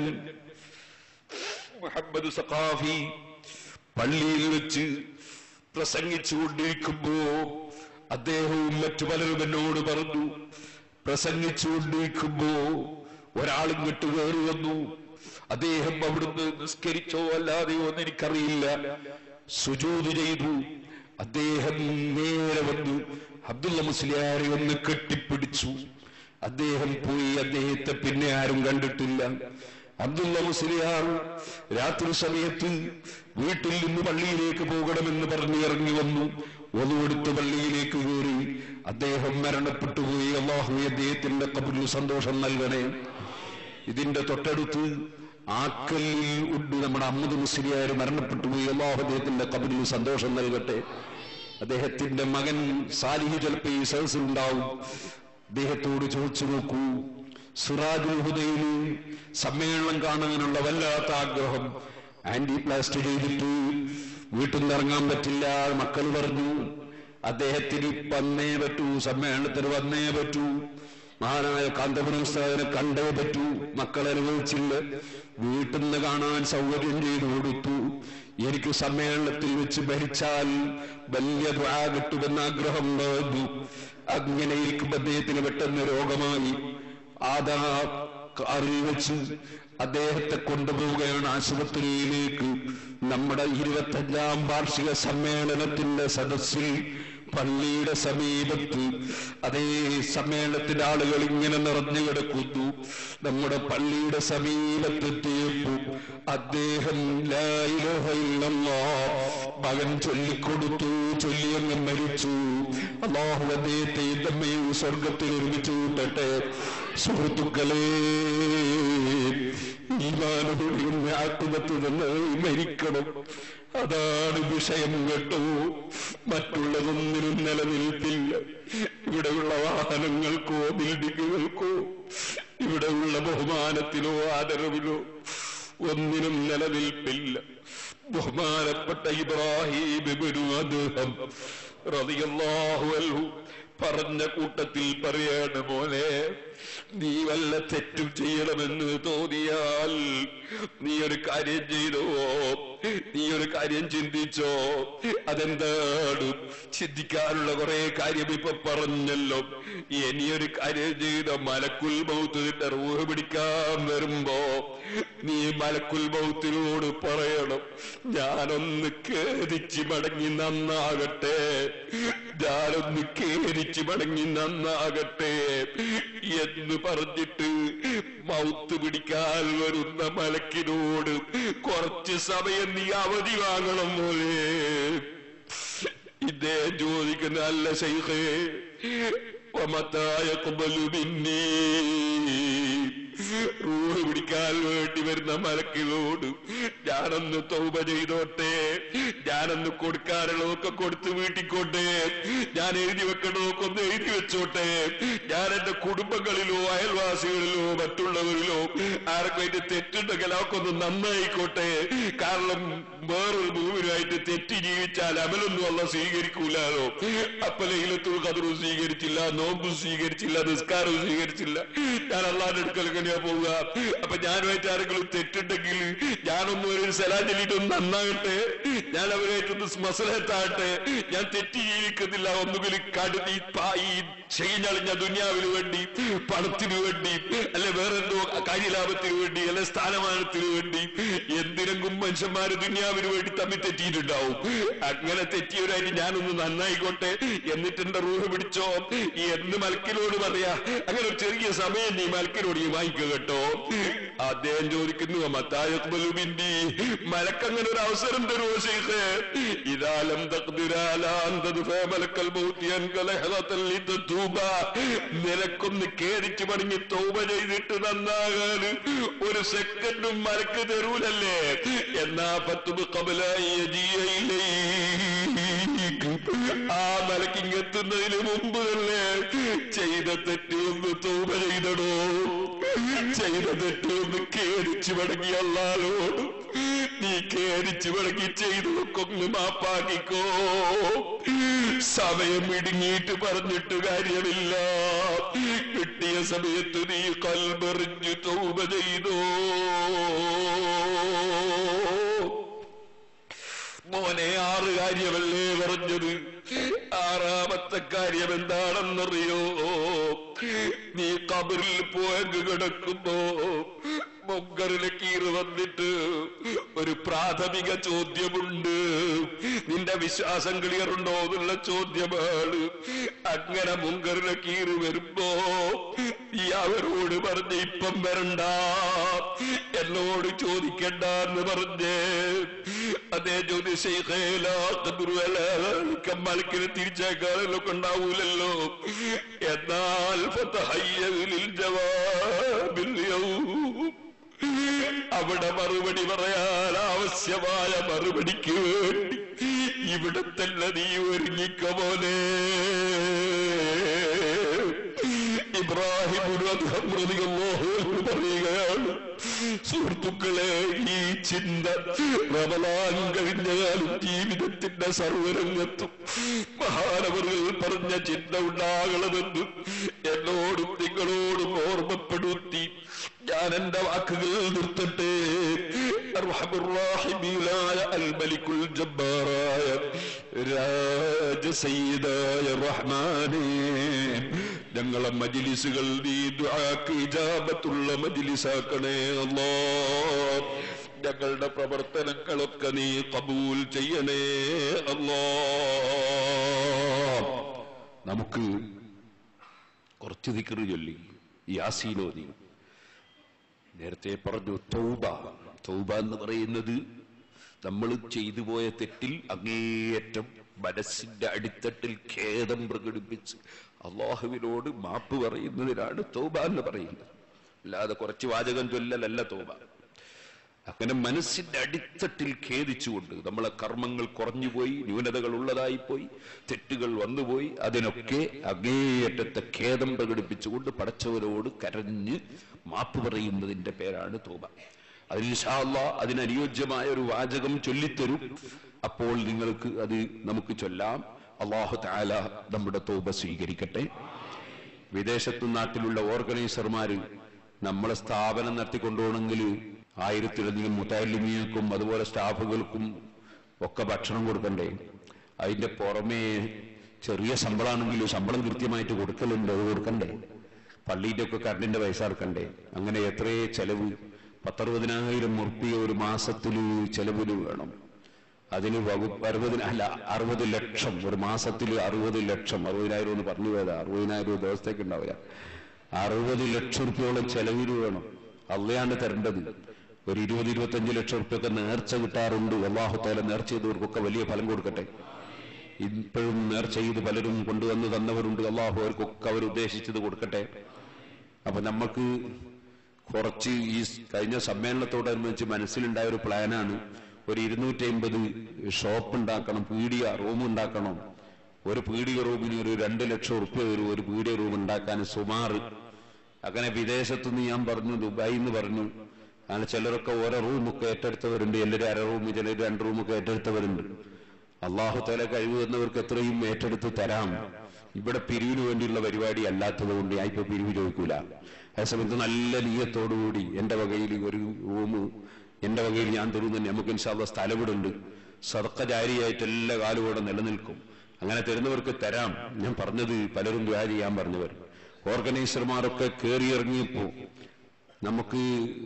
മുഹമ്മദ് സഖാഫി പള്ളിയിൽ വെച്ച് പ്രസംഗിച്ചുകൊണ്ടിരിക്കുമ്പോ അദ്ദേഹവും മറ്റു പലരും എന്നോട് പറഞ്ഞു പ്രസംഗിച്ചുകൊണ്ടിരിക്കുമ്പോ ഒരാളിങ്ങോട്ട് കയറി വന്നു അദ്ദേഹം അവിടുന്ന് നിസ്കരിച്ചോ അല്ലാതെയോ എന്ന് എനിക്കറിയില്ല സുജൂത് ചെയ്തു അദ്ദേഹം നേരെ വന്നു അബ്ദുള്ള മുസ്ലിയാരെ ഒന്ന് കെട്ടിപ്പിടിച്ചു അദ്ദേഹം പോയി അദ്ദേഹത്തെ പിന്നെ ആരും കണ്ടിട്ടില്ല അബ്ദുള്ള മുസ്ലിയാർ രാത്രി സമയത്ത് വീട്ടിൽ നിന്ന് പള്ളിയിലേക്ക് പോകണമെന്ന് പറഞ്ഞ് ഇറങ്ങി വന്നു ഒന്നുകൊടുത്ത് പള്ളിയിലേക്ക് കയറി അദ്ദേഹം മരണപ്പെട്ടു പോയി അള്ളാഹു അദ്ദേഹത്തിന്റെ കബറിൽ സന്തോഷം നൽകണേ ഇതിന്റെ തൊട്ടടുത്ത് ആക്കല്ലിൽ ഉണ്ട് നമ്മുടെ അമ്മദ് മുസ്ലിയാർ മരണപ്പെട്ടു പോയി അള്ളാഹു അദ്ദേഹത്തിന്റെ കബറിൽ സന്തോഷം നൽകട്ടെ അദ്ദേഹത്തിന്റെ മകൻ സാലിഹ് ചിലപ്പോ ഈ സദസ്സിലുണ്ടാവും അദ്ദേഹത്തോട് ചോദിച്ചു നോക്കൂ സുറാജുൽ ഹുദയില് സമ്മേളനം കാണാനുള്ള വല്ലാത്ത ആഗ്രഹം ആന്റി പ്ലാസ്റ്റ് ചെയ്തിട്ട് വീട്ടിൽ നിന്ന് ഇറങ്ങാൻ പറ്റില്ല മക്കൾ പറഞ്ഞു അദ്ദേഹത്തിന് വന്നേ പറ്റൂ സമ്മേളനത്തിന് വന്നേ പറ്റൂ മഹാനായ കാന്തപുരം ഉസ്താദിനെ കണ്ടേ പറ്റൂ മക്കൾ അനുഭവിച്ചില്ല വീട്ടിൽ നിന്ന് കാണാൻ സൗകര്യം ചെയ്തു കൊടുത്തു എനിക്ക് സമ്മേളനത്തിൽ വെച്ച് ഭരിച്ചാൽ വലിയ ദ്വാ കിട്ടുമെന്ന ആഗ്രഹം ഉണ്ടായിരുന്നു അങ്ങനെ ഇരിക്കുമ്പോ അദ്ദേഹത്തിന് പെട്ടെന്ന് രോഗമായി ആദാ കാറിൽ വെച്ച് അദ്ദേഹത്തെ കൊണ്ടുപോവുകയാണ് ആശുപത്രിയിലേക്ക് നമ്മുടെ ഇരുപത്തഞ്ചാം വാർഷിക സമ്മേളനത്തിന്റെ സദസ്സിൽ പള്ളിയുടെ സമീപത്ത് അതേ സമ്മേളനത്തിന്റെ ആളുകൾ ഇങ്ങനെ നിറഞ്ഞു കിടക്കുന്നു നമ്മുടെ പള്ളിയുടെ സമീപത്തെത്തിയപ്പോ അദ്ദേഹം ലാ ഇലാഹ ഇല്ലല്ലാഹ് മകൻ ചൊല്ലിക്കൊടുത്തു ചൊല്ലിയങ്ങ് മരിച്ചു അള്ളാഹു അദ്ദേഹത്തെ ഇതമ്മയും സ്വർഗത്തിൽ ഒരുമിച്ച് കൂട്ടട്ടെ സുഹൃത്തുക്കളെ ഈമാനോടുകൂടി ആത്മത്ത് നന്നായി മരിക്കണം അതാണ് വിഷയം കേട്ടോ മറ്റുള്ളതൊന്നിനും നിലനിൽപ്പില്ല ഇവിടെയുള്ള വാഹനങ്ങൾക്കോ ബിൽഡിങ്ങുകൾക്കോ ഇവിടെയുള്ള ബഹുമാനത്തിലോ ആദരവിലോ ഒന്നിനും നിലനിൽപ്പില്ല ബഹുമാനപ്പെട്ട ഇബ്രാഹിം ഇബ്നു അദ്ഹം റളിയല്ലാഹു അൻഹു പറഞ്ഞ കൂട്ടത്തിൽ പറയാണ് മോനെ നീ വല്ല തെറ്റും ചെയ്യണമെന്ന് തോന്നിയാൽ നീ ഒരു കാര്യം ചെയ്തോ നീ ഒരു കാര്യം ചിന്തിച്ചോ അതെന്താണ് ചിന്തിക്കാനുള്ള കുറെ കാര്യം ഇപ്പൊ പറഞ്ഞല്ലോ ഇനി ഒരു കാര്യം ചെയ്ത മലക്കുൽ മൗത്തിന്റെ റൂഹ് പിടിക്കാൻ വരുമ്പോ നീ മലക്കുൽ മൗത്തിനോട് പറയണം ഞാനൊന്ന് കേരിച്ച് മടങ്ങി നന്നാകട്ടെ ഞാനൊന്ന് കേരിച്ച് മടങ്ങി നന്നാകട്ടെ എന്ന് പറഞ്ഞിട്ട് മൗത്ത് പിടിക്കാൻ വരുന്ന മലക്കിനോട് കുറച്ച് സമയം നീ അവധി വാങ്ങണം പോലെ ഇദ്ദേഹം ചോദിക്കുന്ന അല്ല ശൈഖേ വമത്തായ കുബലുമിന്നീ റൂഹ് പിടിക്കാൻ വേണ്ടി വരുന്ന മലക്കിനോട് ഞാനൊന്ന് തൗബ ചെയ്തോട്ടെ ഞാനൊന്ന് കൊടുക്കാനുള്ളതൊക്കെ കൊടുത്ത് വീട്ടിക്കോട്ടെ ഞാൻ എഴുതി വെക്കണമൊക്കെ ഒന്ന് എഴുതി വെച്ചോട്ടെ ഞാൻ എന്റെ കുടുംബങ്ങളിലോ അയൽവാസികളിലോ മറ്റുള്ളവരിലോ ആരൊക്കെ അതിന്റെ തെറ്റുണ്ടെങ്കിൽ അതൊക്കെ ഒന്ന് നന്നായിക്കോട്ടെ കാരണം വേറൊരു ഭൂമിയുമായിട്ട് തെറ്റി ജീവിച്ചാൽ അമലൊന്നും അല്ല സ്വീകരിക്കൂലാലോ അപ്പൊ ലൈലത്തുൽ ഖദറും സ്വീകരിച്ചില്ല നോമ്പും സ്വീകരിച്ചില്ല നിസ്കാരവും സ്വീകരിച്ചില്ല ഞാൻ അള്ളാന്റെ അടുക്കൽ എങ്ങനെയാ പോവുക അപ്പൊ ഞാനുമായിട്ട് ആരെങ്കിലും തെറ്റുണ്ടെങ്കിൽ ഞാനൊന്നും ഒരു സലാം ചൊല്ലിയിട്ടൊന്ന് നന്നാകട്ടെ ഞാൻ അവരുമായിട്ടൊന്ന് മസലത്താകട്ടെ ഞാൻ തെറ്റി ജീവിക്കുന്നില്ല ഒന്നുകിൽ കടുതി ഈ ചെയ്ഞ്ഞളിഞ്ഞ ദുന്യാവിന് വേണ്ടി പണത്തിനു വേണ്ടി അല്ലെ വേറെന്തോ കാര്യലാഭത്തിന് വേണ്ടി അല്ലെ സ്ഥാനമാനത്തിന് വേണ്ടി എന്തിനെങ്കിലും മനുഷ്യന്മാര് ദുന്യാവിന് വേണ്ടി തമ്മിൽ തെറ്റിയിട്ടുണ്ടാവും അങ്ങനെ തെറ്റിയവരായിട്ട് ഞാനൊന്ന് നന്നായിക്കോട്ടെ എന്നിട്ട് എന്റെ റൂഹ് പിടിച്ചോ എന്ന് മലക്കിനോട് പറയാ അങ്ങനെ ഒരു ചെറിയ സമയം നീ മലക്കിനോട് നീ വാങ്ങിക്കുക കേട്ടോ അദ്ദേഹം ചോദിക്കുന്നു മത്തായക്ബലുബിന്നി മലക്കങ്ങനെ ഒരു അവസരം തരുമോ ശൈഖ് ഇതാലം തഖ്ദിരാലാന്തത് ഫമലക്കൽ മൗതിയൻ കലഹതൽ ലിതതു തൂബ നിനക്കൊന്ന് കേടിച്ചു പണിഞ്ഞ് തൗബ ചെയ്തിട്ട് നന്നാകാന് ഒരു സെക്കൻഡും മലക്ക് തരൂലല്ലേ എന്നാ പത്തുബ് കബലായി ആ മലക്ക് ഇങ്ങെത്തുന്നതിന് മുമ്പ് തന്നെ ചെയ്ത തെറ്റ് ഒന്ന് തൗബ ചെയ്തടോ ചെയ്ത തെറ്റ് ഒന്ന് കേടിച്ചു മടങ്ങി അല്ലാലോട് നീ കേടിച്ചു മടങ്ങി ചെയ്തതൊക്കെ ഒന്ന് മാപ്പാക്കിക്കോ സമയം ഇടുങ്ങിയിട്ട് പറഞ്ഞിട്ട് കാര്യമില്ല കിട്ടിയ സമയത്ത് നീ കൽബറിഞ്ഞു തൗബ ചെയ്തോ മോനെ ആറ് കാര്യമല്ലേ പറഞ്ഞത് ആറാമത്തെ കാര്യം എന്താണെന്നറിയോ നീ കബറിൽ പോയങ്ങ് കിടക്കുമ്പോ മുങ്കറിലെ കീറ് വന്നിട്ട് ഒരു പ്രാഥമിക ചോദ്യമുണ്ട് നിന്റെ വിശ്വാസം ക്ലിയർ ഉണ്ടോ എന്നുള്ള ചോദ്യമാണ് അങ്ങനെ മുങ്കറിലെ കീറ് വരുമ്പോ നീ അവരോട് പറഞ്ഞ് ഇപ്പം വരണ്ട എന്നോട് ചോദിക്കണ്ട എന്ന് പറഞ്ഞ് അതേ ജ്യോതി മലക്കിന് തിരിച്ചേക്കാളൊക്കെ ഉണ്ടാവൂലല്ലോ എന്നാൽ ഫതഹയ്യലിൽ ജവാബിൽ യൗം അവിടെ മറുപടി പറയാൻ ആവശ്യമായ മറുപടിക്ക് വേണ്ടി ഇവിടെ തന്നെ നീ ഒരുങ്ങിക്ക പോലെ ഇബ്രാഹിം പറയുകയാണ് സുഹൃത്തുക്കളെ ഈ ചിന്ത റമലാൻ കഴിഞ്ഞാലും ജീവിതത്തിന്റെ സർവരംഗത്തും മഹാനവറുകൾ പറഞ്ഞ ചിന്ത ഉണ്ടാകണമെന്ന് എന്നോടും നിങ്ങളോടും ഓർമ്മപ്പെടുത്തി ഞാൻ എന്റെ വാക്കുകൾ നിർത്തട്ടെ അർഹമുറാഹിമീലായ അൽ മലിക്കുൽ ജബ്ബാറായ രാജസയ്യിദായ റഹ്മാനേ ഞങ്ങളെ മജിലിസുകൾ നീ ദുആക്ക് ഇജാബത്തുള്ള മജിലിസാക്കണേ അല്ലാ ഞങ്ങളുടെ പ്രവർത്തനങ്ങളൊക്കെ നീ കബൂൽ ചെയ്യണേ അല്ലാ നമുക്ക് കുറച്ച് ദിക്കറ് ചൊല്ലി യാസീനോദി നേരത്തെ പറഞ്ഞു തൗബ തൗബ എന്ന് പറയുന്നത് നമ്മൾ ചെയ്തു പോയ തെറ്റിൽ അങ്ങേയറ്റം മനസ്സിന്റെ അടിത്തട്ടിൽ ഖേദം പ്രകടിപ്പിച്ച് അള്ളാഹുവിനോട് മാപ്പ് പറയുന്നതിനാണ് തൗബ എന്ന് പറയുന്നത് അല്ലാതെ കുറച്ച് വാചകം ചൊല്ലലല്ല തൗബ അങ്ങനെ മനസ്സിന്റെ അടിത്തട്ടിൽ ഖേദിച്ചുകൊണ്ട് നമ്മളെ കർമ്മങ്ങൾ കുറഞ്ഞുപോയി ന്യൂനതകൾ ഉള്ളതായിപ്പോയി തെറ്റുകൾ വന്നുപോയി അതിനൊക്കെ അങ്ങേയറ്റത്തെ ഖേദം പ്രകടിപ്പിച്ചുകൊണ്ട് പടച്ചവരോട് കരഞ്ഞ് മാപ്പ് പറയുന്നതിന്റെ പേരാണ് തോബ അതിന് ഷാള്ള അതിനനുയോജ്യമായ ഒരു വാചകം ചൊല്ലിത്തരും അപ്പോൾ നിങ്ങൾക്ക് അത് നമുക്ക് ചൊല്ലാം അള്ളാഹു താല നമ്മുടെ തോബ സ്വീകരിക്കട്ടെ വിദേശത്തും നാട്ടിലുള്ള ഓർഗനൈസർമാര് നമ്മളെ സ്ഥാപനം നടത്തിക്കൊണ്ടുപോകണമെങ്കിൽ ആയിരത്തിലധികം മുത്താലിമീങ്ങൾക്കും അതുപോലെ സ്റ്റാഫുകൾക്കും ഒക്കെ ഭക്ഷണം കൊടുക്കണ്ടേ അതിന്റെ പുറമേ ചെറിയ ശമ്പളമാണെങ്കിലും ശമ്പളം കൃത്യമായിട്ട് കൊടുക്കലുണ്ട് അത് കൊടുക്കണ്ടേ പള്ളിയുടെ ഒക്കെ കറണ്ടിന്റെ പൈസ ഇറക്കണ്ടേ അങ്ങനെ എത്രയേ ചെലവ് പത്തറുപതിനായിരം മുറുപ്പിയ ഒരു മാസത്തിൽ ചെലവിന് വേണം അതിന് വകുപ്പ് അറുപതിന് അല്ല അറുപത് ലക്ഷം ഒരു മാസത്തിൽ അറുപത് ലക്ഷം അറുപതിനായിരം എന്ന് പറഞ്ഞു പോയതാ അറുപതിനായിരം ഒരു ദിവസത്തേക്ക് ഉണ്ടാവില്ല അറുപത് ലക്ഷം റുപ്യോളം ചെലവിന് വേണം അള്ളയാണ് തരേണ്ടത് ഒരു ഇരുപത് ഇരുപത്തഞ്ച് ലക്ഷം റുപ്യൊക്കെ നേർച്ച കിട്ടാറുണ്ട് അള്ളാഹുത്താല നേർച്ച ചെയ്തവർക്കൊക്കെ വലിയ ഫലം കൊടുക്കട്ടെ ഇപ്പോഴും നേർച്ച ചെയ്ത് പലരും കൊണ്ടുവന്ന് തന്നവരുണ്ട് അള്ളാഹു അവർക്കൊക്കെ അവർ ഉദ്ദേശിച്ചത് കൊടുക്കട്ടെ അപ്പൊ നമുക്ക് കുറച്ച് ഈ കഴിഞ്ഞ സമ്മേളനത്തോടനുബന്ധിച്ച് മനസ്സിലുണ്ടായ ഒരു പ്ലാനാണ് ഒരു ഇരുന്നൂറ്റി അമ്പത് ഷോപ്പ് ഉണ്ടാക്കണം പീഡിയ റൂം ഉണ്ടാക്കണം ഒരു പീഡിക റൂമിന് ഒരു രണ്ട് ലക്ഷം ഉറുപ്പ്യ വരും ഒരു പീഡിയ റൂം ഉണ്ടാക്കാൻ സുമാർ അങ്ങനെ വിദേശത്തുനിന്ന് ഞാൻ പറഞ്ഞു ദുബായിൽ നിന്ന് പറഞ്ഞു അങ്ങനെ ചിലരൊക്കെ ഓരോ റൂമൊക്കെ ഏറ്റെടുത്തവരുണ്ട് എല്ലാവരും അര റൂം ചിലർ രണ്ട് റൂമൊക്കെ ഏറ്റെടുത്തവരുണ്ട് അള്ളാഹു തല കഴിവ് തന്നവർക്ക് എത്രയും ഏറ്റെടുത്ത് തരാം ഇവിടെ പിരിവിന് വേണ്ടിയുള്ള പരിപാടി അല്ലാത്തത് കൊണ്ട് ഞാൻ ഇപ്പൊ പിരിവ് ചോദിക്കൂല അതേസമയത്ത് നല്ല നീയത്തോടുകൂടി എന്റെ വകയിൽ ഒരു റൂം എന്റെ വകയിൽ ഞാൻ തരുന്നു നമുക്ക് ഇൻഷാല്ല സ്ഥലവിടുണ്ട് സതക്ക ജാരിയായിട്ട് എല്ലാ കാലവും ഇവിടെ നിലനിൽക്കും അങ്ങനെ തരുന്നവർക്ക് തരാം ഞാൻ പറഞ്ഞത് പലരും ദ്വാര ചെയ്യാൻ പറഞ്ഞവർ ഓർഗനൈസർമാരൊക്കെ കയറിയിറങ്ങിയപ്പോ നമുക്ക്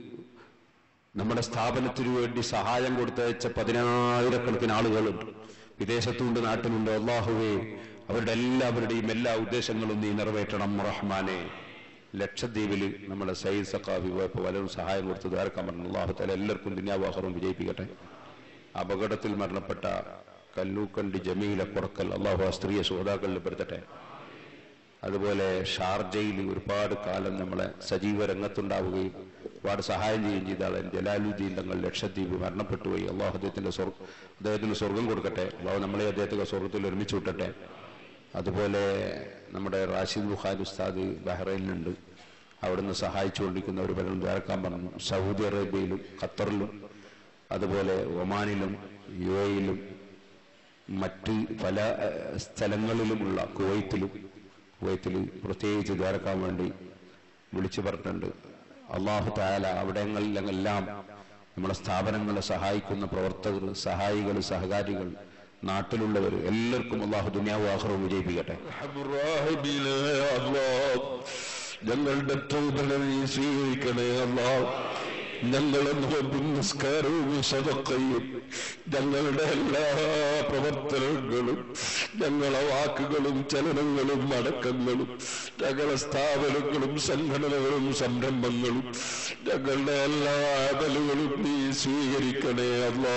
നമ്മുടെ സ്ഥാപനത്തിനു വേണ്ടി സഹായം കൊടുത്തയച്ച പതിനായിരക്കണക്കിന് ആളുകളുണ്ട് വിദേശത്തുണ്ട് നാട്ടിലുണ്ട് അള്ളാഹുവേ അവരുടെ എല്ലാവരുടെയും എല്ലാ ഉദ്ദേശങ്ങളും നീ നിറവേറ്റണം റഹ്മാനെ ലക്ഷദ്വീപിൽ നമ്മുടെ സയ്യിദ് സക്കാബി പോയപ്പോൾ പലരും സഹായം കൊടുത്ത് ധാരക്കാൻ പറഞ്ഞു അള്ളാഹു തല എല്ലാവർക്കും ദുന്യാവാഹറും വിജയിപ്പിക്കട്ടെ അപകടത്തിൽ മരണപ്പെട്ട കല്ലൂക്കണ്ടി ജമീല കുറക്കൽ അള്ളാഹു ആ സ്ത്രീയെ ശ്രോതാക്കളിൽ പെടുത്തട്ടെ അതുപോലെ ഷാർജയിൽ ഒരുപാട് കാലം നമ്മളെ സജീവ രംഗത്തുണ്ടാവുകയും ഒരുപാട് സഹായം ചെയ്യുകയും ചെയ്ത ആളെ ജലാലുദ്ദീൻ തങ്ങൾ ലക്ഷദ്വീപ് മരണപ്പെട്ടു പോയി അള്ളാഹു അദ്ദേഹത്തിന്റെ സ്വർഗ അദ്ദേഹത്തിന് സ്വർഗം കൊടുക്കട്ടെ അള്ളാഹു നമ്മളെ അദ്ദേഹത്തെ സ്വർഗത്തിൽ ഒരുമിച്ച് വിട്ടട്ടെ അതുപോലെ നമ്മുടെ റാഷിദ് ബുഖാരി ഉസ്താദ് ബഹ്റൈനിലുണ്ട് അവിടുന്ന് സഹായിച്ചുകൊണ്ടിരിക്കുന്ന ഒരു പലരും ദ്വാരക്കാൻ പറഞ്ഞു സൗദി അറേബ്യയിലും ഖത്തറിലും അതുപോലെ ഒമാനിലും യു എയിലും മറ്റ് പല ഏഹ്, സ്ഥലങ്ങളിലുമുള്ള കുവൈത്തിലും കുവൈത്തിൽ പ്രത്യേകിച്ച് ദ്വാരക്കാൻ വേണ്ടി വിളിച്ചു പറഞ്ഞിട്ടുണ്ട് അള്ളാഹു താല അവിടങ്ങളിലെല്ലാം നമ്മുടെ സ്ഥാപനങ്ങളെ സഹായിക്കുന്ന പ്രവർത്തകർ സഹായികൾ സഹകാരികൾ നാട്ടിലുള്ളവർ എല്ലാവർക്കും അള്ളാഹു ദുനിയാവ് ആഹ്റവും വിജയിപ്പിക്കട്ടെ റഹ്മുറാഹിമീനായ അല്ലാഹ്, ഞങ്ങളുടെ തൗബനെ നീ സ്വീകരിക്കണേ അല്ലാ ഞങ്ങളെ നോമ്പും നിസ്കാരവും സദക്കയും ഞങ്ങളുടെ എല്ലാ പ്രവർത്തനങ്ങളും ഞങ്ങളെ വാക്കുകളും ചലനങ്ങളും അടക്കങ്ങളും ഞങ്ങളെ സ്ഥാപനങ്ങളും സംഘടനകളും സംരംഭങ്ങളും ഞങ്ങളുടെ എല്ലാ അകലുകളും നീ സ്വീകരിക്കണേ അല്ലാ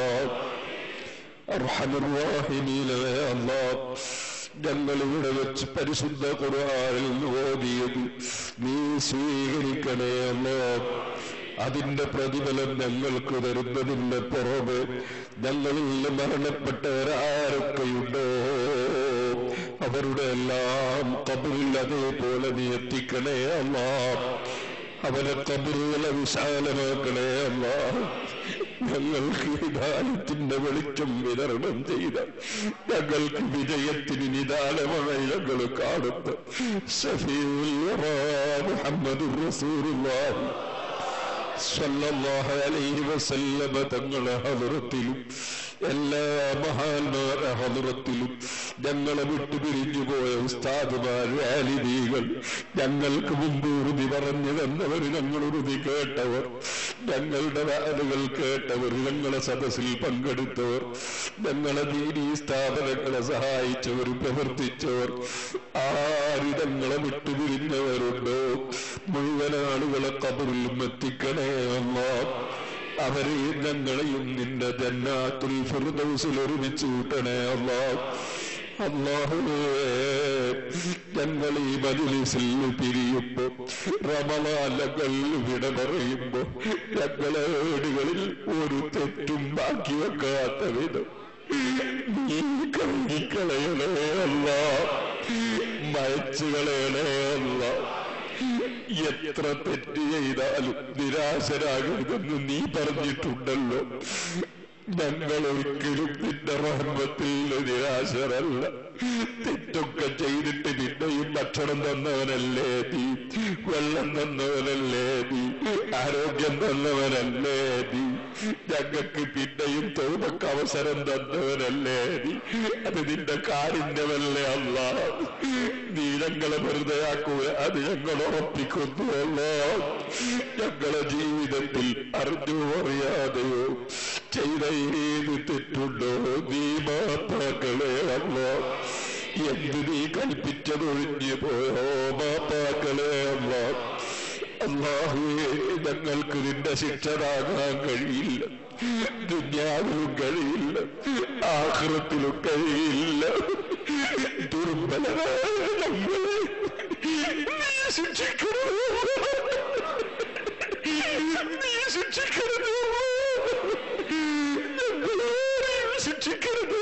അർഹമറാഹിമീനായ അല്ലാഹ് ഞങ്ങൾ ഇവിടെ വെച്ച് പരിശുദ്ധ ഖുർആനിൽ നിന്ന് ഓതിയത് നീ സ്വീകരിക്കണേ അല്ലോ അതിന്റെ പ്രതിഫലം ഞങ്ങൾക്ക് തരുന്നതിന്റെ പുറമെ ഞങ്ങളിൽ മരണപ്പെട്ടവരാരൊക്കെയുണ്ടോ അവരുടെ എല്ലാം കബറിൽ അതേപോലെ നീ എത്തിക്കണേ അല്ലാ അവരെ കബറുകളെ വിശാലമാക്കണേ അല്ലാ ഞങ്ങൾക്ക് ഹിദായത്തിന്റെ വെളിച്ചം വിതരണം ചെയ്ത ഞങ്ങൾക്ക് വിജയത്തിന് നിദാനമായി ഞങ്ങൾ കാണുന്ന സഫീഉൽ വറാ മുഹമ്മദുർ റസൂലുള്ളാഹി സ്വല്ലല്ലാഹു അലൈഹി വസല്ലമ തങ്ങളെ ഹദറത്തിലും എല്ലാ മഹാന്മാരെ ഹദറത്തിലും ഞങ്ങളെ വിട്ടുപിരിഞ്ഞു പോയ ഉസ്താദുമാർ ആലിദീകൾ ഞങ്ങൾക്ക് മുമ്പ് ഉറുതി പറഞ്ഞു തന്നവർ ഞങ്ങൾ ഉറുതി കേട്ടവർ ഞങ്ങളുടെ വാലുകൾ കേട്ടവർ ഞങ്ങളെ സദസ്സിൽ പങ്കെടുത്തവർ ഞങ്ങളെ ദീനീ സ്ഥാപനങ്ങളെ സഹായിച്ചവർ പ്രവർത്തിച്ചവർ ആര് ഞങ്ങളെ വിട്ടുപിരിഞ്ഞവരുണ്ടോ മുഴുവൻ ആളുകളെ കബറിലും എത്തിക്കണേ അല്ലാ അവരെയും ഞങ്ങളെയും നിന്റെ ജന്നാത്തുൽ ഫിർദൗസിൽ ഒരുമിച്ച് കൂട്ടണേ അല്ലാ അള്ളാഹുവേ ഞങ്ങൾ ഈ മജിലിസിൽ പിരിയുമ്പോ റമലാലകൾ വിട പറയുമ്പോ ഞങ്ങളെ ഏടുകളിൽ ഒരു തെറ്റും ബാക്കി വെക്കാത്ത വിധം നീ കഴുകിക്കളയണേ അല്ല മയച്ചുകളയണേ അല്ല എത്ര തെറ്റ് ചെയ്താലും നിരാശരാകരുതെന്ന് നീ പറഞ്ഞിട്ടുണ്ടല്ലോ ഞങ്ങൾ ഒരിക്കലും നിന്റെ റഹ്മത്തിൽ നിരാശരല്ല തെറ്റൊക്കെ ചെയ്തിട്ട് പിന്നെയും ഭക്ഷണം തന്നവനല്ലേ നീ വെള്ളം തന്നവനല്ലേ നീ ആരോഗ്യം തന്നവനല്ലേ നീ ഞങ്ങൾക്ക് പിന്നെയും തോന്നക്ക് അവസരം തന്നവനല്ലേ നീ അത് നിന്റെ കാരുണ്യമല്ലേ അല്ല നീ ഞങ്ങളെ വെറുതെ ആക്കുക അത് ഞങ്ങൾ ഉറപ്പിക്കുന്നു അല്ലോ ഞങ്ങളെ ജീവിതത്തിൽ അറിഞ്ഞോ അറിയാതെയോ ചെയ്ത ഏത് തെറ്റുണ്ടോ നീ മാപ്പാക്കളെ അല്ലോ എന്ത് നീ കൽപ്പിച്ചതൊഴിഞ്ഞു പോയോ മാപ്പാക്കളെ അല്ലോ അള്ളാഹുവേ ഞങ്ങൾക്ക് നിന്റെ ശിക്ഷ താങ്ങാൻ കഴിയില്ല ദുന്യാവിലും കഴിയില്ല ആഹൃത്തിലും കഴിയില്ല ദുർബലരായ നമ്മളെ നീ ശിക്ഷിക്കണോ നീ ശിക്ഷിക്കരുത് ഞങ്ങളാരെയും ശിക്ഷിക്കരുത്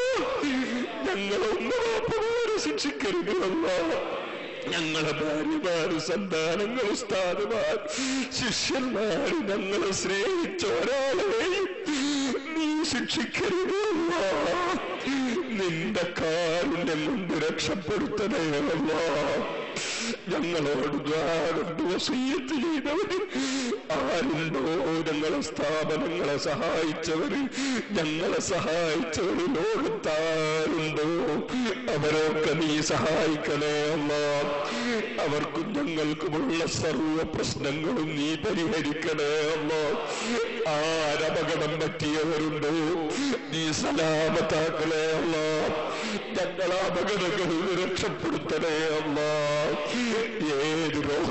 ഞങ്ങളൊന്നും ശിക്ഷിക്കരുത് അല്ലാ ഞങ്ങളെ ഭാര്യമാര് സന്താനങ്ങൾ ഉസ്താദുമാർ ശിഷ്യന്മാര് ഞങ്ങളെ സ്നേഹിച്ച ഒരാളെയും നീ ശിക്ഷിക്കരുത് അല്ലാ. നിന്റെ കാരുണ്യം കൊണ്ട് രക്ഷപ്പെടുത്തണേ അല്ലാ. ഞങ്ങളോട് ദ്വാരണ്ട് വസീയത്ത് ചെയ്തവര് ആരുണ്ടോ ഞങ്ങളെ സ്ഥാപനങ്ങളെ സഹായിച്ചവര് ഞങ്ങളെ സഹായിച്ചവര് ലോകത്താരുണ്ടോ അവരൊക്കെ നീ സഹായിക്കണേ അല്ല അവർക്കും ഞങ്ങൾക്കുമുള്ള സർവ പ്രശ്നങ്ങളും നീ പരിഹരിക്കണേ അല്ല ആരപകടം പറ്റിയവരുണ്ടോ നീ സലാമത്താക്കണേ അല്ല ഞങ്ങൾ അപകടങ്ങളിൽ നിന്ന് രക്ഷപ്പെടുത്തണേ അല്ല ഏത് രോഗ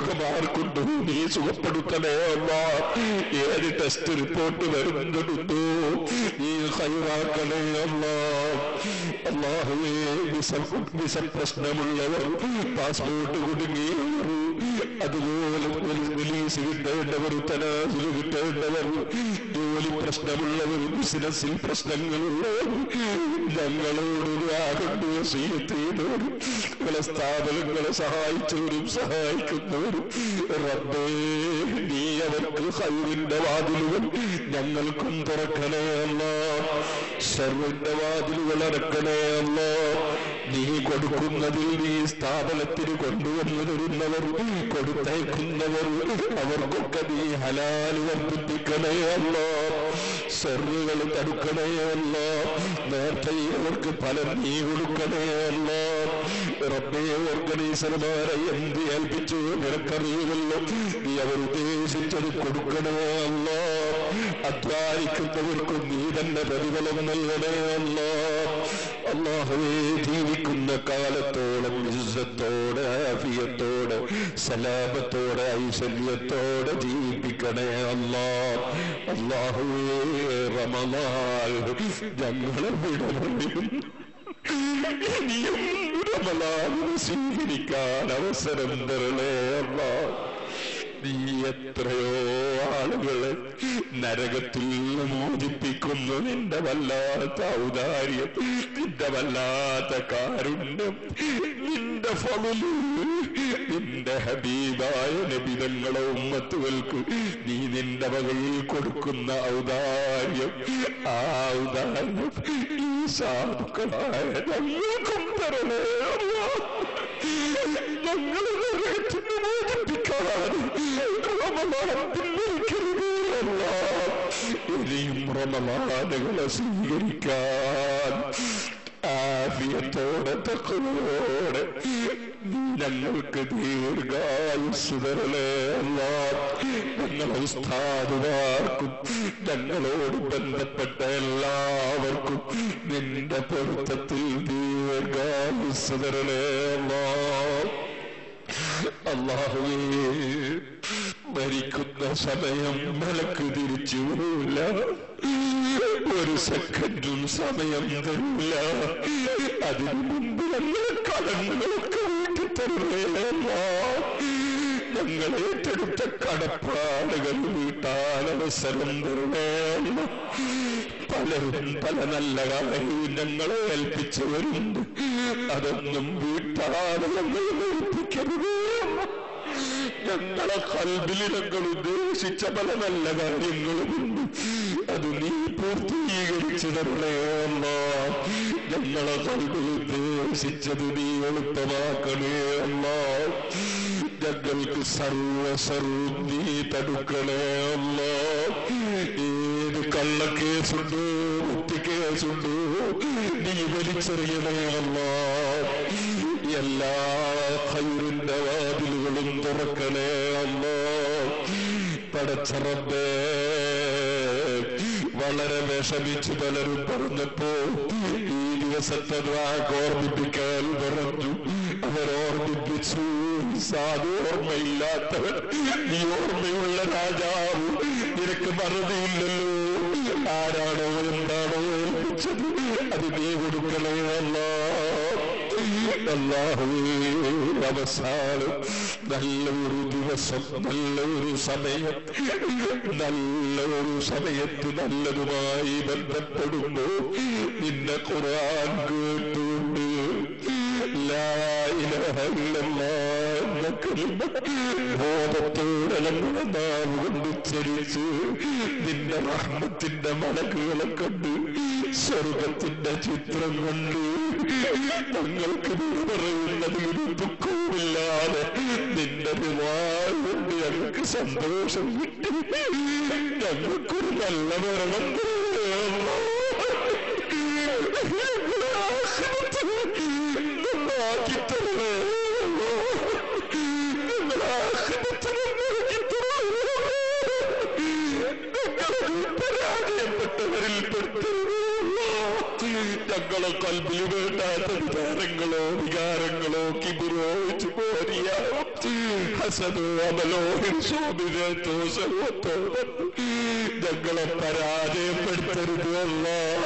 രോഗമാർക്കുണ്ടോ നീ സുഖപ്പെടുത്തണേ അല്ലാ ഏത് ടെസ്റ്റ് റിപ്പോർട്ട് വരുന്നുണ്ടോ നീ ഹൈറാക്കണേ അല്ലാ അള്ളാഹുവേ വിസ വിസ പ്രശ്നമുള്ളവർ പാസ്പോർട്ട് കുടുങ്ങിയവർ അതുപോലെ റിലീസ് കിട്ടേണ്ടവർ തനാസിൽ കിട്ടേണ്ടവർ ജോലി പ്രശ്നമുള്ളവർ ബിസിനസ്സിൽ പ്രശ്നങ്ങളുള്ളവർ ഞങ്ങളോട് ആകണ്ട് വസീയത്ത് ചെയ്തവരും നിങ്ങളെ സ്ഥാപനങ്ങളെ സഹായിച്ചവരും സഹായിക്കുന്നവരും റബ്ബേ നീ അവർക്ക് ഹൈറിന്റെ വാതിലുകൾ ഞങ്ങൾക്കും തുറക്കണേ അല്ല ഷെറിന്റെ വാതിലുകൾ അടക്കണേ അല്ല നീ കൊടുക്കുന്നതിൽ നീ സ്ഥാപനത്തിന് കൊണ്ടുവന്നു തരുന്നവർ കൊടുത്തയക്കുന്നവർ അവർക്കൊക്കെ നീ ഹലാല് വർദ്ധിപ്പിക്കണേ അല്ല സെറുകൾ തടുക്കണേ അല്ല നേരത്തെ അവർക്ക് ഫലം നീ കൊടുക്കണേ അല്ല റബ്ബേ ഓർഗനൈസർമാരെ എന്ത് ഏൽപ്പിച്ചു നിനക്കറിയുമല്ലോ നീ അവർ ഉദ്ദേശിച്ചത് കൊടുക്കണേ അല്ല അധ്വാനിക്കുന്നവർക്കും നീ തന്നെ പ്രതിഫലം നൽകണേ അല്ല അള്ളാഹുവേ ജീവിക്കുന്ന കാലത്തോളം ഇസ്സത്തോടെ ആഫിയത്തോടെ സലാമത്തോടെ ഐശ്വര്യത്തോടെ ജീവിപ്പിക്കണേ അല്ലാ അള്ളാഹുവേ റമലാൽ ഞങ്ങളെ വിടവറിയും ഇനിയും റമലാലിനെ സ്വീകരിക്കാൻ അവസരം തരണേ അല്ലാ നീ എത്രയോ ആളുകളെ നരകത്തിൽ നിന്ന് മോചിപ്പിക്കുന്നു നിന്റെ വല്ലാത്ത ഔദാര്യം നിന്റെ വല്ലാത്ത കാരുണ്യം നിന്റെ ഫലു നിന്റെ ഹബീബായ നബിതങ്ങളെ ഉമ്മത്തുകൾക്ക് നീ നിന്റെ മകളിൽ കൊടുക്കുന്ന ഔദാര്യം ആ ഔദാര്യം ഈ സാധുക്കളായ ഞങ്ങൾക്കും തരണേ അല്ലാ. ഞങ്ങളെ നരകത്തിന് മോചിപ്പിക്കാൻ റമലാൻ പിന്നിരിക്കരുതേ അല്ലാ. ഇനിയും റമലാനുകളെ സ്വീകരിക്കാൻ ആഫിയത്തോടെ തക്കവോടെ നീ ഞങ്ങൾക്ക് ദീർഘായുസ് തരണേ അല്ലാ. ഞങ്ങളെ ഉസ്താദുമാർക്കും ഞങ്ങളോട് ബന്ധപ്പെട്ട എല്ലാവർക്കും നിന്റെ പൊരുത്തത്തിൽ ദീർഘായുസ് തരണേ അല്ലാ. അള്ളാഹുവേ മരിക്കുന്ന സമയം മലക്ക് തിരിച്ചു വരൂല ഒരു സെക്കൻഡും സമയം തരൂല അതിനു മുമ്പ് ഞങ്ങളെ കടങ്ങളൊക്കെ വീട്ടി തരുകയല്ല ഞങ്ങൾ ഏറ്റെടുത്ത കടപ്പാടുകൾ വീട്ടാൻ അവസരം തരുകയല്ല പലരും പല നല്ല കാര്യവും ഞങ്ങളെ ഏൽപ്പിച്ചവരുണ്ട് അതൊന്നും വീട്ടാതെ ഞങ്ങൾ ഏൽപ്പിക്കരുതേ ഞങ്ങളെ കൽബിൽ ഞങ്ങൾ ഉദ്ദേശിച്ച പല നല്ല കാര്യങ്ങളുമുണ്ട് അത് നീ പൂർത്തീകരിച്ചു തരണേ അല്ലാ. ഞങ്ങളെ കൽബിൽ ഉദ്ദേശിച്ചത് നീ എളുപ്പമാക്കണേ അല്ലാ ഞങ്ങൾക്ക് സർവ സർവം നീ തടുക്കണേ അല്ലാ ഏത് കള്ളക്കേസുണ്ടോ കുത്തിക്കേസുണ്ടോ നീ വലിച്ചെറിയണേ അല്ലാ എല്ലാ ഖൈറിന്റെ വാതിലുകളും തുറക്കണേ അല്ലോ പടച്ചറബേ വളരെ വിഷമിച്ച് പലരും പറഞ്ഞപ്പോ ഈ ദിവസത്തെ വാക്ക് ഓർമ്മിപ്പിക്കാൻ പറഞ്ഞു അവർ ഓർമ്മിപ്പിച്ചു സാധു ഓർമ്മയില്ലാത്തവൻ നീ ഓർമ്മയുള്ള രാജാവ് നിനക്ക് മറുതിയില്ലല്ലോ ആരാണോ എന്താണോ ഏൽപ്പിച്ചത് അത് നീ കൊടുക്കണേ അല്ലാ അല്ലാഹുവേ അവസാനം നല്ല ഒരു ദിവസം നല്ല ഒരു സമയം നല്ല ഒരു സമയത്ത് നല്ലതുമായി ബന്ധപ്പെടുമ്പോ നിന്റെ ഖുർആൻ കേട്ടുകൊണ്ട് ലാ ഇലാഹ ഇല്ലല്ലാഹ് എന്ന കലിമ ബോധത്തോടെ നമ്മുടെ നാവ് കൊണ്ട് ഉച്ചരിച്ച് നിന്റെ റഹ്മത്തിന്റെ മലക്കുകളെ കണ്ട് സ്വർഗത്തിന്റെ ചിത്രം കണ്ട് ഞങ്ങൾക്ക് നീ പറയുന്നതിൽ ഒരു ദുഃഖവുമില്ലാതെ നിന്റെ വിവാഹം കൊണ്ട് ഞങ്ങൾക്ക് സന്തോഷം കിട്ടി ഞങ്ങൾക്കൊരു നല്ല മരണം നന്നാക്കിത്തരണേ പരാജയപ്പെട്ടവരിൽ ഞങ്ങളെ കൽബിൽ വേണ്ടാത്ത വിചാരങ്ങളോ വികാരങ്ങളോ കിബിറോ ചുമോരിയാവോ ഹസദോ അമലോ ഹിർസോബിതോ സർവത്തോ ഞങ്ങളെ പരാജയപ്പെടുത്തരുത് അല്ല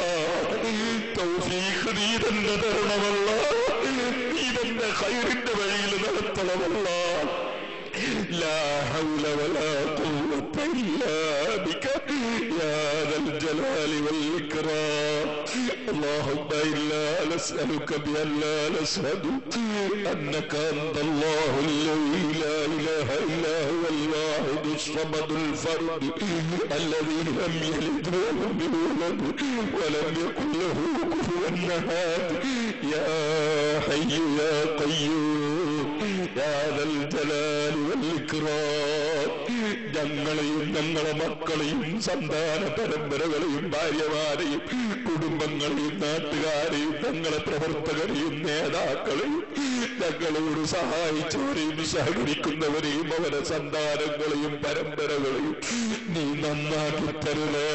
തൗഫീഖ് നീ തന്നെ തരണമല്ല നീ തന്നെ ഖൈറിന്റെ വഴിയിൽ നടത്തണമല്ല لا حول ولا قوة إلا بك يا ذا الجلال والإكرام اللهم إنا نسألك بأن لا نشهد أنك أنت الله الذي لا إله إلا هو الواحد الصمد الفرد الذي لم يلد ولم يولد ولم يكن له كفوا أحد يا حي يا قيوم يا ذا الجلال والإكرام ഞങ്ങളെയും ഞങ്ങളെ മക്കളെയും സന്താന പരമ്പരകളെയും ഭാര്യമാരെയും കുടുംബങ്ങളെയും നാട്ടുകാരെയും ഞങ്ങളെ പ്രവർത്തകരെയും നേതാക്കളെയും ഞങ്ങളോട് സഹായിച്ചവരെയും സഹകരിക്കുന്നവരെയും അവരെ സന്താനങ്ങളെയും പരമ്പരകളെയും നീ നന്നാക്കി തരുന്നേ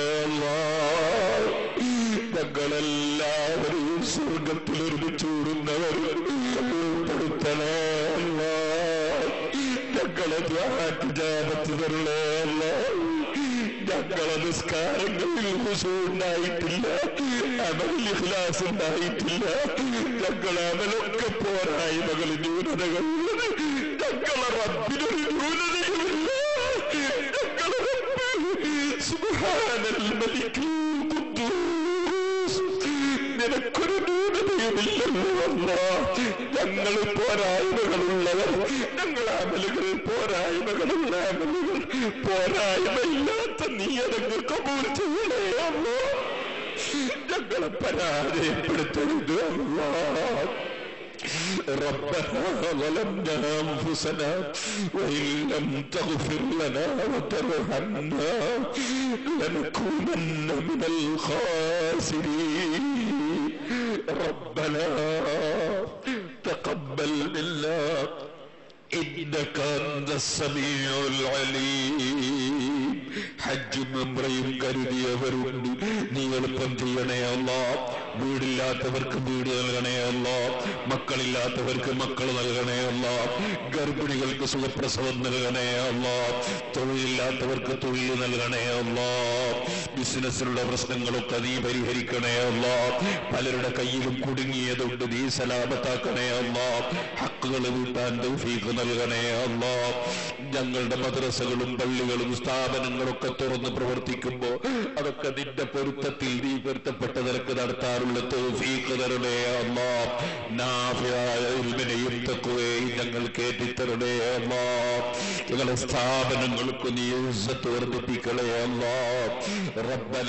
ഞങ്ങളെല്ലാവരെയും സ്വർഗത്തിൽ ഒരുമിച്ചൂടുന്നവരും ഉൾപ്പെടുത്തണേ അല്ലാ. ഞങ്ങളെ ദ്വാരാജാപത്ത് തരണേ അല്ലാ. ഞങ്ങളെ നിസ്കാരങ്ങളിൽ ഹുസു ഉണ്ടായിട്ടില്ല അമലിൽ ഇഖ്ലാസ് ഉണ്ടായിട്ടില്ല ഞങ്ങളെ അമലൊക്കെ പോരായ്മകൾ ന്യൂനതകൾ ഞങ്ങളെ റബ്ബിനൊരു ന്യൂനതയുമില്ല ഞങ്ങളെ റബ്ബ് സുബ്ഹാനൽ മലിക്കിൽ ഖുദ്ദൂസ് നിനക്കൊരു ന്യൂനതയുമില്ലല്ലോ അല്ലാ. ഞങ്ങൾ പോരായ്മകളുള്ളവർ ഞങ്ങൾ അമലുകൾ പോരായ്മകളുള്ള അമലുകൾ പോരായ്മയില്ലാത്ത നീ അതങ്ങ് കബൂൽ ചെയ്യണേ അല്ലോ ഞങ്ങളെ പരാജയപ്പെടുത്തരുത് അല്ലാ ربنا ظلمنا أنفسنا وإن لم تغفر لنا وترحمنا لنكونن من الخاسرين ربنا تقبل منا إنك أنت السميع العليم ഹജ്ജും ഉംറയും കരുതിയവരുണ്ട് നീ എളുപ്പം ചെയ്യണേ അല്ല വീടില്ലാത്തവർക്ക് വീട് നൽകണേ അല്ല മക്കളില്ലാത്തവർക്ക് മക്കൾ നൽകണേ അല്ല ഗർഭിണികൾക്ക് സുഖപ്രസവം നൽകണേ അല്ല തൊഴിലില്ലാത്തവർക്ക് തൊഴിൽ നൽകണേ അല്ല ബിസിനസ്സിലുള്ള പ്രശ്നങ്ങളൊക്കെ നീ പരിഹരിക്കണേ അല്ല പലരുടെ കയ്യിലും കുടുങ്ങിയതുണ്ട് നീ സലാമത്താക്കണേ അല്ല ഹക്കുകൾ വീട്ടാൻ തൗഫീഖ് നൽകണേ അല്ല ഞങ്ങളുടെ മദ്രസകളും പള്ളികളും സ്ഥാപനങ്ങളൊക്കെ തുറന്ന് പ്രവർത്തിക്കുമ്പോ അതൊക്കെ നിന്റെ പൊരുത്തത്തിൽ നീ പൊരുത്തപ്പെട്ട നിരക്ക് നടത്താറുള്ള തൗഫീഖ് തരണേ അല്ല നാഫിയായ ഇൽമിനെയും തക്കുകയും ഞങ്ങൾ കേട്ടിത്തരണേ അല്ല ഞങ്ങളെ സ്ഥാപനങ്ങൾക്ക് നീ ഇസ്സത്ത് വർദ്ധിപ്പിക്കണേ അല്ല റബ്ബന